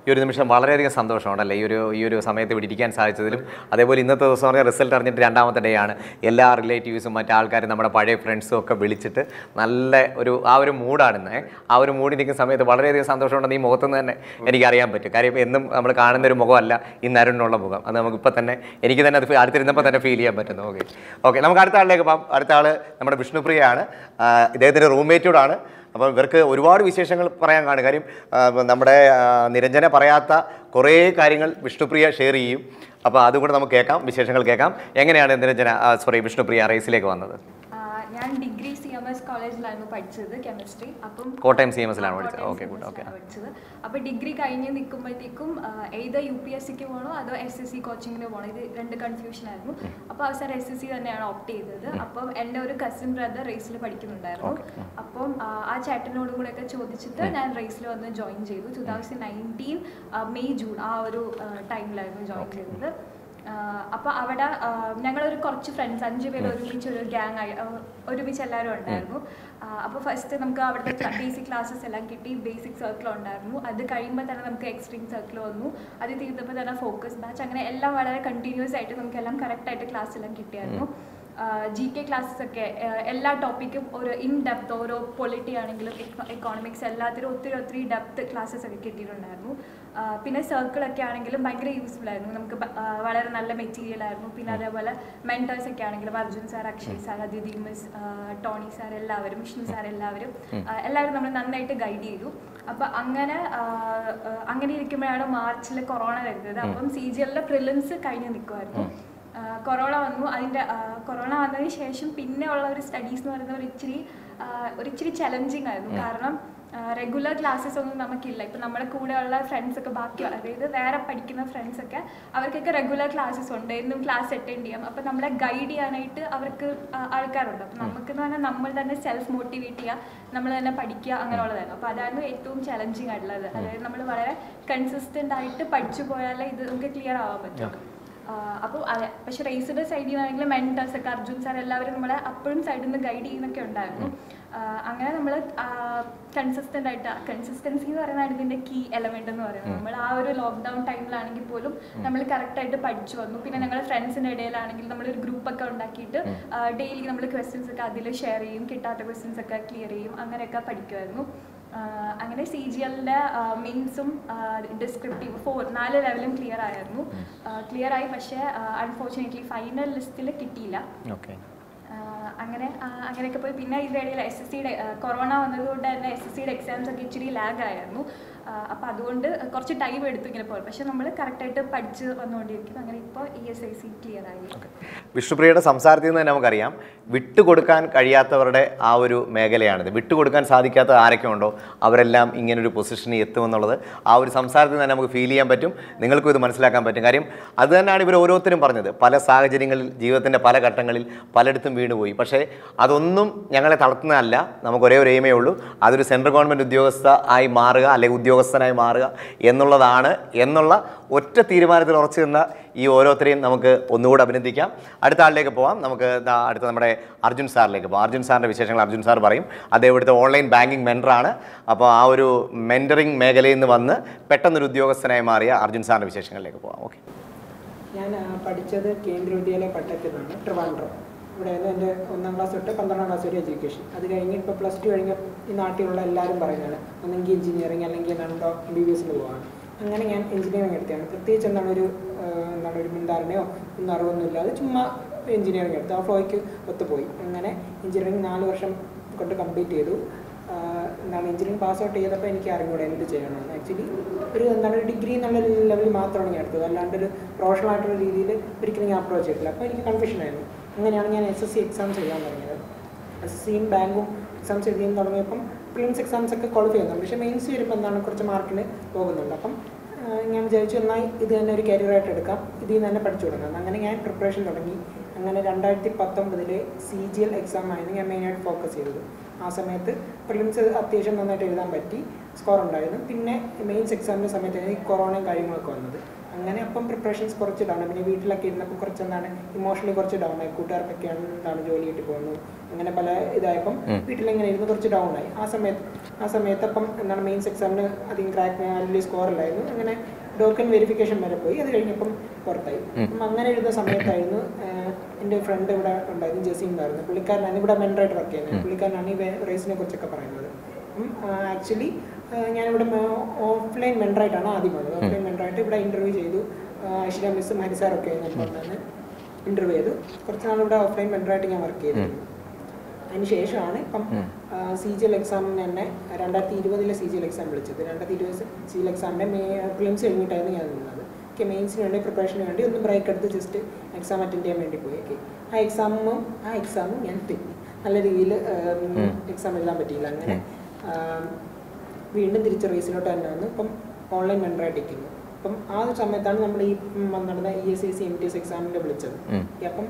ഈ ഒരു നിമിഷം വളരെയധികം സന്തോഷമുണ്ടല്ലേ ഈ ഒരു ഈ ഒരു സമയത്ത് ഇവിടെ ഇരിക്കാൻ സാധിച്ചതിലും അതേപോലെ ഇന്നത്തെ ദിവസം പറഞ്ഞാൽ റിസൾട്ട് അറിഞ്ഞിട്ട് രണ്ടാമത്തെ ഡേ ആണ് എല്ലാ റിലേറ്റീവ്സും മറ്റാൾക്കാരും നമ്മുടെ പഴയ ഫ്രണ്ട്സും ഒക്കെ വിളിച്ചിട്ട് നല്ല ഒരു ആ ഒരു മൂഡാണ് ഇന്ന് ആ ഒരു മൂഡിൽ നിൽക്കുന്ന സമയത്ത് വളരെയധികം സന്തോഷമുണ്ടെന്ന് ഈ മുഖത്തുനിന്ന് തന്നെ എനിക്കറിയാൻ പറ്റും കാര്യം എന്നും നമ്മൾ കാണുന്ന ഒരു മുഖമല്ല ഇന്ന് അരുണിനുള്ള മുഖം അത് നമുക്ക് ഇപ്പം തന്നെ എനിക്ക് തന്നെ അത് അടുത്തിരുന്നപ്പോൾ തന്നെ ഫീൽ ചെയ്യാൻ പറ്റുന്നു ഓക്കെ ഓക്കെ നമുക്ക് അടുത്ത ആളിലേക്ക് പോകാം അടുത്ത ആൾ നമ്മുടെ വിഷ്ണുപ്രിയയാണ് ആ, ഇദ്ദേഹത്തിൻ്റെ റൂംമേറ്റോടാണ് അപ്പോൾ ഇവർക്ക് ഒരുപാട് വിശേഷങ്ങൾ പറയാൻ കാണും കാര്യം ആ, നമ്മുടെ ആ, നിരഞ്ജന പറയാത്ത കുറേ കാര്യങ്ങൾ വിഷ്ണുപ്രിയ ഷെയർ ചെയ്യും അപ്പോൾ അതുകൂടെ നമുക്ക് കേൾക്കാം വിശേഷങ്ങൾ കേൾക്കാം എങ്ങനെയാണ് നിരഞ്ജന സോറി വിഷ്ണുപ്രിയ റേസിലേക്ക് വന്നത് ആ, ഞാൻ ഡിഗ്രി സി എം എസ് കോളേജിലായിരുന്നു പഠിച്ചത് കെമിസ്ട്രി അപ്പം കോട്ടയം സി എം എസിലാണ് ആ, പഠിച്ചത് Kottayam okay CMS good okay ലാണ് പഠിച്ചത് അപ്പോൾ ഡിഗ്രി കഴിഞ്ഞ് നിൽക്കുമ്പോഴത്തേക്കും ഏത് യു പി എസ് സിക്ക് പോകണോ അതോ എസ് എസ് സി കോച്ചിങ്ങിന് പോകണോ ഇത് രണ്ട് കൺഫ്യൂഷൻ ആയിരുന്നു അപ്പോൾ അവസാനം എസ് എസ് സി തന്നെയാണ് ഓപ്റ്റ് ചെയ്തത് അപ്പം എൻ്റെ ഒരു കസിൻ ബ്രദർ റേസിൽ പഠിക്കുന്നുണ്ടായിരുന്നു അപ്പം ആ, ആ ചേട്ടനോടും കൂടെ ഒക്കെ ചോദിച്ചിട്ട് ഞാൻ റേസിൽ വന്ന് ജോയിൻ ചെയ്തു two thousand nineteen May June ആ ഒരു ടൈമിലായിരുന്നു ജോയിൻ ചെയ്തത് അപ്പോൾ അവിടെ ആ, ഞങ്ങളൊരു കുറച്ച് ഫ്രണ്ട്സ് അഞ്ച് പേര് ഒരുമിച്ച് ഒരു ഗ്യാങ് ആയി ആ, ഒരുമിച്ച് എല്ലാവരും ഉണ്ടായിരുന്നു അപ്പോൾ ഫസ്റ്റ് നമുക്ക് അവിടുത്തെ ബേസിക് ക്ലാസ്സസ് എല്ലാം കിട്ടി ബേസിക് സർക്കിൾ ഉണ്ടായിരുന്നു അത് കഴിയുമ്പോൾ തന്നെ നമുക്ക് എക്സ്ട്രീം സർക്കിൾ വന്നു അത് തീർന്നപ്പോൾ തന്നെ ഫോക്കസ് ബാച്ച് അങ്ങനെ എല്ലാം വളരെ കണ്ടിന്യൂസ് ആയിട്ട് നമുക്ക് എല്ലാം കറക്റ്റ് ആയിട്ട് ക്ലാസ് എല്ലാം കിട്ടിയായിരുന്നു ജി കെ ക്ലാസ്സസ് ഒക്കെ ആ, എല്ലാ ടോപ്പിക്കും ഒരു ഇൻ ഡെപ്ത് ഓരോ പൊളിറ്റി ആണെങ്കിലും എക്കോണമിക്സ് എല്ലാത്തിനും ഒത്തിരി ഒത്തിരി ഡെപ്ത് ക്ലാസ്സസ് ഒക്കെ കിട്ടിയിട്ടുണ്ടായിരുന്നു ആ, പിന്നെ സർക്കിളൊക്കെ ആണെങ്കിലും ഭയങ്കര യൂസ്ഫുൾ ആയിരുന്നു നമുക്ക് ബ- ആ, വളരെ നല്ല മെറ്റീരിയൽ ആയിരുന്നു പിന്നെ അതേപോലെ മെൻറ്റേഴ്സ് ഒക്കെ ആണെങ്കിലും Arjun sir Akshay sir Athithi miss Tony sir എല്ലാവരും വിഷ്ണു സാർ എല്ലാവരും ആ, എല്ലാവരും നമ്മൾ നന്നായിട്ട് ഗൈഡ് ചെയ്തു അപ്പം അങ്ങനെ ആ, ആ, അങ്ങനെ ഇരിക്കുമ്പോഴാണ് മാർച്ചിൽ കൊറോണ വരുന്നത് അപ്പം സി ജി എല്ലിലെ പ്രിലിംസ് കഴിഞ്ഞ് നിൽക്കുമായിരുന്നു കൊറോണ വന്നു അതിൻ്റെ കൊറോണ വന്നതിന് ശേഷം പിന്നെ ഉള്ള ഒരു സ്റ്റഡീസ് എന്ന് പറയുന്നത് ഒരു ഇച്ചിരി ആ, ഒരു ഇച്ചിരി ചലഞ്ചിങ് ആയിരുന്നു കാരണം റെഗുലർ ക്ലാസ്സസ് ഒന്നും നമുക്കില്ല ഇപ്പം നമ്മുടെ കൂടെയുള്ള ഫ്രണ്ട്സ് ഒക്കെ ബാക്കി അതായത് വേറെ പഠിക്കുന്ന ഫ്രണ്ട്സ് ഒക്കെ അവർക്കൊക്കെ റെഗുലർ ക്ലാസ്സസ് ഉണ്ട് എന്നും ക്ലാസ് അറ്റൻഡ് ചെയ്യാം അപ്പം നമ്മളെ ഗൈഡ് ചെയ്യാനായിട്ട് അവർക്ക് ആ, ആൾക്കാരുണ്ട് അപ്പം നമുക്ക് എന്ന് പറഞ്ഞാൽ നമ്മൾ തന്നെ സെൽഫ് മോട്ടിവേറ്റ് ചെയ്യുക നമ്മൾ തന്നെ പഠിക്കുക അങ്ങനെയുള്ളതായിരുന്നു അപ്പോൾ അതായിരുന്നു ഏറ്റവും ചലഞ്ചിങ് ആയിട്ടുള്ളത് അതായത് നമ്മൾ വളരെ കൺസിസ്റ്റൻ്റ് ആയിട്ട് പഠിച്ചു പോയാലേ ഇത് നമുക്ക് ക്ലിയർ ആവാൻ പറ്റും അപ്പോൾ പക്ഷെ റേസിൻ്റെ സൈഡിൽ നിന്നാണെങ്കിലും മെൻറ്റേഴ്സ് ഒക്കെ അർജുൻ സാർ എല്ലാവരും നമ്മളെ അപ്പോഴും സൈഡിൽ നിന്ന് ഗൈഡ് ചെയ്യുന്നൊക്കെ ഉണ്ടായിരുന്നു ആ, അങ്ങനെ നമ്മൾ കൺസിസ്റ്റൻ്റ് ആയിട്ട് കൺസിസ്റ്റൻസി എന്ന് പറയുന്നതാണ് ഇതിൻ്റെ കീ എലമെൻ്റ് എന്ന് പറയുന്നത് നമ്മൾ ആ ഒരു ലോക്ക്ഡൗൺ ടൈമിലാണെങ്കിൽ പോലും നമ്മൾ കറക്റ്റായിട്ട് പഠിച്ചു വന്നു പിന്നെ ഞങ്ങളുടെ ഫ്രണ്ട്സിൻ്റെ ഇടയിലാണെങ്കിൽ നമ്മളൊരു ഗ്രൂപ്പൊക്കെ ഉണ്ടാക്കിയിട്ട് ഡെയിലി നമ്മൾ ക്വസ്റ്റ്യൻസ് ഒക്കെ അതിൽ ഷെയർ ചെയ്യും കിട്ടാത്ത ക്വസ്റ്റ്യൻസ് ഒക്കെ ക്ലിയർ ചെയ്യും അങ്ങനെയൊക്കെ പഠിക്കുമായിരുന്നു ആഹ് അങ്ങനെ സി ജി എല്ലിൻ്റെ മെയിൻസും ഡിസ്ക്രിപ്റ്റീവ് ഫോർ നാല് ലെവലും ക്ലിയർ ആയിരുന്നു ക്ലിയർ ആയി പക്ഷേ അൺഫോർച്ചുനേറ്റ്ലി ഫൈനൽ ലിസ്റ്റിൽ കിട്ടിയില്ല ഓക്കെ ആഹ് അങ്ങനെ ആഹ് അങ്ങനെയൊക്കെ പോയി പിന്നെ ഇതിനിടയിൽ എസ് എസ് സിയുടെ കൊറോണ വന്നതുകൊണ്ട് തന്നെ എസ് എസ് സിയുടെ എക്സാംസ് ഒക്കെ ഇച്ചിരി ലാഗ് ആയിരുന്നു അപ്പോൾ അതുകൊണ്ട് കുറച്ച് ടൈം എടുത്തു ഇങ്ങനെ പോയി പക്ഷേ നമ്മൾ കറക്റ്റായിട്ട് പഠിച്ച് വന്നുകൊണ്ടിരിക്കും അങ്ങനെ ഇപ്പോൾ E S I C clear ആയി വിഷ്ണുപ്രിയയുടെ സംസാരത്തിൽ നിന്ന് തന്നെ നമുക്കറിയാം വിട്ടുകൊടുക്കാൻ കഴിയാത്തവരുടെ ആ ഒരു മേഖലയാണിത് വിട്ടുകൊടുക്കാൻ സാധിക്കാത്ത ആരൊക്കെ ഉണ്ടോ അവരെല്ലാം ഇങ്ങനൊരു പൊസിഷനിൽ എത്തുമെന്നുള്ളത് ആ ഒരു സംസാരത്തിൽ നിന്ന് തന്നെ നമുക്ക് ഫീൽ ചെയ്യാൻ പറ്റും നിങ്ങൾക്കും ഇത് മനസ്സിലാക്കാൻ പറ്റും കാര്യം അത് തന്നെയാണ് ഇവർ ഓരോരുത്തരും പറഞ്ഞത് പല സാഹചര്യങ്ങളിൽ ജീവിതത്തിൻ്റെ പല ഘട്ടങ്ങളിൽ പലയിടത്തും വീണുപോയി പക്ഷേ അതൊന്നും ഞങ്ങളെ തളർത്തുന്നതല്ല നമുക്ക് ഒരേ ഒരു എയിമേ ഉള്ളൂ അതൊരു സെൻട്രൽ ഗവൺമെൻറ് ഉദ്യോഗസ്ഥ ആയി മാറുക അല്ലെങ്കിൽ ഉദ്യോഗസ്ഥനായി മാറുക എന്നുള്ളതാണ് എന്നുള്ള ഒറ്റ തീരുമാനത്തിൽ ഉറച്ചു നിന്ന ഈ ഓരോരുത്തരെയും നമുക്ക് ഒന്നുകൂടെ അഭിനന്ദിക്കാം അടുത്ത ആളിലേക്ക് പോവാം നമുക്ക് ദാ അടുത്ത നമ്മുടെ അർജുൻ സാറിലേക്ക് പോകാം അർജുൻ സാറിൻ്റെ വിശേഷങ്ങൾ അർജുൻ സാർ പറയും അദ്ദേഹം ഇവിടുത്തെ ഓൺലൈൻ ബാങ്കിങ് മെൻറ്ററാണ് അപ്പോൾ ആ ഒരു മെൻറ്ററിങ് മേഖലയിൽ നിന്ന് വന്ന് പെട്ടെന്നൊരു ഉദ്യോഗസ്ഥനായി മാറിയ അർജുൻ സാറിൻ്റെ വിശേഷങ്ങളിലേക്ക് പോകാം ഓക്കെ ഞാൻ ആ, പഠിച്ചത് കേന്ദ്രീയ വിദ്യാലയ പട്ടത്തിൽ നിന്നാണ് ട്രിവാൻഡ്രം ഇവിടെയായിരുന്നു എൻ്റെ ഒന്നാം ക്ലാസ് തൊട്ട് പന്ത്രണ്ടാം ക്ലാസ് വരെ എഡ്യൂക്കേഷൻ അത് കഴിഞ്ഞ് ഇപ്പോൾ പ്ലസ് ടു കഴിഞ്ഞ ഈ നാട്ടിലുള്ള എല്ലാവരും പറയുന്നത് ഒന്നെങ്കിൽ എഞ്ചിനീയറിംഗ് അല്ലെങ്കിൽ എന്താണ് എം ബി ബി എസിൽ പോവാണ് അങ്ങനെ ഞാൻ എഞ്ചിനീയറിംഗ് എടുത്തതാണ് പ്രത്യേകിച്ച് എന്താണ് ഒരു ആ, എന്താണ് ഒരു മുൻധാരണയോ ഒന്നും അറിവൊന്നുമില്ല അത് ചുമ്മാ എഞ്ചിനീയറിംഗ് എടുത്തു ആ ഫ്ലോയ്ക്ക് ഒത്തുപോയി അങ്ങനെ എഞ്ചിനീയറിംഗ് നാല് വർഷം കൊണ്ട് കംപ്ലീറ്റ് ചെയ്തു ആ, എന്താണ് എഞ്ചിനീയറിംഗ് പാസ് ഔട്ട് ചെയ്തപ്പോൾ എനിക്ക് അറിഞ്ഞൂടെ എന്ത് ചെയ്യണമെന്ന് ആക്ച്വലി ഒരു എന്താണ് ഒരു ഡിഗ്രി എന്നുള്ള ലെവലിൽ മാത്രമാണ് ഞാൻ എടുത്തത് അല്ലാണ്ട് ഒരു പ്രൊഫഷണൽ ആയിട്ടുള്ള രീതിയിൽ ഒരിക്കലും ഞാൻ അപ്രോച്ച് ചെയ്തിട്ടില്ല അപ്പോൾ എനിക്ക് കൺഫ്യൂഷൻ ആയിരുന്നു അങ്ങനെയാണ് ഞാൻ എസ് എസ് സി എക്സാംസ് എഴുതാൻ തുടങ്ങിയത് എസ് എസ് സിയും ബാങ്കും എക്സാംസ് എഴുതിയും തുടങ്ങിയപ്പം പ്രിലിംസ് എക്സാംസ് ഒക്കെ ക്വാളിഫൈ ചെയ്യുന്നുണ്ട് പക്ഷേ മെയിൻസ് വരുമ്പോൾ എന്താണ് കുറച്ച് മാർക്കിന് പോകുന്നുണ്ട് അപ്പം ആ, ഞാൻ വിചാരിച്ചു എന്നാൽ ഇത് തന്നെ ഒരു കരിയറായിട്ട് എടുക്കാം ഇതിൽ നിന്ന് തന്നെ പഠിച്ചു തുടങ്ങാം അങ്ങനെ ഞാൻ പ്രിപ്പറേഷൻ തുടങ്ങി അങ്ങനെ രണ്ടായിരത്തി പത്തൊമ്പതിൽ സി ജി എൽ എക്സാം ആയിരുന്നു ഞാൻ മെയിനായിട്ട് ഫോക്കസ് ചെയ്തത് ആ സമയത്ത് പ്രിലിംസ് അത്യാവശ്യം നന്നായിട്ട് എഴുതാൻ പറ്റി സ്കോർ ഉണ്ടായിരുന്നു പിന്നെ മെയിൻസ് എക്സാമിൻ്റെ സമയത്ത് ഈ കൊറോണയും കാര്യങ്ങളൊക്കെ വന്നത് അങ്ങനെ അപ്പം പ്രിപ്പറേഷൻസ് കുറച്ച് ഡൗൺ ആയി പിന്നെ വീട്ടിലൊക്കെ ഇരുന്നപ്പോൾ കുറച്ച് എന്താണ് ഇമോഷണലി കുറച്ച് ഡൗൺ ആയി കൂട്ടുകാർക്കൊക്കെയാണ് എന്താണ് ജോലി കിട്ടി പോകുന്നു അങ്ങനെ പല ഇതായപ്പം വീട്ടിലിങ്ങനെ ഇരുന്ന് കുറച്ച് ഡൗൺ ആയി ആ സമയത്ത് ആ സമയത്ത് അപ്പം എന്താണ് മെയിൻസ് എക്സാമിന് അധികം ക്രാക്ക് വലിയ സ്കോർ അല്ലായിരുന്നു അങ്ങനെ ഡോക്യുമെന്റ് വെരിഫിക്കേഷൻ വരെ പോയി അത് കഴിഞ്ഞപ്പം പുറത്തായി അപ്പം അങ്ങനെ എഴുതുന്ന സമയത്തായിരുന്നു ആഹ്, എൻ്റെ ഫ്രണ്ട് ഇവിടെ ഉണ്ടായിരുന്നു ജസീം ഉണ്ടായിരുന്നു പുള്ളിക്കാരനാണ് ഇവിടെ മെൻഡറായിട്ട് വർക്ക് ചെയ്യുന്നത് പുള്ളിക്കാരനാണ് ഈ റേസിനെ കുറിച്ചൊക്കെ പറയുന്നത് ആക്ച്വലി ഞാനിവിടെ ഓഫ്ലൈൻ മെൻഡറായിട്ടാണ് ആദ്യം വന്നത് ഓഫ്ലൈൻ മെൻഡറായിട്ട് ഇവിടെ ഇൻ്റർവ്യൂ ചെയ്തു ഐശ്വര്യ മിസ്സും ഹരിസാറൊക്കെ ഞങ്ങൾക്ക് ഇൻ്റർവ്യൂ ചെയ്തു കുറച്ച് നാൾ ഇവിടെ ഓഫ്ലൈൻ മെൻഡറായിട്ട് ഞാൻ വർക്ക് ചെയ്തു അതിന് ശേഷമാണ് ഇപ്പം സി ജി എൽ എക്സാമിന് തന്നെ രണ്ടായിരത്തി ഇരുപതിലെ സി ജി എൽ എക്സാം വിളിച്ചത് രണ്ടായിരത്തി ഇരുപത് സി ജി എൽ എക്സാമിൻ്റെ മേ പ്രിലിംസ് കഴിഞ്ഞിട്ടായിരുന്നു ഞാൻ നിന്നത് ഓക്കെ മെയിൻസിന് വേണ്ടി പ്രിപ്പറേഷന് വേണ്ടി ഒന്ന് ബ്രേക്ക് എടുത്ത് ജസ്റ്റ് എക്സാം അറ്റൻഡ് ചെയ്യാൻ വേണ്ടി പോയി ഓക്കെ ആ എക്സാമും ആ എക്സാമും ഞാൻ തെറ്റി നല്ല രീതിയിൽ എക്സാം എഴുതാൻ പറ്റിയില്ല അങ്ങനെ ആം, വീണ്ടും തിരിച്ച് റേസിലോട്ട് തന്നെ വന്നു ഇപ്പം ഓൺലൈൻ മെൻഡറായിട്ട് ഇരിക്കുന്നു അപ്പം ആ ഒരു സമയത്താണ് നമ്മൾ ഈ ഉം, നടന്ന E S I C M T S എക്സാമിൻ്റെ വിളിച്ചത് Okay, അപ്പം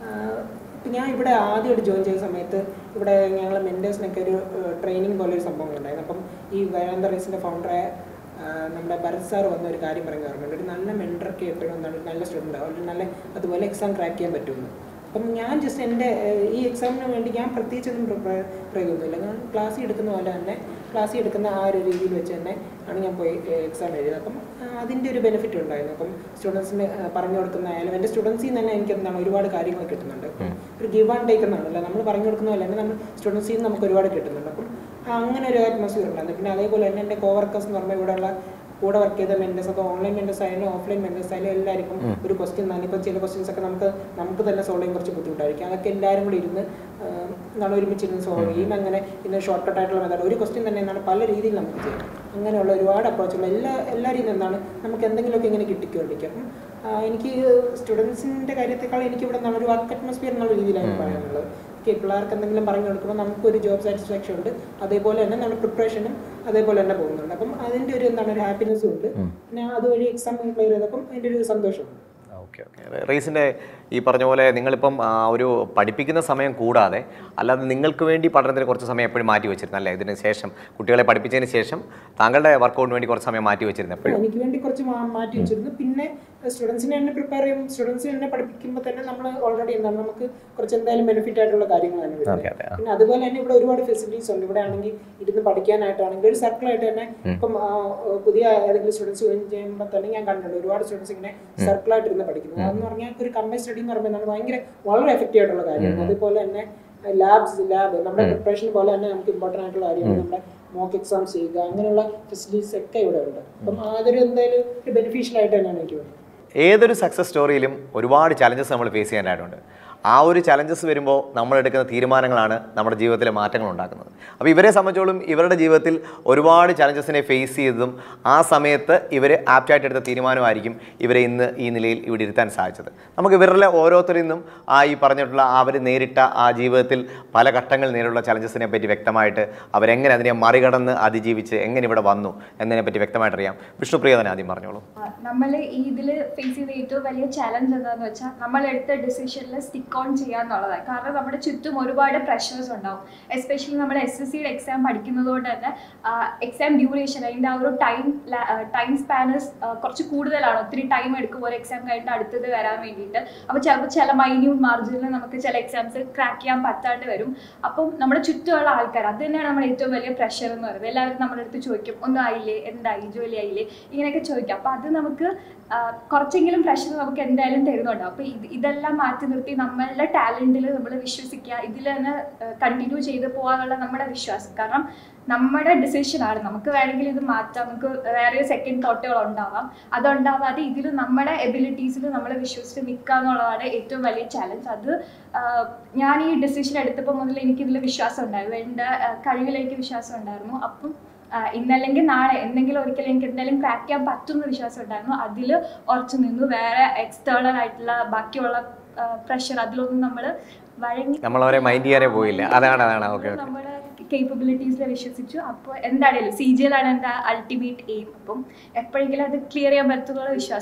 ഇപ്പം ഞാൻ ഇവിടെ ആദ്യമായിട്ട് ജോയിൻ ചെയ്ത സമയത്ത് ഇവിടെ ഞങ്ങൾ മെൻറ്റേഴ്സിനൊക്കെ ഒരു ട്രെയിനിങ് പോലെ ഒരു സംഭവം ഉണ്ടായിരുന്നു അപ്പം ഈ വേദാന്ത റേസിൻ്റെ ഫൗണ്ടറായ നമ്മുടെ ഭരത് സാർ വന്ന ഒരു കാര്യം പറയുന്ന ഓർമ്മയുണ്ട് ഒരു നല്ല മെൻറ്ററൊക്കെ എപ്പോഴും എന്താണ് ഒരു നല്ല സ്റ്റുഡൻ്റ് ആവും ഒരു നല്ല അതുപോലെ എക്സാം ക്രാക്ക് ചെയ്യാൻ പറ്റുമെന്ന് അപ്പം ഞാൻ ജസ്റ്റ് എൻ്റെ ഏഹ്, ഈ എക്സാമിന് വേണ്ടി ഞാൻ പ്രത്യേകിച്ചൊന്നും പ്രിപ്പയർ ചെയ്തൊന്നുമില്ല ഞാൻ ക്ലാസ്സിൽ എടുക്കുന്ന പോലെ തന്നെ ക്ലാസ്സിൽ എടുക്കുന്ന ആ ഒരു രീതിയിൽ വെച്ച് തന്നെ ആണ് ഞാൻ പോയി എക്സാം എഴുതിയത് അപ്പം ആ, അതിൻ്റെ ഒരു ബെനിഫിറ്റ് ഉണ്ടായിരുന്നു അപ്പം സ്റ്റുഡൻസിന് പറഞ്ഞു കൊടുക്കുന്ന ആയാലും എൻ്റെ സ്റ്റുഡൻസിൽ നിന്ന് തന്നെ എനിക്ക് എന്താണ് ഒരുപാട് കാര്യങ്ങൾ കിട്ടുന്നുണ്ട് അപ്പം ഒരു ഗിവ് ആൻഡ് ടേക്ക് എന്നാണല്ലോ നമ്മൾ പറഞ്ഞു കൊടുക്കുന്ന പോലെ തന്നെ നമ്മൾ സ്റ്റുഡൻസിൽ നിന്ന് നമുക്ക് ഒരുപാട് കിട്ടുന്നുണ്ട് അപ്പം അങ്ങനെ ഒരു അറ്റ്മോസ്ഫിയർ ഉണ്ടായിരുന്നു പിന്നെ അതേപോലെ തന്നെ എൻ്റെ കോവർക്കേഴ്സ് എന്ന് പറയുമ്പോൾ ഇവിടെയുള്ള കൂടെ വർക്ക് ചെയ്ത മെൻറ്റേഴ്സ് അത് ഓൺലൈൻ മെൻറ്റേഴ്സ് ആയാലും ഓഫ്ലൈൻ മെൻറ്റേഴ്സ് ആയാലും എല്ലാവർക്കും ഒരു ക്വസ്റ്റ്യൻ തന്നെ ഇപ്പോൾ ചില ക്വസ്റ്റ്യൻസ് ഒക്കെ നമുക്ക് നമുക്ക് തന്നെ സോൾവ് ചെയ്യാൻ കുറച്ച് ബുദ്ധിമുട്ടായിരിക്കും അതൊക്കെ എല്ലാവരും കൂടി ഇരുന്ന് ആഹ്, എന്താണ് ഒരുമിച്ച് ഇരുന്ന് സോൾവ് ചെയ്യും അങ്ങനെ ഇന്ന് ഷോർട്ട് കട്ട് ആയിട്ടുള്ള മെത്തേഡ് ഒരു ക്വസ്റ്റ്യൻ തന്നെ എന്താണ് പല രീതിയിൽ നമുക്ക് ചെയ്യാം അങ്ങനെയുള്ള ഒരുപാട് അപ്രോച്ചുകൾ എല്ലാ എല്ലാവരും എന്താണ് നമുക്ക് എന്തെങ്കിലുമൊക്കെ ഇങ്ങനെ കിട്ടിക്കൊണ്ടിരിക്കും അപ്പം ആഹ്, എനിക്ക് സ്റ്റുഡൻസിൻ്റെ കാര്യത്തെക്കാൾ എനിക്ക് ഇവിടെ നിന്നാണ് ഒരു വർക്ക് അറ്റ്മോസ്ഫിയർ എന്നുള്ള രീതിയിലാണ് പറയാനുള്ളത് ഓക്കെ പിള്ളേർക്ക് എന്തെങ്കിലും പറഞ്ഞു കൊടുക്കുമ്പോൾ നമുക്കൊരു ജോബ് സാറ്റിസ്ഫാക്ഷൻ ഉണ്ട് അതേപോലെ തന്നെ നമ്മുടെ പ്രിപ്പറേഷനും അതേപോലെ തന്നെ പോകുന്നുണ്ട് അപ്പം അതിൻ്റെ ഒരു എന്താണ് ഒരു ഹാപ്പിനെസ്സും ഉണ്ട് പിന്നെ അതുവഴി എക്സാം ക്ലിയർ ചെയ്തപ്പം അതിൻ്റെ ഒരു സന്തോഷമുണ്ട് ഓക്കെ ഓക്കെ റേസിൻ്റെ ഈ പറഞ്ഞ പോലെ നിങ്ങളിപ്പം ആ, ഒരു പഠിപ്പിക്കുന്ന സമയം കൂടാതെ അല്ലാതെ നിങ്ങൾക്ക് വേണ്ടി പഠനത്തിന് കുറച്ച് സമയം എപ്പോഴും മാറ്റി വെച്ചിരുന്നു അല്ലേ ഇതിന് ശേഷം കുട്ടികളെ പഠിപ്പിച്ചതിന് ശേഷം താങ്കളുടെ വർക്കൗട്ടിന് വേണ്ടി കുറച്ച് സമയം മാറ്റി വെച്ചിരുന്നു എപ്പോഴും എനിക്ക് വേണ്ടി കുറച്ച് മാ- മാറ്റി വെച്ചിരുന്നു പിന്നെ സ്റ്റുഡൻസിനെ തന്നെ പ്രിപ്പയർ ചെയ്യും സ്റ്റുഡൻസിനെ തന്നെ പഠിപ്പിക്കുമ്പോൾ തന്നെ നമ്മൾ ഓൾറെഡി എന്താണ് നമുക്ക് കുറച്ച് എന്തായാലും ബെനിഫിറ്റ് ആയിട്ടുള്ള കാര്യങ്ങൾ തന്നെ വരുന്നത്. അതെ, അതെ, ആ. പിന്നെ അതുപോലെ തന്നെ ഇവിടെ ഒരുപാട് ഫെസിലിറ്റീസ് ഉണ്ട് ഇവിടെ ആണെങ്കിൽ ഇരുന്ന് പഠിക്കാനായിട്ടാണെങ്കിൽ ഒരു സർക്കിളായിട്ട് തന്നെ ഇപ്പം ആ, പുതിയ ഏതെങ്കിലും സ്റ്റുഡൻസ് ജോയിൻ ചെയ്യുമ്പോൾ തന്നെ ഞാൻ കണ്ടിട്ടുണ്ട് ഒരുപാട് സ്റ്റുഡൻസ് ഇങ്ങനെ സർക്കിളായിട്ട് ഇരുന്ന് പഠിക്കുന്നു അതെന്ന് പറഞ്ഞാൽ ഒരു കമ്പൈൻ സ്റ്റഡി എന്ന് പറയുമ്പോൾ എന്താണ് ഭയങ്കര വളരെ എഫക്റ്റീവ് ആയിട്ടുള്ള കാര്യമാണ് അതുപോലെ തന്നെ ലാബ്സ് ലാബ് നമ്മുടെ പ്രിപ്പറേഷൻ പോലെ തന്നെ നമുക്ക് ഇമ്പോർട്ടൻ്റ് ആയിട്ടുള്ള കാര്യമാണ് നമ്മുടെ മോക്ക് എക്സാംസ് ചെയ്യുക അങ്ങനെയുള്ള ഫെസിലിറ്റീസ് ഒക്കെ ഇവിടെ ഉണ്ട് അപ്പം അതൊരു എന്തായാലും ഒരു ബെനിഫിഷ്യൽ ആയിട്ട് തന്നെയാണ് എനിക്ക് തോന്നുന്നത് ഏതൊരു സക്സസ് സ്റ്റോറിയിലും ഒരുപാട് ചലഞ്ചസ് നമ്മൾ ഫേസ് ചെയ്യാനായിട്ടുണ്ട് ആ ഒരു ചലഞ്ചസ് വരുമ്പോൾ നമ്മൾ എടുക്കുന്ന തീരുമാനങ്ങളാണ് നമ്മുടെ ജീവിതത്തിലെ മാറ്റങ്ങൾ ഉണ്ടാക്കുന്നത് അപ്പോൾ ഇവരെ സംബന്ധിച്ചോളം ഇവരുടെ ജീവിതത്തിൽ ഒരുപാട് ചലഞ്ചസിനെ ഫേസ് ചെയ്തതും ആ സമയത്ത് ഇവർ ആപ്റ്റായിട്ട് എടുത്ത തീരുമാനമായിരിക്കും ഇവരെ ഇന്ന് ഈ നിലയിൽ ഇവിടെ ഇരുത്താൻ സാധിച്ചത് നമുക്ക് ഇവരുടെ ഓരോരുത്തരിൽ നിന്നും ആ ഈ പറഞ്ഞിട്ടുള്ള അവർ നേരിട്ട ആ ജീവിതത്തിൽ പല ഘട്ടങ്ങൾ നേരിട്ടുള്ള ചലഞ്ചസിനെ പറ്റി വ്യക്തമായിട്ട് അവരെങ്ങനെ അതിനെ മറികടന്ന് അതിജീവിച്ച് എങ്ങനെ ഇവിടെ വന്നു എന്നതിനെ പറ്റി വ്യക്തമായിട്ട് അറിയാം വിഷ്ണുപ്രിയ തന്നെ ആദ്യം പറഞ്ഞോളൂ നമ്മൾ ഈ ഇതിൽ ഫേസ് ചെയ്ത ഏറ്റവും വലിയ ചലഞ്ച് എന്താണെന്ന് വെച്ചാൽ നമ്മൾ എടുത്ത ഡിസിഷനിൽ സ്റ്റിക്ക് ഓൺ ചെയ്യാന്നുള്ളതാണ് കാരണം നമ്മുടെ ചുറ്റും ഒരുപാട് പ്രഷേഴ്സ് ഉണ്ടാവും എസ്പെഷ്യലി നമ്മൾ എസ് എസ് സിയുടെ എക്സാം പഠിക്കുന്നത് കൊണ്ട് തന്നെ എക്സാം ഡ്യൂറേഷൻ അതിൻ്റെ ആ ഒരു ടൈം ടൈം സ്പാനസ് കുറച്ച് കൂടുതലാണ് ഒത്തിരി ടൈം എടുക്കും ഒരു എക്സാം കഴിഞ്ഞിട്ട് അടുത്തത് വരാൻ വേണ്ടിയിട്ട് അപ്പോൾ ചിലപ്പോൾ ചില മൈന്യൂട്ട് മാർജിനിൽ നമുക്ക് ചില എക്സാംസ് ക്രാക്ക് ചെയ്യാൻ പറ്റാണ്ട് വരും അപ്പം നമ്മുടെ ചുറ്റുമുള്ള ആൾക്കാർ അത് തന്നെയാണ് നമ്മുടെ ഏറ്റവും വലിയ പ്രഷർ എന്ന് പറയുന്നത് എല്ലാവരും നമ്മുടെ അടുത്ത് ചോദിക്കും ഒന്നും ആയില്ലേ എന്തായി ജോലി ആയില്ലേ ഇങ്ങനെയൊക്കെ ചോദിക്കും അപ്പോൾ അത് നമുക്ക് ആ, കുറച്ചെങ്കിലും പ്രഷർ നമുക്ക് എന്തായാലും തരുന്നുണ്ടാവും അപ്പോൾ ഇത് ഇതെല്ലാം മാറ്റി നിർത്തി നമ്മളുടെ ടാലൻറ്റിൽ നമ്മൾ വിശ്വസിക്കുക ഇതിൽ തന്നെ കണ്ടിന്യൂ ചെയ്ത് പോകാനുള്ള നമ്മുടെ വിശ്വാസം കാരണം നമ്മുടെ ഡിസിഷനാണ് നമുക്ക് വേണമെങ്കിൽ ഇത് മാറ്റാം നമുക്ക് വേറെ സെക്കൻഡ് തോട്ടുകൾ ഉണ്ടാവാം അതുണ്ടാവാതെ ഇതിൽ നമ്മുടെ എബിലിറ്റീസിൽ നമ്മൾ വിശ്വസിച്ച് നിൽക്കുക എന്നുള്ളതാണ് ഏറ്റവും വലിയ ചാലഞ്ച് അത് ആ, ഞാൻ ഈ ഡിസിഷൻ എടുത്തപ്പോൾ മുതൽ എനിക്കിതിൽ വിശ്വാസം ഉണ്ടായിരുന്നു എൻ്റെ ആ, കഴിവിലേക്ക് വിശ്വാസം ഉണ്ടായിരുന്നു അപ്പം ആ, ഇന്നല്ലെങ്കിൽ നാളെ എന്തെങ്കിലും ഒരിക്കലും എനിക്ക് എന്തായാലും ക്രാക്ക് ചെയ്യാൻ പറ്റുന്ന വിശ്വാസം ഉണ്ടായിരുന്നു അതിൽ ഉറച്ചു നിന്നു വേറെ എക്സ്റ്റേണൽ ആയിട്ടുള്ള ബാക്കിയുള്ള പ്രഷർ അതിലൊന്നും നമ്മൾ വഴങ്ങി നമ്മളവരെ മൈൻഡ് ചെയ്യാനേ പോയില്ല അതാണ് അതാണ് ഓക്കെ ഓക്കെ നമ്മുടെ കേപ്പബിലിറ്റീസിൽ വിശ്വസിച്ചു അപ്പോൾ എന്താണേലും സി ജി എല്ലാണ് എൻ്റെ അൾട്ടിമേറ്റ് എയിം അപ്പം എപ്പോഴെങ്കിലും അത് ക്ലിയർ ചെയ്യാൻ പറ്റുന്നുള്ള വിശ്വാസമുണ്ട്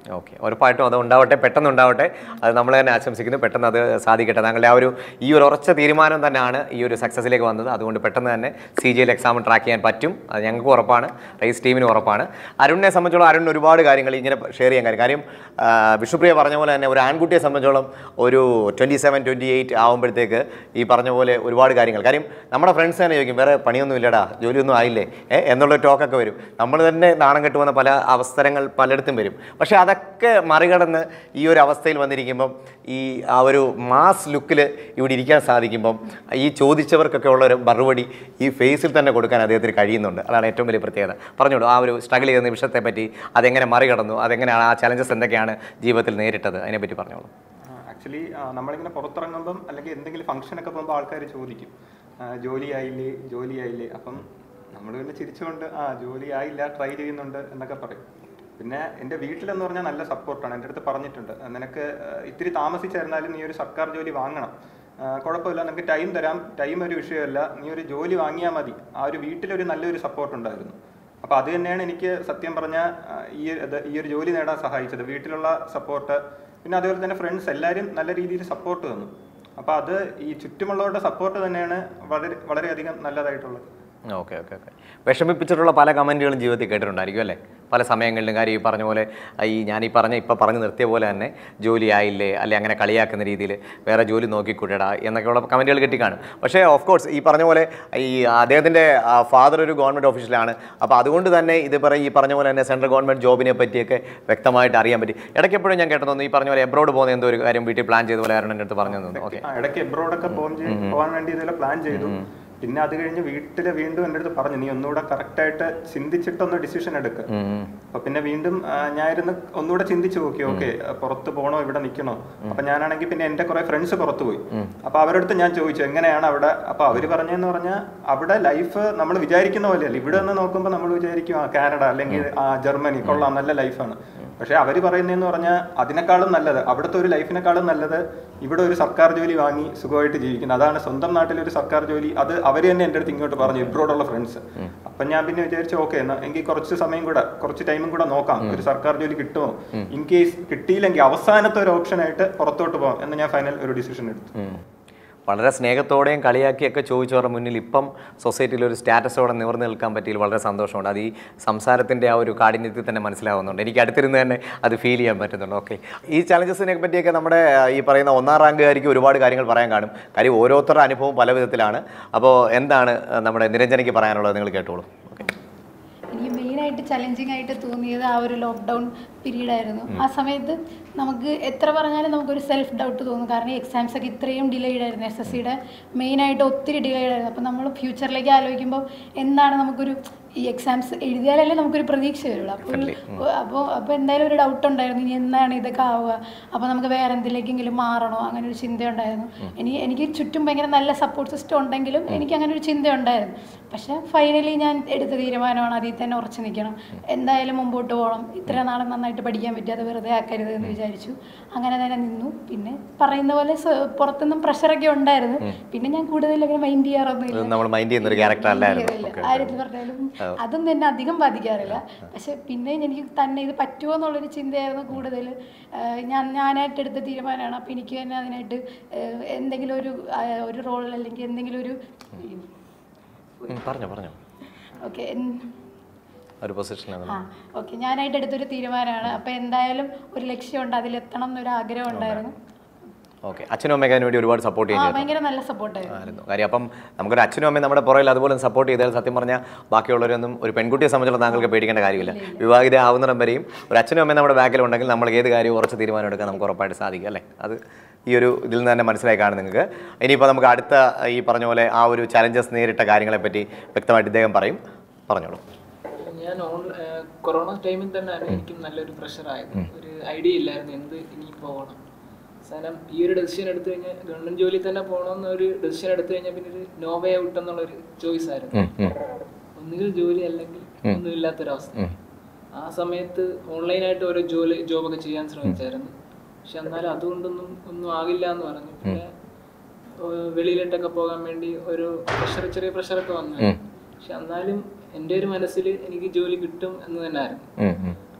ഓക്കെ ഉറപ്പായിട്ടും അത് ഉണ്ടാവട്ടെ പെട്ടെന്ന് ഉണ്ടാവട്ടെ അത് നമ്മൾ തന്നെ ആശംസിക്കുന്നു പെട്ടെന്ന് അത് സാധിക്കട്ടെ താങ്കളുടെ ആ ഒരു ഈ ഒരു ഉറച്ച തീരുമാനം തന്നെയാണ് ഈ ഒരു സക്സസിലേക്ക് വന്നത് അതുകൊണ്ട് പെട്ടെന്ന് തന്നെ C G L exam track ചെയ്യാൻ പറ്റും അത് ഞങ്ങൾക്ക് ഉറപ്പാണ് റേസ് ടീമിന് ഉറപ്പാണ് അരുണിനെ സംബന്ധിച്ചോളം അരുൺ ഒരുപാട് കാര്യങ്ങൾ ഇങ്ങനെ ഷെയർ ചെയ്യാൻ കാര്യം കാര്യം ആ, വിഷ്ണുപ്രിയ പറഞ്ഞ പോലെ തന്നെ ഒരു ആൺകുട്ടിയെ സംബന്ധിച്ചോളം ഒരു ട്വൻറ്റി സെവൻ ട്വൻറ്റി എയ്റ്റ് ആകുമ്പോഴത്തേക്ക് ഈ പറഞ്ഞ പോലെ ഒരുപാട് കാര്യങ്ങൾ കാര്യം നമ്മുടെ ഫ്രണ്ട്സ് തന്നെ ചോദിക്കും വേറെ പണിയൊന്നും ഇല്ലടാ ജോലിയൊന്നും ആയില്ലേ ഏ എന്നുള്ള ടോക്കൊക്കെ വരും നമ്മൾ തന്നെ നാണം കെട്ടുവന്ന പല അവസരങ്ങൾ പലയിടത്തും വരും പക്ഷേ അതൊക്കെ മറികടന്ന് ഈ ഒരു അവസ്ഥയിൽ വന്നിരിക്കുമ്പം ഈ ആ ഒരു മാസ് ലുക്കിൽ ഇവിടെ ഇരിക്കാൻ സാധിക്കുമ്പം ഈ ചോദിച്ചവർക്കൊക്കെ ഉള്ള ഒരു മറുപടി ഈ ഫേസിൽ തന്നെ കൊടുക്കാൻ അദ്ദേഹത്തിന് കഴിയുന്നുണ്ട് അതാണ് ഏറ്റവും വലിയ പ്രത്യേകത പറഞ്ഞോളൂ ആ ഒരു സ്ട്രഗിൾ ചെയ്ത നിമിഷത്തെ പറ്റി അതെങ്ങനെ മറികടന്നു അതെങ്ങനെയാണ് ആ ചലഞ്ചസ് എന്തൊക്കെയാണ് ജീവിതത്തിൽ നേരിട്ടത് അതിനെപ്പറ്റി പറഞ്ഞോളൂ ആക്ച്വലി നമ്മളിങ്ങനെ പുറത്തിറങ്ങുമ്പം അല്ലെങ്കിൽ എന്തെങ്കിലും ഫംഗ്ഷനൊക്കെ പോകുമ്പോൾ ആൾക്കാർ ചോദിക്കും ആ, ജോലിയായില്ലേ ജോലിയായില്ലേ അപ്പം നമ്മൾ പിന്നെ ചിരിച്ചുകൊണ്ട് ആ ജോലി ആയില്ല ട്രൈ ചെയ്യുന്നുണ്ട് എന്നൊക്കെ പറയും പിന്നെ എൻ്റെ വീട്ടിലെന്ന് പറഞ്ഞാൽ നല്ല സപ്പോർട്ടാണ് എൻ്റെ അടുത്ത് പറഞ്ഞിട്ടുണ്ട് ആ, നിനക്ക് ആ, ഇത്തിരി താമസിച്ചായിരുന്നാലും നീ ഒരു സർക്കാർ ജോലി വാങ്ങണം ആ, കുഴപ്പമില്ല നിനക്ക് ടൈം തരാം ടൈം ഒരു വിഷയമല്ല നീ ഒരു ജോലി വാങ്ങിയാൽ മതി ആ ഒരു വീട്ടിലൊരു നല്ലൊരു സപ്പോർട്ട് ഉണ്ടായിരുന്നു അപ്പോൾ അത് തന്നെയാണ് എനിക്ക് സത്യം പറഞ്ഞ ഈ ഇത് ഈ ഒരു ജോലി നേടാൻ സഹായിച്ചത് വീട്ടിലുള്ള സപ്പോർട്ട് പിന്നെ അതുപോലെ തന്നെ ഫ്രണ്ട്സ് എല്ലാവരും നല്ല രീതിയിൽ സപ്പോർട്ട് തന്നു അപ്പോൾ അത് ഈ ചുറ്റുമുള്ളവരുടെ സപ്പോർട്ട് തന്നെയാണ് വളരെ വളരെയധികം നല്ലതായിട്ടുള്ളത് ഓക്കെ ഓക്കെ ഓക്കെ വിഷമിപ്പിച്ചിട്ടുള്ള പല കമൻറ്റുകളും ജീവിതത്തിൽ കേട്ടിട്ടുണ്ടായിരിക്കും അല്ലേ പല സമയങ്ങളിലും കാര്യം ഈ പറഞ്ഞ പോലെ ഈ ഞാൻ ഈ പറഞ്ഞ ഇപ്പോൾ പറഞ്ഞു നിർത്തിയ പോലെ തന്നെ ജോലി ആയില്ലേ അല്ലെ അങ്ങനെ കളിയാക്കുന്ന രീതിയിൽ വേറെ ജോലി നോക്കിക്കൂടെടാ എന്നൊക്കെയുള്ള കമൻറ്റുകൾ കിട്ടിക്കാണും പക്ഷേ ഓഫ് കോഴ്സ് ഈ പറഞ്ഞ പോലെ ഈ അദ്ദേഹത്തിൻ്റെ ഫാദർ ഒരു ഗവൺമെൻറ് ഓഫീസിലാണ് അപ്പോൾ അതുകൊണ്ട് തന്നെ ഇത് പറയും ഈ പറഞ്ഞ പോലെ തന്നെ സെൻട്രൽ ഗവൺമെൻറ് ജോബിനെ പറ്റിയൊക്കെ വ്യക്തമായിട്ട് അറിയാൻ പറ്റി ഇടയ്ക്കെപ്പോഴും ഞാൻ കേട്ടു തോന്നുന്നു ഈ പറഞ്ഞ പോലെ എബ്രോഡ് പോകുന്ന എന്തോ ഒരു കാര്യം വീട്ടിൽ പ്ലാൻ ചെയ്ത പോലെ ആരുടെ അടുത്ത് പറഞ്ഞു തന്നു ഓക്കെ ആ ഇടയ്ക്ക് എബ്രോഡൊക്കെ പോകാൻ ചെയ്ത് പോകാൻ വേണ്ടി ഇതുപോലെ പ്ലാൻ ചെയ്തു പിന്നെ അത് കഴിഞ്ഞ് വീട്ടിൽ വീണ്ടും എൻ്റെ അടുത്ത് പറഞ്ഞു നീ ഒന്നുകൂടെ കറക്റ്റായിട്ട് ചിന്തിച്ചിട്ടൊന്ന് ഡിസിഷൻ എടുക്കുക അപ്പൊ പിന്നെ വീണ്ടും ആ, ഞാനിരുന്ന് ഒന്നുകൂടെ ചിന്തിച്ചു നോക്കി ഓക്കെ പുറത്ത് പോകണോ ഇവിടെ നിൽക്കണോ അപ്പൊ ഞാനാണെങ്കിൽ പിന്നെ എന്റെ കുറെ ഫ്രണ്ട്സ് പുറത്തു പോയി അപ്പൊ അവരുടെ അടുത്ത് ഞാൻ ചോദിച്ചു എങ്ങനെയാണ് അവിടെ അപ്പൊ അവര് പറഞ്ഞെന്ന് പറഞ്ഞാൽ അവിടെ ലൈഫ് നമ്മൾ വിചാരിക്കുന്ന പോലെയല്ല ഇവിടെ നിന്ന് നോക്കുമ്പോൾ നമ്മൾ വിചാരിക്കും ആ കാനഡ അല്ലെങ്കിൽ ആ ജർമ്മനി കൊള്ളാം നല്ല ലൈഫാണ് പക്ഷെ അവര് പറയുന്നതെന്ന് പറഞ്ഞാൽ അതിനേക്കാളും നല്ലത് അവിടുത്തെ ഒരു ലൈഫിനേക്കാളും നല്ലത് ഇവിടെ ഒരു സർക്കാർ ജോലി വാങ്ങി സുഖമായിട്ട് ജീവിക്കുന്നത് അതാണ് സ്വന്തം നാട്ടിൽ ഒരു സർക്കാർ ജോലി അത് അവര് തന്നെ എൻ്റെ അടുത്ത് ഇങ്ങോട്ട് പറഞ്ഞു ഇബ്രോഡുള്ള ഫ്രണ്ട്സ് അപ്പൊ ഞാൻ പിന്നെ വിചാരിച്ചു ഓക്കെ എന്നാ എങ്കിൽ കുറച്ച് സമയം കൂടെ കുറച്ച് ടൈമും കൂടെ നോക്കാം ഒരു സർക്കാർ ജോലി കിട്ടുമോ ഇൻ കേസ് കിട്ടിയില്ലെങ്കിൽ അവസാനത്തെ ഒരു ഓപ്ഷൻ ആയിട്ട് പുറത്തോട്ട് പോകാം എന്ന് ഞാൻ ഫൈനൽ ഒരു ഡിസിഷൻ എടുത്തു ഉം. വളരെ സ്നേഹത്തോടെയും കളിയാക്കിയൊക്കെ ചോദിച്ചവരുടെ മുന്നിൽ ഇപ്പം സൊസൈറ്റിയിൽ ഒരു സ്റ്റാറ്റസോടെ നിവർന്നു നിൽക്കാൻ പറ്റിയതിൽ വളരെ സന്തോഷമുണ്ട് അത് ഈ സംസാരത്തിൻ്റെ ആ ഒരു കാഠിന്യത്തിൽ തന്നെ മനസ്സിലാവുന്നുണ്ട് എനിക്ക് അടുത്തിരുന്ന് തന്നെ അത് ഫീൽ ചെയ്യാൻ പറ്റുന്നുണ്ട് ഓക്കെ ഈ ചലഞ്ചസിനെ പറ്റിയൊക്കെ നമ്മുടെ ആ, ഈ പറയുന്ന ഒന്നാം റാങ്കുകാർക്ക് ഒരുപാട് കാര്യങ്ങൾ പറയാൻ കാണും കാര്യം ഓരോരുത്തരുടെ അനുഭവം പല വിധത്തിലാണ് അപ്പോൾ എന്താണ് ആ, നമ്മുടെ നിരഞ്ജനയ്ക്ക് പറയാനുള്ളത് നിങ്ങൾ കേട്ടോളൂ ഓക്കെ എനിക്ക് മെയിനായിട്ട് ചലഞ്ചിങ് ആയിട്ട് തോന്നിയത് ആ ഒരു ലോക്ക്ഡൗൺ പീരീഡ് ആയിരുന്നു ആ സമയത്ത് നമുക്ക് എത്ര പറഞ്ഞാലും നമുക്കൊരു സെൽഫ് ഡൗട്ട് തോന്നും കാരണം എക്സാംസ് ഒക്കെ ഇത്രയും ഡിലേഡ് ആയിരുന്നു എസ് എസ് സിയുടെ മെയിനായിട്ട് ഒത്തിരി ഡിലേഡ് ആയിരുന്നു അപ്പോൾ നമ്മൾ ഫ്യൂച്ചറിലേക്ക് ആലോചിക്കുമ്പോൾ എന്താണ് നമുക്കൊരു ഈ എക്സാംസ് എഴുതിയാലല്ലേ നമുക്കൊരു പ്രതീക്ഷ വരുള്ളൂ അപ്പോൾ ഒരു അപ്പോൾ അപ്പോൾ എന്തായാലും ഒരു ഡൗട്ട് ഉണ്ടായിരുന്നു ഇനി എന്താണ് ഇതൊക്കെ ആവുക അപ്പോൾ നമുക്ക് വേറെ എന്തിലേക്കെങ്കിലും മാറണോ അങ്ങനെ ഒരു ചിന്ത ഉണ്ടായിരുന്നു എനിക്ക് എനിക്ക് ചുറ്റും ഭയങ്കര നല്ല സപ്പോർട്ട് സിസ്റ്റം ഉണ്ടെങ്കിലും എനിക്ക് അങ്ങനെ ഒരു ചിന്ത ഉണ്ടായിരുന്നു പക്ഷേ ഫൈനലി ഞാൻ എടുത്ത തീരുമാനമാണ് അതിൽ തന്നെ ഉറച്ചു നിൽക്കണം എന്തായാലും മുമ്പോട്ട് പോകണം ഇത്ര നാളെ നന്നായിട്ട് പഠിക്കാൻ പറ്റും അത് വെറുതെ ആക്കരുത് എന്ന് വിചാരിച്ചു അങ്ങനെ തന്നെ നിന്നു പിന്നെ പറയുന്ന പോലെ സ- പുറത്തുനിന്നും പ്രഷറൊക്കെ ഉണ്ടായിരുന്നു പിന്നെ ഞാൻ കൂടുതൽ അങ്ങനെ മൈൻഡ് ചെയ്യാറൊന്നുമില്ല ഇത് നമ്മൾ മൈൻഡ് ചെയ്യുന്ന ഒരു ക്യാരക്ടർ അല്ലായിരുന്നു ഇല്ല, ഓക്കെ ആരെടുത്ത് പറഞ്ഞാലും അതൊന്നും എന്നെ അധികം ബാധിക്കാറില്ല പക്ഷെ പിന്നെ എനിക്ക് തന്നെ ഇത് പറ്റുമോ എന്നുള്ളൊരു ചിന്തയായിരുന്നു കൂടുതൽ ഞാൻ ഞാനായിട്ട് എടുത്ത തീരുമാനമാണ് അപ്പം എനിക്ക് തന്നെ അതിനായിട്ട് ഏഹ്, എന്തെങ്കിലും ഒരു ആ, ഒരു റോൾ അല്ലെങ്കിൽ എന്തെങ്കിലും ഒരു പറഞ്ഞോ പറഞ്ഞോ ഓക്കെ ഒരു പൊസിഷനിലാണ് ആ ഓക്കെ ഞാനായിട്ട് എടുത്തൊരു തീരുമാനമാണ് അപ്പം എന്തായാലും ഒരു ലക്ഷ്യമുണ്ട് അതിലെത്തണം എന്നൊരു ആഗ്രഹം ഉണ്ടായിരുന്നു ഓക്കെ അച്ഛനും അമ്മയ്ക്ക് അതിന് വേണ്ടി ഒരുപാട് സപ്പോർട്ട് ആ ചെയ്യുന്നു ഭയങ്കര നല്ല സപ്പോർട്ടായിരുന്നു ആയിരുന്നു കാര്യം അപ്പം നമുക്കൊരു അച്ഛനും അമ്മയും നമ്മുടെ പുറകിൽ അതുപോലെ സപ്പോർട്ട് ചെയ്താൽ സത്യം പറഞ്ഞാൽ ബാക്കിയുള്ളവരൊന്നും ഒരു പെൺകുട്ടിയെ സംബന്ധിച്ചുള്ള താങ്കൾക്ക് പേടിക്കേണ്ട കാര്യമില്ല വിവാഹിത ആവുന്നിടം വരെയും ഒരു അച്ഛനും അമ്മയും നമ്മുടെ ബാക്കിലുണ്ടെങ്കിൽ നമ്മൾ ഏത് കാര്യവും ഉറച്ച തീരുമാനം എടുക്കാൻ നമുക്ക് ഉറപ്പായിട്ട് സാധിക്കും അല്ലേ അത് ഈ ഒരു ഇതിൽ നിന്ന് തന്നെ മനസ്സിലായി കാണും നിങ്ങൾക്ക് ഇനിയിപ്പോൾ നമുക്ക് അടുത്ത ഈ പറഞ്ഞ പോലെ ആ ഒരു ചലഞ്ചസ് നേരിട്ട കാര്യങ്ങളെപ്പറ്റി വ്യക്തമായിട്ട് ഇദ്ദേഹം പറയും പറഞ്ഞോളൂ ഞാൻ ഓൺ കൊറോണ ടൈമിൽ തന്നെയാണ് എനിക്കും നല്ലൊരു പ്രഷർ ആയത് ഒരു ഐഡിയ ഇല്ലായിരുന്നു എന്ത് ഇനി പോകണം അവസാനം ഈ ഒരു ഡെസിഷൻ എടുത്തു കഴിഞ്ഞാൽ ഗവൺമെന്റ് ജോലി തന്നെ പോകണമെന്ന് ഒരു ഡെസിഷൻ എടുത്തു കഴിഞ്ഞാൽ പിന്നെ ഒരു നോ വേ ഔട്ട് എന്നുള്ള ഒരു ചോയ്സ് ആയിരുന്നു ഒന്നുകിൽ ജോലി അല്ലെങ്കിൽ ഒന്നുമില്ലാത്തൊരവസ്ഥ ആ സമയത്ത് ഓൺലൈനായിട്ട് ഓരോ ജോലി ജോബൊക്കെ ചെയ്യാൻ ശ്രമിച്ചായിരുന്നു പക്ഷെ എന്നാലും അതുകൊണ്ടൊന്നും ഒന്നും ആകില്ല എന്ന് പറഞ്ഞു പിന്നെ ഏഹ് വെളിയിലോട്ടൊക്കെ പോകാൻ വേണ്ടി ഒരു പ്രഷർ ചെറിയ പ്രഷറൊക്കെ വന്നു പക്ഷെ എന്നാലും എൻ്റെ ഒരു മനസ്സിൽ എനിക്ക് ജോലി കിട്ടും എന്ന് തന്നെയായിരുന്നു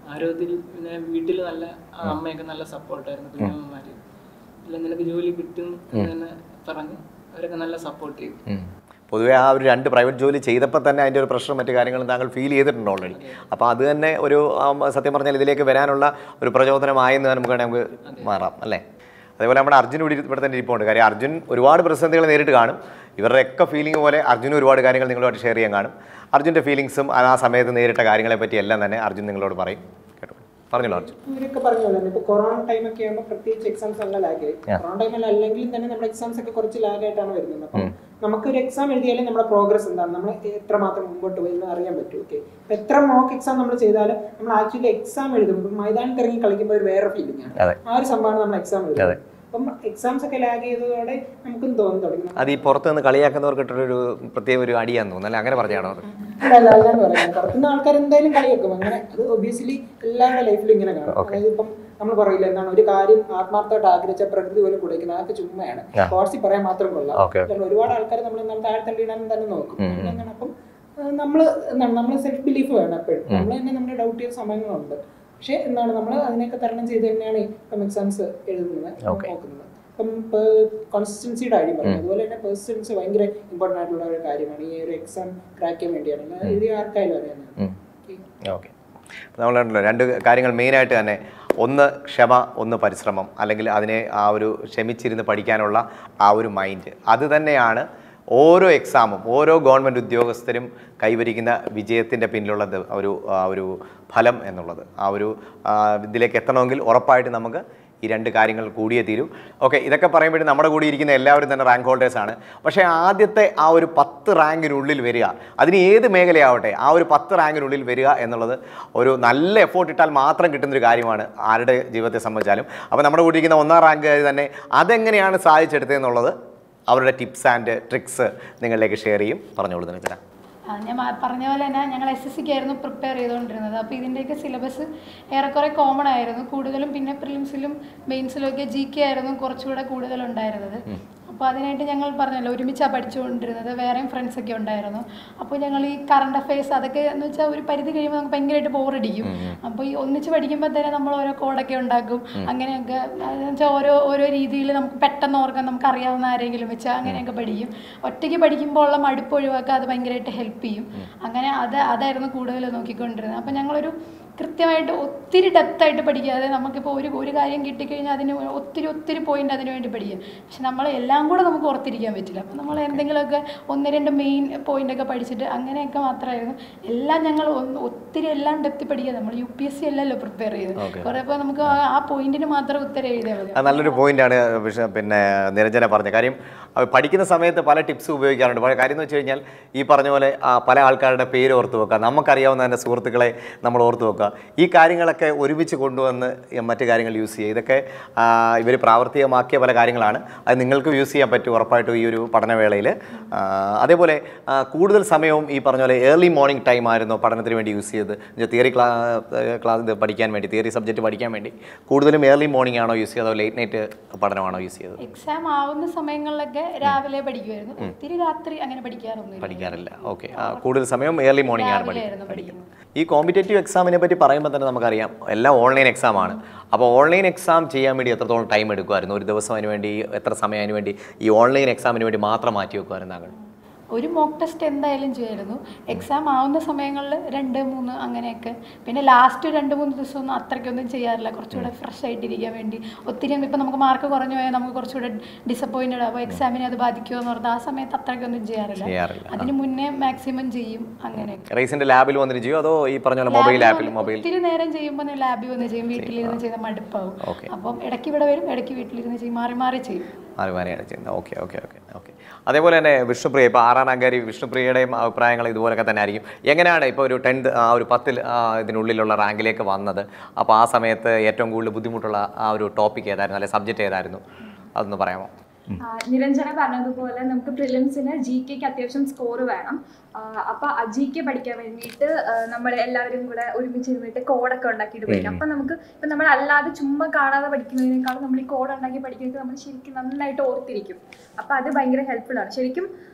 ആരോഗ്യത്തിൽ പിന്നെ വീട്ടിൽ നല്ല ആ അമ്മയൊക്കെ നല്ല സപ്പോർട്ടായിരുന്നു കുഞ്ഞമ്മമാര് ഇല്ല നിനക്ക് ജോലി കിട്ടും എന്ന് തന്നെ പറഞ്ഞ് അവരൊക്കെ നല്ല സപ്പോർട്ട് ചെയ്തു ഉം. പൊതുവേ ആ ഒരു രണ്ട് പ്രൈവറ്റ് ജോലി ചെയ്തപ്പോൾ തന്നെ അതിൻ്റെ ഒരു പ്രഷറും മറ്റു കാര്യങ്ങളും താങ്കൾ ഫീൽ ചെയ്തിട്ടുണ്ട് ഓൾറെഡി അപ്പോൾ അത് തന്നെ ഒരു ആ, സത്യം പറഞ്ഞാൽ ഇതിലേക്ക് വരാനുള്ള ഒരു പ്രചോദനമായെന്ന് നമുക്ക് വേണമെങ്കിൽ നമുക്ക് മാറാം അല്ലേ അതേപോലെ നമ്മുടെ അർജുൻ ഇവിടെ ഇരി- ഇവിടെ തന്നെ ഇരിപ്പുണ്ട് കാര്യം അർജുൻ ഒരുപാട് പ്രതിസന്ധികൾ നേരിട്ട് കാണും ഇവരുടെയൊക്കെ ഫീലിംഗ് പോലെ അർജുൻ ഒരുപാട് കാര്യങ്ങൾ നിങ്ങളുമായിട്ട് ഷെയർ ചെയ്യാൻ കാണും അർജുൻ്റെ ഫീലിങ്സും ആ സമയത്ത് നേരിട്ട കാര്യങ്ങളെ പറ്റി എല്ലാം തന്നെ അർജുൻ നിങ്ങളോട് പറയും കേട്ടോ പറഞ്ഞോളൂ അർജുൻ ഇവരൊക്കെ പറഞ്ഞ പോലെ ഇപ്പൊ കൊറോണ ടൈം ഒക്കെ ആകുമ്പോൾ പ്രത്യേകിച്ച് എക്സാംസ് നല്ല ലാഗ് ആയി കൊറോണ ടൈമിൽ അല്ലെങ്കിലും തന്നെ നമ്മുടെ എക്സാംസ് ഒക്കെ കുറച്ച് ലാഗ് ആയിട്ടാണ് വരുന്നത് അപ്പം നമുക്ക് ഒരു എക്സാം എഴുതിയാലും നമ്മുടെ പ്രോഗ്രസ് എന്താണ് നമ്മൾ എത്രമാത്രം മുമ്പോട്ട് പോയി എന്ന് അറിയാൻ പറ്റും ഓക്കെ എത്ര മോക്ക് എക്സാം നമ്മൾ ചെയ്താലും നമ്മൾ ആക്ച്വലി എക്സാം എഴുതുമ്പോൾ മൈതാനത്ത് ഇറങ്ങി കളിക്കുമ്പോൾ ഒരു വേറെ ഫീലിംഗ് ആണ് അതെ. ആ ഒരു സംഭവമാണ് നമ്മൾ എക്സാം എഴുതുന്നത് അപ്പം എക്സാംസ് ഒക്കെ ലാഗ് ചെയ്തതോടെ നമുക്കും തോന്നി തുടങ്ങി അത് ഈ പുറത്ത് നിന്ന് കളിയാക്കുന്നവർക്കിട്ടൊരു പ്രത്യേക ഒരു അടിയാന്ന് തോന്നുന്നു അല്ലേ അങ്ങനെ പറഞ്ഞാണോ അത് അല്ല, അല്ല, അല്ലാണ്ട് പറയുന്നത് പുറത്തുനിന്ന് ആൾക്കാർ എന്തായാലും കളി വെക്കും അങ്ങനെ അത് ഒബിയസ്ലി എല്ലാവരുടെ ലൈഫിലും ഇങ്ങനെ കാണും അതായത് ഇപ്പം നമ്മൾ പറയില്ല എന്താണ് ഒരു കാര്യം ആത്മാർത്ഥമായിട്ട് ആഗ്രഹിച്ച പ്രകൃതി പോലും കുടയ്ക്കുന്നത് അതൊക്കെ ചുമ്മയാണ് കോഴ്സിൽ പറയാൻ മാത്രം കൊള്ളാം ഓക്കെ കാരണം ഒരുപാട് ആൾക്കാർ നമ്മൾ എന്താണ് താഴ്ത്തള്ളിയിടാൻ തന്നെ നോക്കും എന്താണ് അപ്പം നമ്മൾ എന്താണ് നമ്മൾ സെൽഫ് ബിലീഫ് വേണം എപ്പോഴും നമ്മൾ തന്നെ നമ്മുടെ ഡൗട്ട് ചെയ്യുന്ന സമയങ്ങളുണ്ട് പക്ഷേ എന്താണ് നമ്മൾ അതിനെയൊക്കെ തരണം ചെയ്ത് തന്നെയാണ് ഇപ്പം എക്സാംസ് എഴുതുന്നത് നോക്കുന്നത് ഇപ്പം കോൺസിസ്റ്റൻസിയുടെ കാര്യം പറഞ്ഞു അതുപോലെ തന്നെ പേഴ്സൺസ് ഭയങ്കര ഇമ്പോർട്ടൻ്റ് ആയിട്ടുള്ള ഒരു കാര്യമാണ് ഈ ഒരു എക്സാം ക്രാക്ക് ചെയ്യാൻ വേണ്ടിയാണ് അല്ലാതെ എഴുതിയ ആർക്കായാലും അറിയാവുന്നതാണ് ഓക്കെ നമ്മളുണ്ടല്ലോ രണ്ട് കാര്യങ്ങൾ മെയിനായിട്ട് തന്നെ ഒന്ന് ക്ഷമ ഒന്ന് പരിശ്രമം അല്ലെങ്കിൽ അതിനെ ആ ഒരു ക്ഷമിച്ചിരുന്ന് പഠിക്കാനുള്ള ആ ഒരു മൈൻഡ് അത് തന്നെയാണ് ഓരോ എക്സാമും ഓരോ ഗവൺമെൻറ് ഉദ്യോഗസ്ഥരും കൈവരിക്കുന്ന വിജയത്തിൻ്റെ പിന്നിലുള്ള ദ- ഒരു ആ ഒരു ഫലം എന്നുള്ളത് ആ ഒരു ആ, ഇതിലേക്ക് എത്തണമെങ്കിൽ ഉറപ്പായിട്ട് നമുക്ക് ഈ രണ്ട് കാര്യങ്ങൾ കൂടിയേ തീരൂ ഓക്കെ ഇതൊക്കെ പറയുമ്പോഴും നമ്മുടെ കൂടി ഇരിക്കുന്ന എല്ലാവരും തന്നെ റാങ്ക് ഹോൾഡേഴ്സ് ആണ് പക്ഷേ ആദ്യത്തെ ആ ഒരു പത്ത് റാങ്കിനുള്ളിൽ വരിക അതിന് ഏത് മേഖലയാവട്ടെ ആ ഒരു പത്ത് റാങ്കിനുള്ളിൽ വരിക എന്നുള്ളത് ഒരു നല്ല എഫോർട്ട് ഇട്ടാൽ മാത്രം കിട്ടുന്നൊരു കാര്യമാണ് ആരുടെ ജീവിതത്തെ സംബന്ധിച്ചാലും അപ്പോൾ നമ്മുടെ കൂടി ഇരിക്കുന്ന ഒന്നാം റാങ്ക് തന്നെ അതെങ്ങനെയാണ് സാധിച്ചെടുത്തതെന്നുള്ളത് അവരുടെ ടിപ്സ് ആൻഡ് ട്രിക്സ് നിങ്ങളിലേക്ക് ഷെയർ ചെയ്യും പറഞ്ഞോളൂ നിനക്ക് ആ, ഞാൻ മ- പറഞ്ഞ പോലെ തന്നെ ഞങ്ങൾ എസ് എസ് സിക്ക് ആയിരുന്നു പ്രിപ്പയർ ചെയ്തുകൊണ്ടിരുന്നത് അപ്പോൾ ഇതിൻ്റെയൊക്കെ സിലബസ് ഏറെക്കുറെ കോമൺ ആയിരുന്നു കൂടുതലും പിന്നെ പ്രിലിംസിലും മെയിൻസിലും ഒക്കെ ജി കെ ആയിരുന്നു കുറച്ചുകൂടെ കൂടുതലുണ്ടായിരുന്നത് അപ്പോൾ അതിനായിട്ട് ഞങ്ങൾ പറഞ്ഞല്ലോ ഒരുമിച്ചാണ് പഠിച്ചുകൊണ്ടിരുന്നത് വേറെയും ഫ്രണ്ട്സ് ഒക്കെ ഉണ്ടായിരുന്നു അപ്പോൾ ഞങ്ങൾ ഈ കറണ്ട് അഫയേഴ്സ് അതൊക്കെ എന്ന് വെച്ചാൽ ഒരു പരിധി കഴിയുമ്പോൾ നമുക്ക് ഭയങ്കരമായിട്ട് ബോറടിക്കും അപ്പോൾ ഈ ഒന്നിച്ച് പഠിക്കുമ്പോൾ തന്നെ നമ്മൾ ഓരോ കോഡൊക്കെ ഉണ്ടാക്കും അങ്ങനെയൊക്കെ അതെന്ന് വെച്ചാൽ ഓരോ ഓരോ രീതിയിൽ നമുക്ക് പെട്ടെന്ന് ഓർക്കാൻ നമുക്ക് അറിയാവുന്ന ആരെങ്കിലും വെച്ച് അങ്ങനെയൊക്കെ പഠിക്കും ഒറ്റയ്ക്ക് പഠിക്കുമ്പോൾ ഉള്ള മടുപ്പ് ഒഴിവാക്കാൻ അത് ഭയങ്കരമായിട്ട് ഹെൽപ്പ് ചെയ്യും അങ്ങനെ അത് അതായിരുന്നു കൂടുതൽ നോക്കിക്കൊണ്ടിരുന്നത് അപ്പോൾ ഞങ്ങളൊരു കൃത്യമായിട്ട് ഒത്തിരി ഡെപ്തായിട്ട് പഠിക്കാതെ നമുക്കിപ്പോൾ ഒരു ഒരു കാര്യം കിട്ടിക്കഴിഞ്ഞാൽ അതിന് ഒത്തിരി ഒത്തിരി പോയിന്റ് അതിന് വേണ്ടി പഠിക്കും പക്ഷെ നമ്മൾ എല്ലാം കൂടെ നമുക്ക് ഓർത്തിരിക്കാൻ പറ്റില്ല അപ്പം നമ്മൾ എന്തെങ്കിലുമൊക്കെ ഒന്ന് രണ്ട് മെയിൻ പോയിന്റൊക്കെ പഠിച്ചിട്ട് അങ്ങനെയൊക്കെ മാത്രമായിരുന്നു എല്ലാം ഞങ്ങൾ ഒന്ന് ഒത്തിരി എല്ലാം ഡെപ്ത് പഠിക്കുക നമ്മൾ യു പി എസ് സി അല്ലല്ലോ പ്രിപ്പയർ ചെയ്ത് കുറേ ഇപ്പോൾ നമുക്ക് ആ- ആ പോയിന്റിന് മാത്രം ഉത്തരം എഴുതിയാൽ മതി അത് നല്ലൊരു പോയിന്റാണ് വിഷ പിന്നെ നിരഞ്ജന പറഞ്ഞത് കാര്യം അത് പഠിക്കുന്ന സമയത്ത് പല ടിപ്സ് ഉപയോഗിക്കാറുണ്ട് പല കാര്യം എന്ന് വെച്ച് കഴിഞ്ഞാൽ ഈ പറഞ്ഞ പോലെ ആ, പല ആൾക്കാരുടെ പേര് ഓർത്ത് വെക്കുക നമുക്കറിയാവുന്ന തന്നെ സുഹൃത്തുക്കളെ നമ്മൾ ഓർത്ത് വെക്കുക ഈ കാര്യങ്ങളൊക്കെ ഒരുമിച്ച് കൊണ്ടുവന്ന് ഈ മറ്റു കാര്യങ്ങൾ യൂസ് ചെയ്യുക ഇതൊക്കെ ഇവർ പ്രാവർത്തികമാക്കിയ പല കാര്യങ്ങളാണ് അത് നിങ്ങൾക്ക് യൂസ് ചെയ്യാൻ പറ്റും ഉറപ്പായിട്ടും ഈ ഒരു പഠനവേളയിൽ അതേപോലെ ആ, കൂടുതൽ സമയവും ഈ പറഞ്ഞ പോലെ ഏർലി മോർണിംഗ് ടൈം ആയിരുന്നു പഠനത്തിന് വേണ്ടി യൂസ് ചെയ്തത് തിയറി ക്ലാ ക്ലാസ് ഇത് പഠിക്കാൻ വേണ്ടി തിയറി സബ്ജക്റ്റ് പഠിക്കാൻ വേണ്ടി കൂടുതലും ഏർലി മോർണിംഗ് ആണോ യൂസ് ചെയ്തത് ലേറ്റ് നൈറ്റ് പഠനമാണോ യൂസ് ചെയ്തത് എക്സാം ആവുന്ന സമയങ്ങളിലൊക്കെ രാവിലെ പഠിക്കുമായിരുന്നു ഒത്തിരി രാത്രി അങ്ങനെ പഠിക്കാറൊന്നുമില്ല പഠിക്കാറില്ല ഓക്കെ കൂടുതൽ സമയം ഏർലി മോർണിംഗ് ആണ് രാവിലെയായിരുന്നു പഠിക്കുന്നത് ഈ കോമ്പറ്റേറ്റീവ് എക്സാമിനെ പറ്റി പറയുമ്പോൾ തന്നെ നമുക്കറിയാം എല്ലാം ഓൺലൈൻ എക്സാം ആണ് അപ്പോൾ ഓൺലൈൻ എക്സാം ചെയ്യാൻ വേണ്ടി എത്രത്തോളം ടൈം എടുക്കുമായിരുന്നു ഒരു ദിവസം അതിന് വേണ്ടി എത്ര സമയം അതിന് വേണ്ടി ഈ ഓൺലൈൻ എക്സാമിന് വേണ്ടി മാത്രം മാറ്റി വെക്കുമായിരുന്നു താങ്കൾ ഒരു മോക്ക് ടെസ്റ്റ് എന്തായാലും ചെയ്യുമായിരുന്നു എക്സാം ആവുന്ന സമയങ്ങളിൽ രണ്ട് മൂന്ന് അങ്ങനെയൊക്കെ പിന്നെ ലാസ്റ്റ് രണ്ട് മൂന്ന് ദിവസമൊന്നും അത്രയ്ക്കൊന്നും ചെയ്യാറില്ല കുറച്ചുകൂടെ ഫ്രഷ് ആയിട്ടിരിക്കാൻ വേണ്ടി ഒത്തിരി ഇപ്പം നമുക്ക് മാർക്ക് കുറഞ്ഞു പോയാൽ നമുക്ക് കുറച്ചുകൂടെ ഡിസപ്പോയിൻറ്റഡ് ആവും എക്സാമിനെ അത് ബാധിക്കുമോ എന്ന് പറഞ്ഞാൽ ആ സമയത്ത് അത്രയ്ക്കൊന്നും ചെയ്യാറില്ല ചെയ്യാറില്ല അതിന് മുന്നേ മാക്സിമം ചെയ്യും അങ്ങനെയൊക്കെ റേസിന്റെ ലാബിൽ വന്നിട്ട് ചെയ്യോ അതോ ഈ പറഞ്ഞ പോലെ മൊബൈൽ ആപ്പിൽ മൊബൈൽ ഒത്തിരി നേരം ചെയ്യുമ്പോൾ ഞാൻ ലാബിൽ വന്ന് ചെയ്യും വീട്ടിലിരുന്ന് ചെയ്ത മടുപ്പാവും Okay. അപ്പം ഇടയ്ക്ക് ഇവിടെ വരും ഇടയ്ക്ക് വീട്ടിലിരുന്ന് ചെയ്യും മാറി മാറി ചെയ്യും മാറുവാനാണ് ചെയ്യുന്നത് ഓക്കെ ഓക്കെ ഓക്കെ ഓക്കെ അതേപോലെ തന്നെ വിഷ്ണുപ്രിയ ഇപ്പോൾ ആറാം അങ്കാരി വിഷ്ണുപ്രിയയുടെയും അഭിപ്രായങ്ങൾ ഇതുപോലൊക്കെ തന്നെ ആയിരിക്കും എങ്ങനെയാണ് ഇപ്പോൾ ഒരു ടെൻത്ത് ആ ഒരു പത്തിൽ ആ, ഇതിനുള്ളിലുള്ള റാങ്കിലേക്ക് വന്നത് അപ്പോൾ ആ സമയത്ത് ഏറ്റവും കൂടുതൽ ബുദ്ധിമുട്ടുള്ള ആ ഒരു ടോപ്പിക് ഏതായിരുന്നു അല്ലെങ്കിൽ സബ്ജക്റ്റ് ഏതായിരുന്നു അതൊന്ന് പറയാമോ ആ, നിരഞ്ജന പറഞ്ഞതുപോലെ നമുക്ക് പ്രിലിംസിന് ജി കെക്ക് അത്യാവശ്യം സ്കോർ വേണം ആ, അപ്പൊ ആ ജി കെ പഠിക്കാൻ വേണ്ടിയിട്ട് നമ്മൾ എല്ലാവരും കൂടെ ഒരുമിച്ച് ഇരുന്നിട്ട് കോഡൊക്കെ ഉണ്ടാക്കിയിട്ട് പഠിക്കും അപ്പൊ നമുക്ക് ഇപ്പൊ നമ്മൾ അല്ലാതെ ചുമ്മാ കാണാതെ പഠിക്കുന്നതിനേക്കാളും നമ്മൾ ഈ കോഡ് ഉണ്ടാക്കി പഠിക്കുന്നത് നമ്മൾ ശരിക്കും നന്നായിട്ട് ഓർത്തിരിക്കും അപ്പൊ അത് ഭയങ്കര ഹെൽപ്ഫുൾ ആണ് ശരിക്കും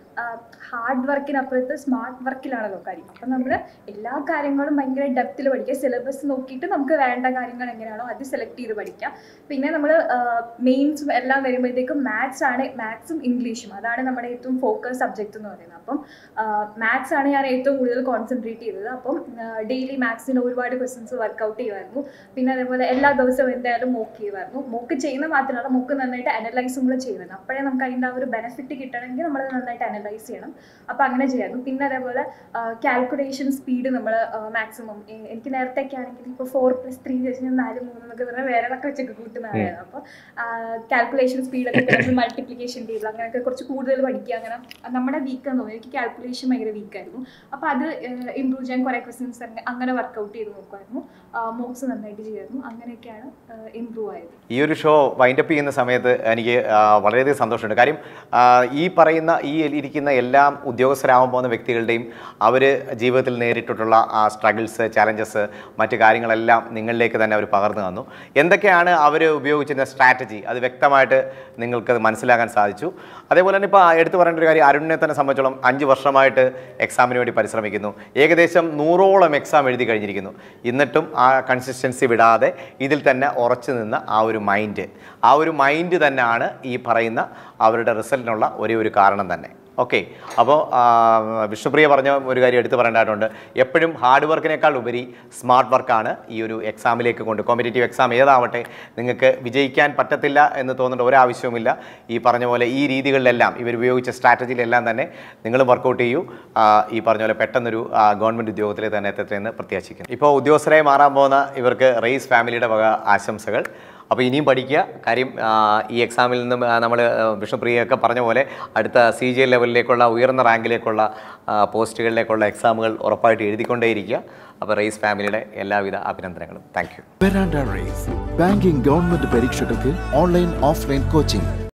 ഹാർഡ് വർക്കിനപ്പുറത്ത് സ്മാർട്ട് വർക്കിലാണല്ലോ കാര്യം അപ്പം നമ്മൾ എല്ലാ കാര്യങ്ങളും ഭയങ്കര ഡെപ്തിൽ പഠിക്കുക സിലബസ് നോക്കിയിട്ട് നമുക്ക് വേണ്ട കാര്യങ്ങൾ എങ്ങനെയാണോ അത് സെലക്ട് ചെയ്ത് പഠിക്കാം പിന്നെ നമ്മൾ മെയിൻസും എല്ലാം വരുമ്പോഴത്തേക്കും മാത്സ് ആണ് മാത്സും ഇംഗ്ലീഷും അതാണ് നമ്മുടെ ഏറ്റവും ഫോക്കസ് സബ്ജക്റ്റ് എന്ന് പറയുന്നത് അപ്പം മാത്സ് ആണ് ഞാൻ ഏറ്റവും കൂടുതൽ കോൺസെൻട്രേറ്റ് ചെയ്തത് അപ്പം ഡെയിലി മാത്സിന് ഒരുപാട് ക്വസ്റ്റ്യൻസ് വർക്കൗട്ട് ചെയ്യുമായിരുന്നു പിന്നെ അതേപോലെ എല്ലാ ദിവസവും എന്തായാലും മോക്ക് ചെയ്യുമായിരുന്നു മോക്ക് ചെയ്യുന്ന മാത്രമല്ല മോക്ക് നന്നായിട്ട് അനലൈസും കൂടെ ചെയ്യുമായിരുന്നു അപ്പോഴേ നമുക്ക് അതിൻ്റെ ആ ഒരു ബെനിഫിറ്റ് കിട്ടണമെങ്കിൽ നമ്മൾ നന്നായിട്ട് അനലൈസ് ചെയ്യണം അപ്പോൾ അങ്ങനെ ചെയ്യായിരുന്നു പിന്നെ അതേപോലെ കാൽക്കുലേഷൻ സ്പീഡ് നമ്മൾ മാക്സിമം എനിക്ക് നേരത്തെയൊക്കെ ആണെങ്കിൽ ഇപ്പോൾ ഫോർ പ്ലസ് ത്രീ വെച്ച് ഞാൻ നാല് മൂന്ന് എന്നൊക്കെ പറഞ്ഞാൽ വേറെ ഒക്കെ വെച്ചൊക്കെ കൂട്ടുന്നതായിരുന്നു അപ്പോൾ കാൽക്കുലേഷൻ സ്പീഡൊക്കെ പിന്നെ മൾട്ടിപ്ലിക്കേഷൻ ടേബിൾ അങ്ങനെയൊക്കെ കുറച്ച് കൂടുതൽ പഠിക്കുക അങ്ങനെ നമ്മുടെ വീക്ക് എന്ന് തോന്നി എനിക്ക് കാൽക്കുലേഷൻ ഭയങ്കര വീക്കായിരുന്നു അപ്പോൾ അത് ഇമ്പ്രൂവ് ചെയ്യാൻ കുറേ ക്വസ്റ്റ്യൻസ് അങ്ങനെ വർക്കൗട്ട് ചെയ്ത് നോക്കുമായിരുന്നു മോക്സ് നന്നായിട്ട് ചെയ്യുമായിരുന്നു അങ്ങനെയൊക്കെയാണ് ഇമ്പ്രൂവ് ആയത് ഈ ഒരു ഷോ വൈൻഡപ്പ് ചെയ്യുന്ന സമയത്ത് എനിക്ക് ആ, വളരെയധികം സന്തോഷമുണ്ട് കാര്യം ആ, ഈ പറയുന്ന ഈ ഇരിക്കുന്ന എല്ലാ ഉദ്യോഗസ്ഥരാകാൻ പോകുന്ന വ്യക്തികളുടെയും അവർ ജീവിതത്തിൽ നേരിട്ടിട്ടുള്ള ആ സ്ട്രഗിൾസ് ചാലഞ്ചസ് മറ്റു കാര്യങ്ങളെല്ലാം നിങ്ങളിലേക്ക് തന്നെ അവർ പകർന്നു തന്നു എന്തൊക്കെയാണ് അവർ ഉപയോഗിച്ചിരുന്ന സ്ട്രാറ്റജി അത് വ്യക്തമായിട്ട് നിങ്ങൾക്കത് മനസ്സിലാക്കാൻ സാധിച്ചു അതേപോലെ തന്നെ ഇപ്പോൾ എടുത്തു പറയേണ്ട ഒരു കാര്യം അരുണിനെ തന്നെ സംബന്ധിച്ചോളം അഞ്ച് വർഷമായിട്ട് എക്സാമിന് വേണ്ടി പരിശ്രമിക്കുന്നു ഏകദേശം നൂറോളം എക്സാം എഴുതി കഴിഞ്ഞിരിക്കുന്നു എന്നിട്ടും ആ കൺസിസ്റ്റൻസി വിടാതെ ഇതിൽ തന്നെ ഉറച്ചു നിന്ന ആ ഒരു മൈൻഡ് ആ ഒരു മൈൻഡ് തന്നെയാണ് ഈ പറയുന്ന അവരുടെ റിസൾട്ടിനുള്ള ഒരേ ഒരു കാരണം തന്നെ ഓക്കെ അപ്പോൾ വിഷ്ണുപ്രിയ പറഞ്ഞ ഒരു കാര്യം എടുത്തു പറയേണ്ടതായിട്ടുണ്ട് എപ്പോഴും ഹാർഡ് വർക്കിനേക്കാൾ ഉപരി സ്മാർട്ട് വർക്കാണ് ഈ ഒരു എക്സാമിലേക്ക് കൊണ്ട് കോമ്പറ്റേറ്റീവ് എക്സാം ഏതാവട്ടെ നിങ്ങൾക്ക് വിജയിക്കാൻ പറ്റത്തില്ല എന്ന് തോന്നേണ്ട ഒരാവശ്യവുമില്ല ഈ പറഞ്ഞ പോലെ ഈ രീതികളിലെല്ലാം ഇവർ ഉപയോഗിച്ച സ്ട്രാറ്റജിയിലെല്ലാം തന്നെ നിങ്ങൾ വർക്കൗട്ട് ചെയ്യൂ ആ, ഈ പറഞ്ഞ പോലെ പെട്ടെന്നൊരു ആ, ഗവൺമെൻറ് ഉദ്യോഗത്തിൽ തന്നെ എത്തട്ടെന്ന് പ്രത്യാശിക്കുന്നു ഇപ്പോൾ ഉദ്യോഗസ്ഥരായി മാറാൻ പോകുന്ന ഇവർക്ക് റെയ്സ് ഫാമിലിയുടെ വക ആശംസകൾ അപ്പോൾ ഇനിയും പഠിക്കുക കാര്യം ആ, ഈ എക്സാമിൽ നിന്നും നമ്മൾ വിഷ്ണുപ്രിയൊക്കെ പറഞ്ഞ പോലെ അടുത്ത സി ജി ലെവലിലേക്കുള്ള ഉയർന്ന റാങ്കിലേക്കുള്ള ആ, പോസ്റ്റുകളിലേക്കുള്ള എക്സാമുകൾ ഉറപ്പായിട്ട് എഴുതിക്കൊണ്ടേയിരിക്കുക അപ്പോൾ റെയ്സ് ഫാമിലിയുടെ എല്ലാവിധ അഭിനന്ദനങ്ങളും thank you Veranda Race. Banking government പരീക്ഷകൾക്ക് ഓൺലൈൻ ഓഫ്ലൈൻ കോച്ചിംഗ്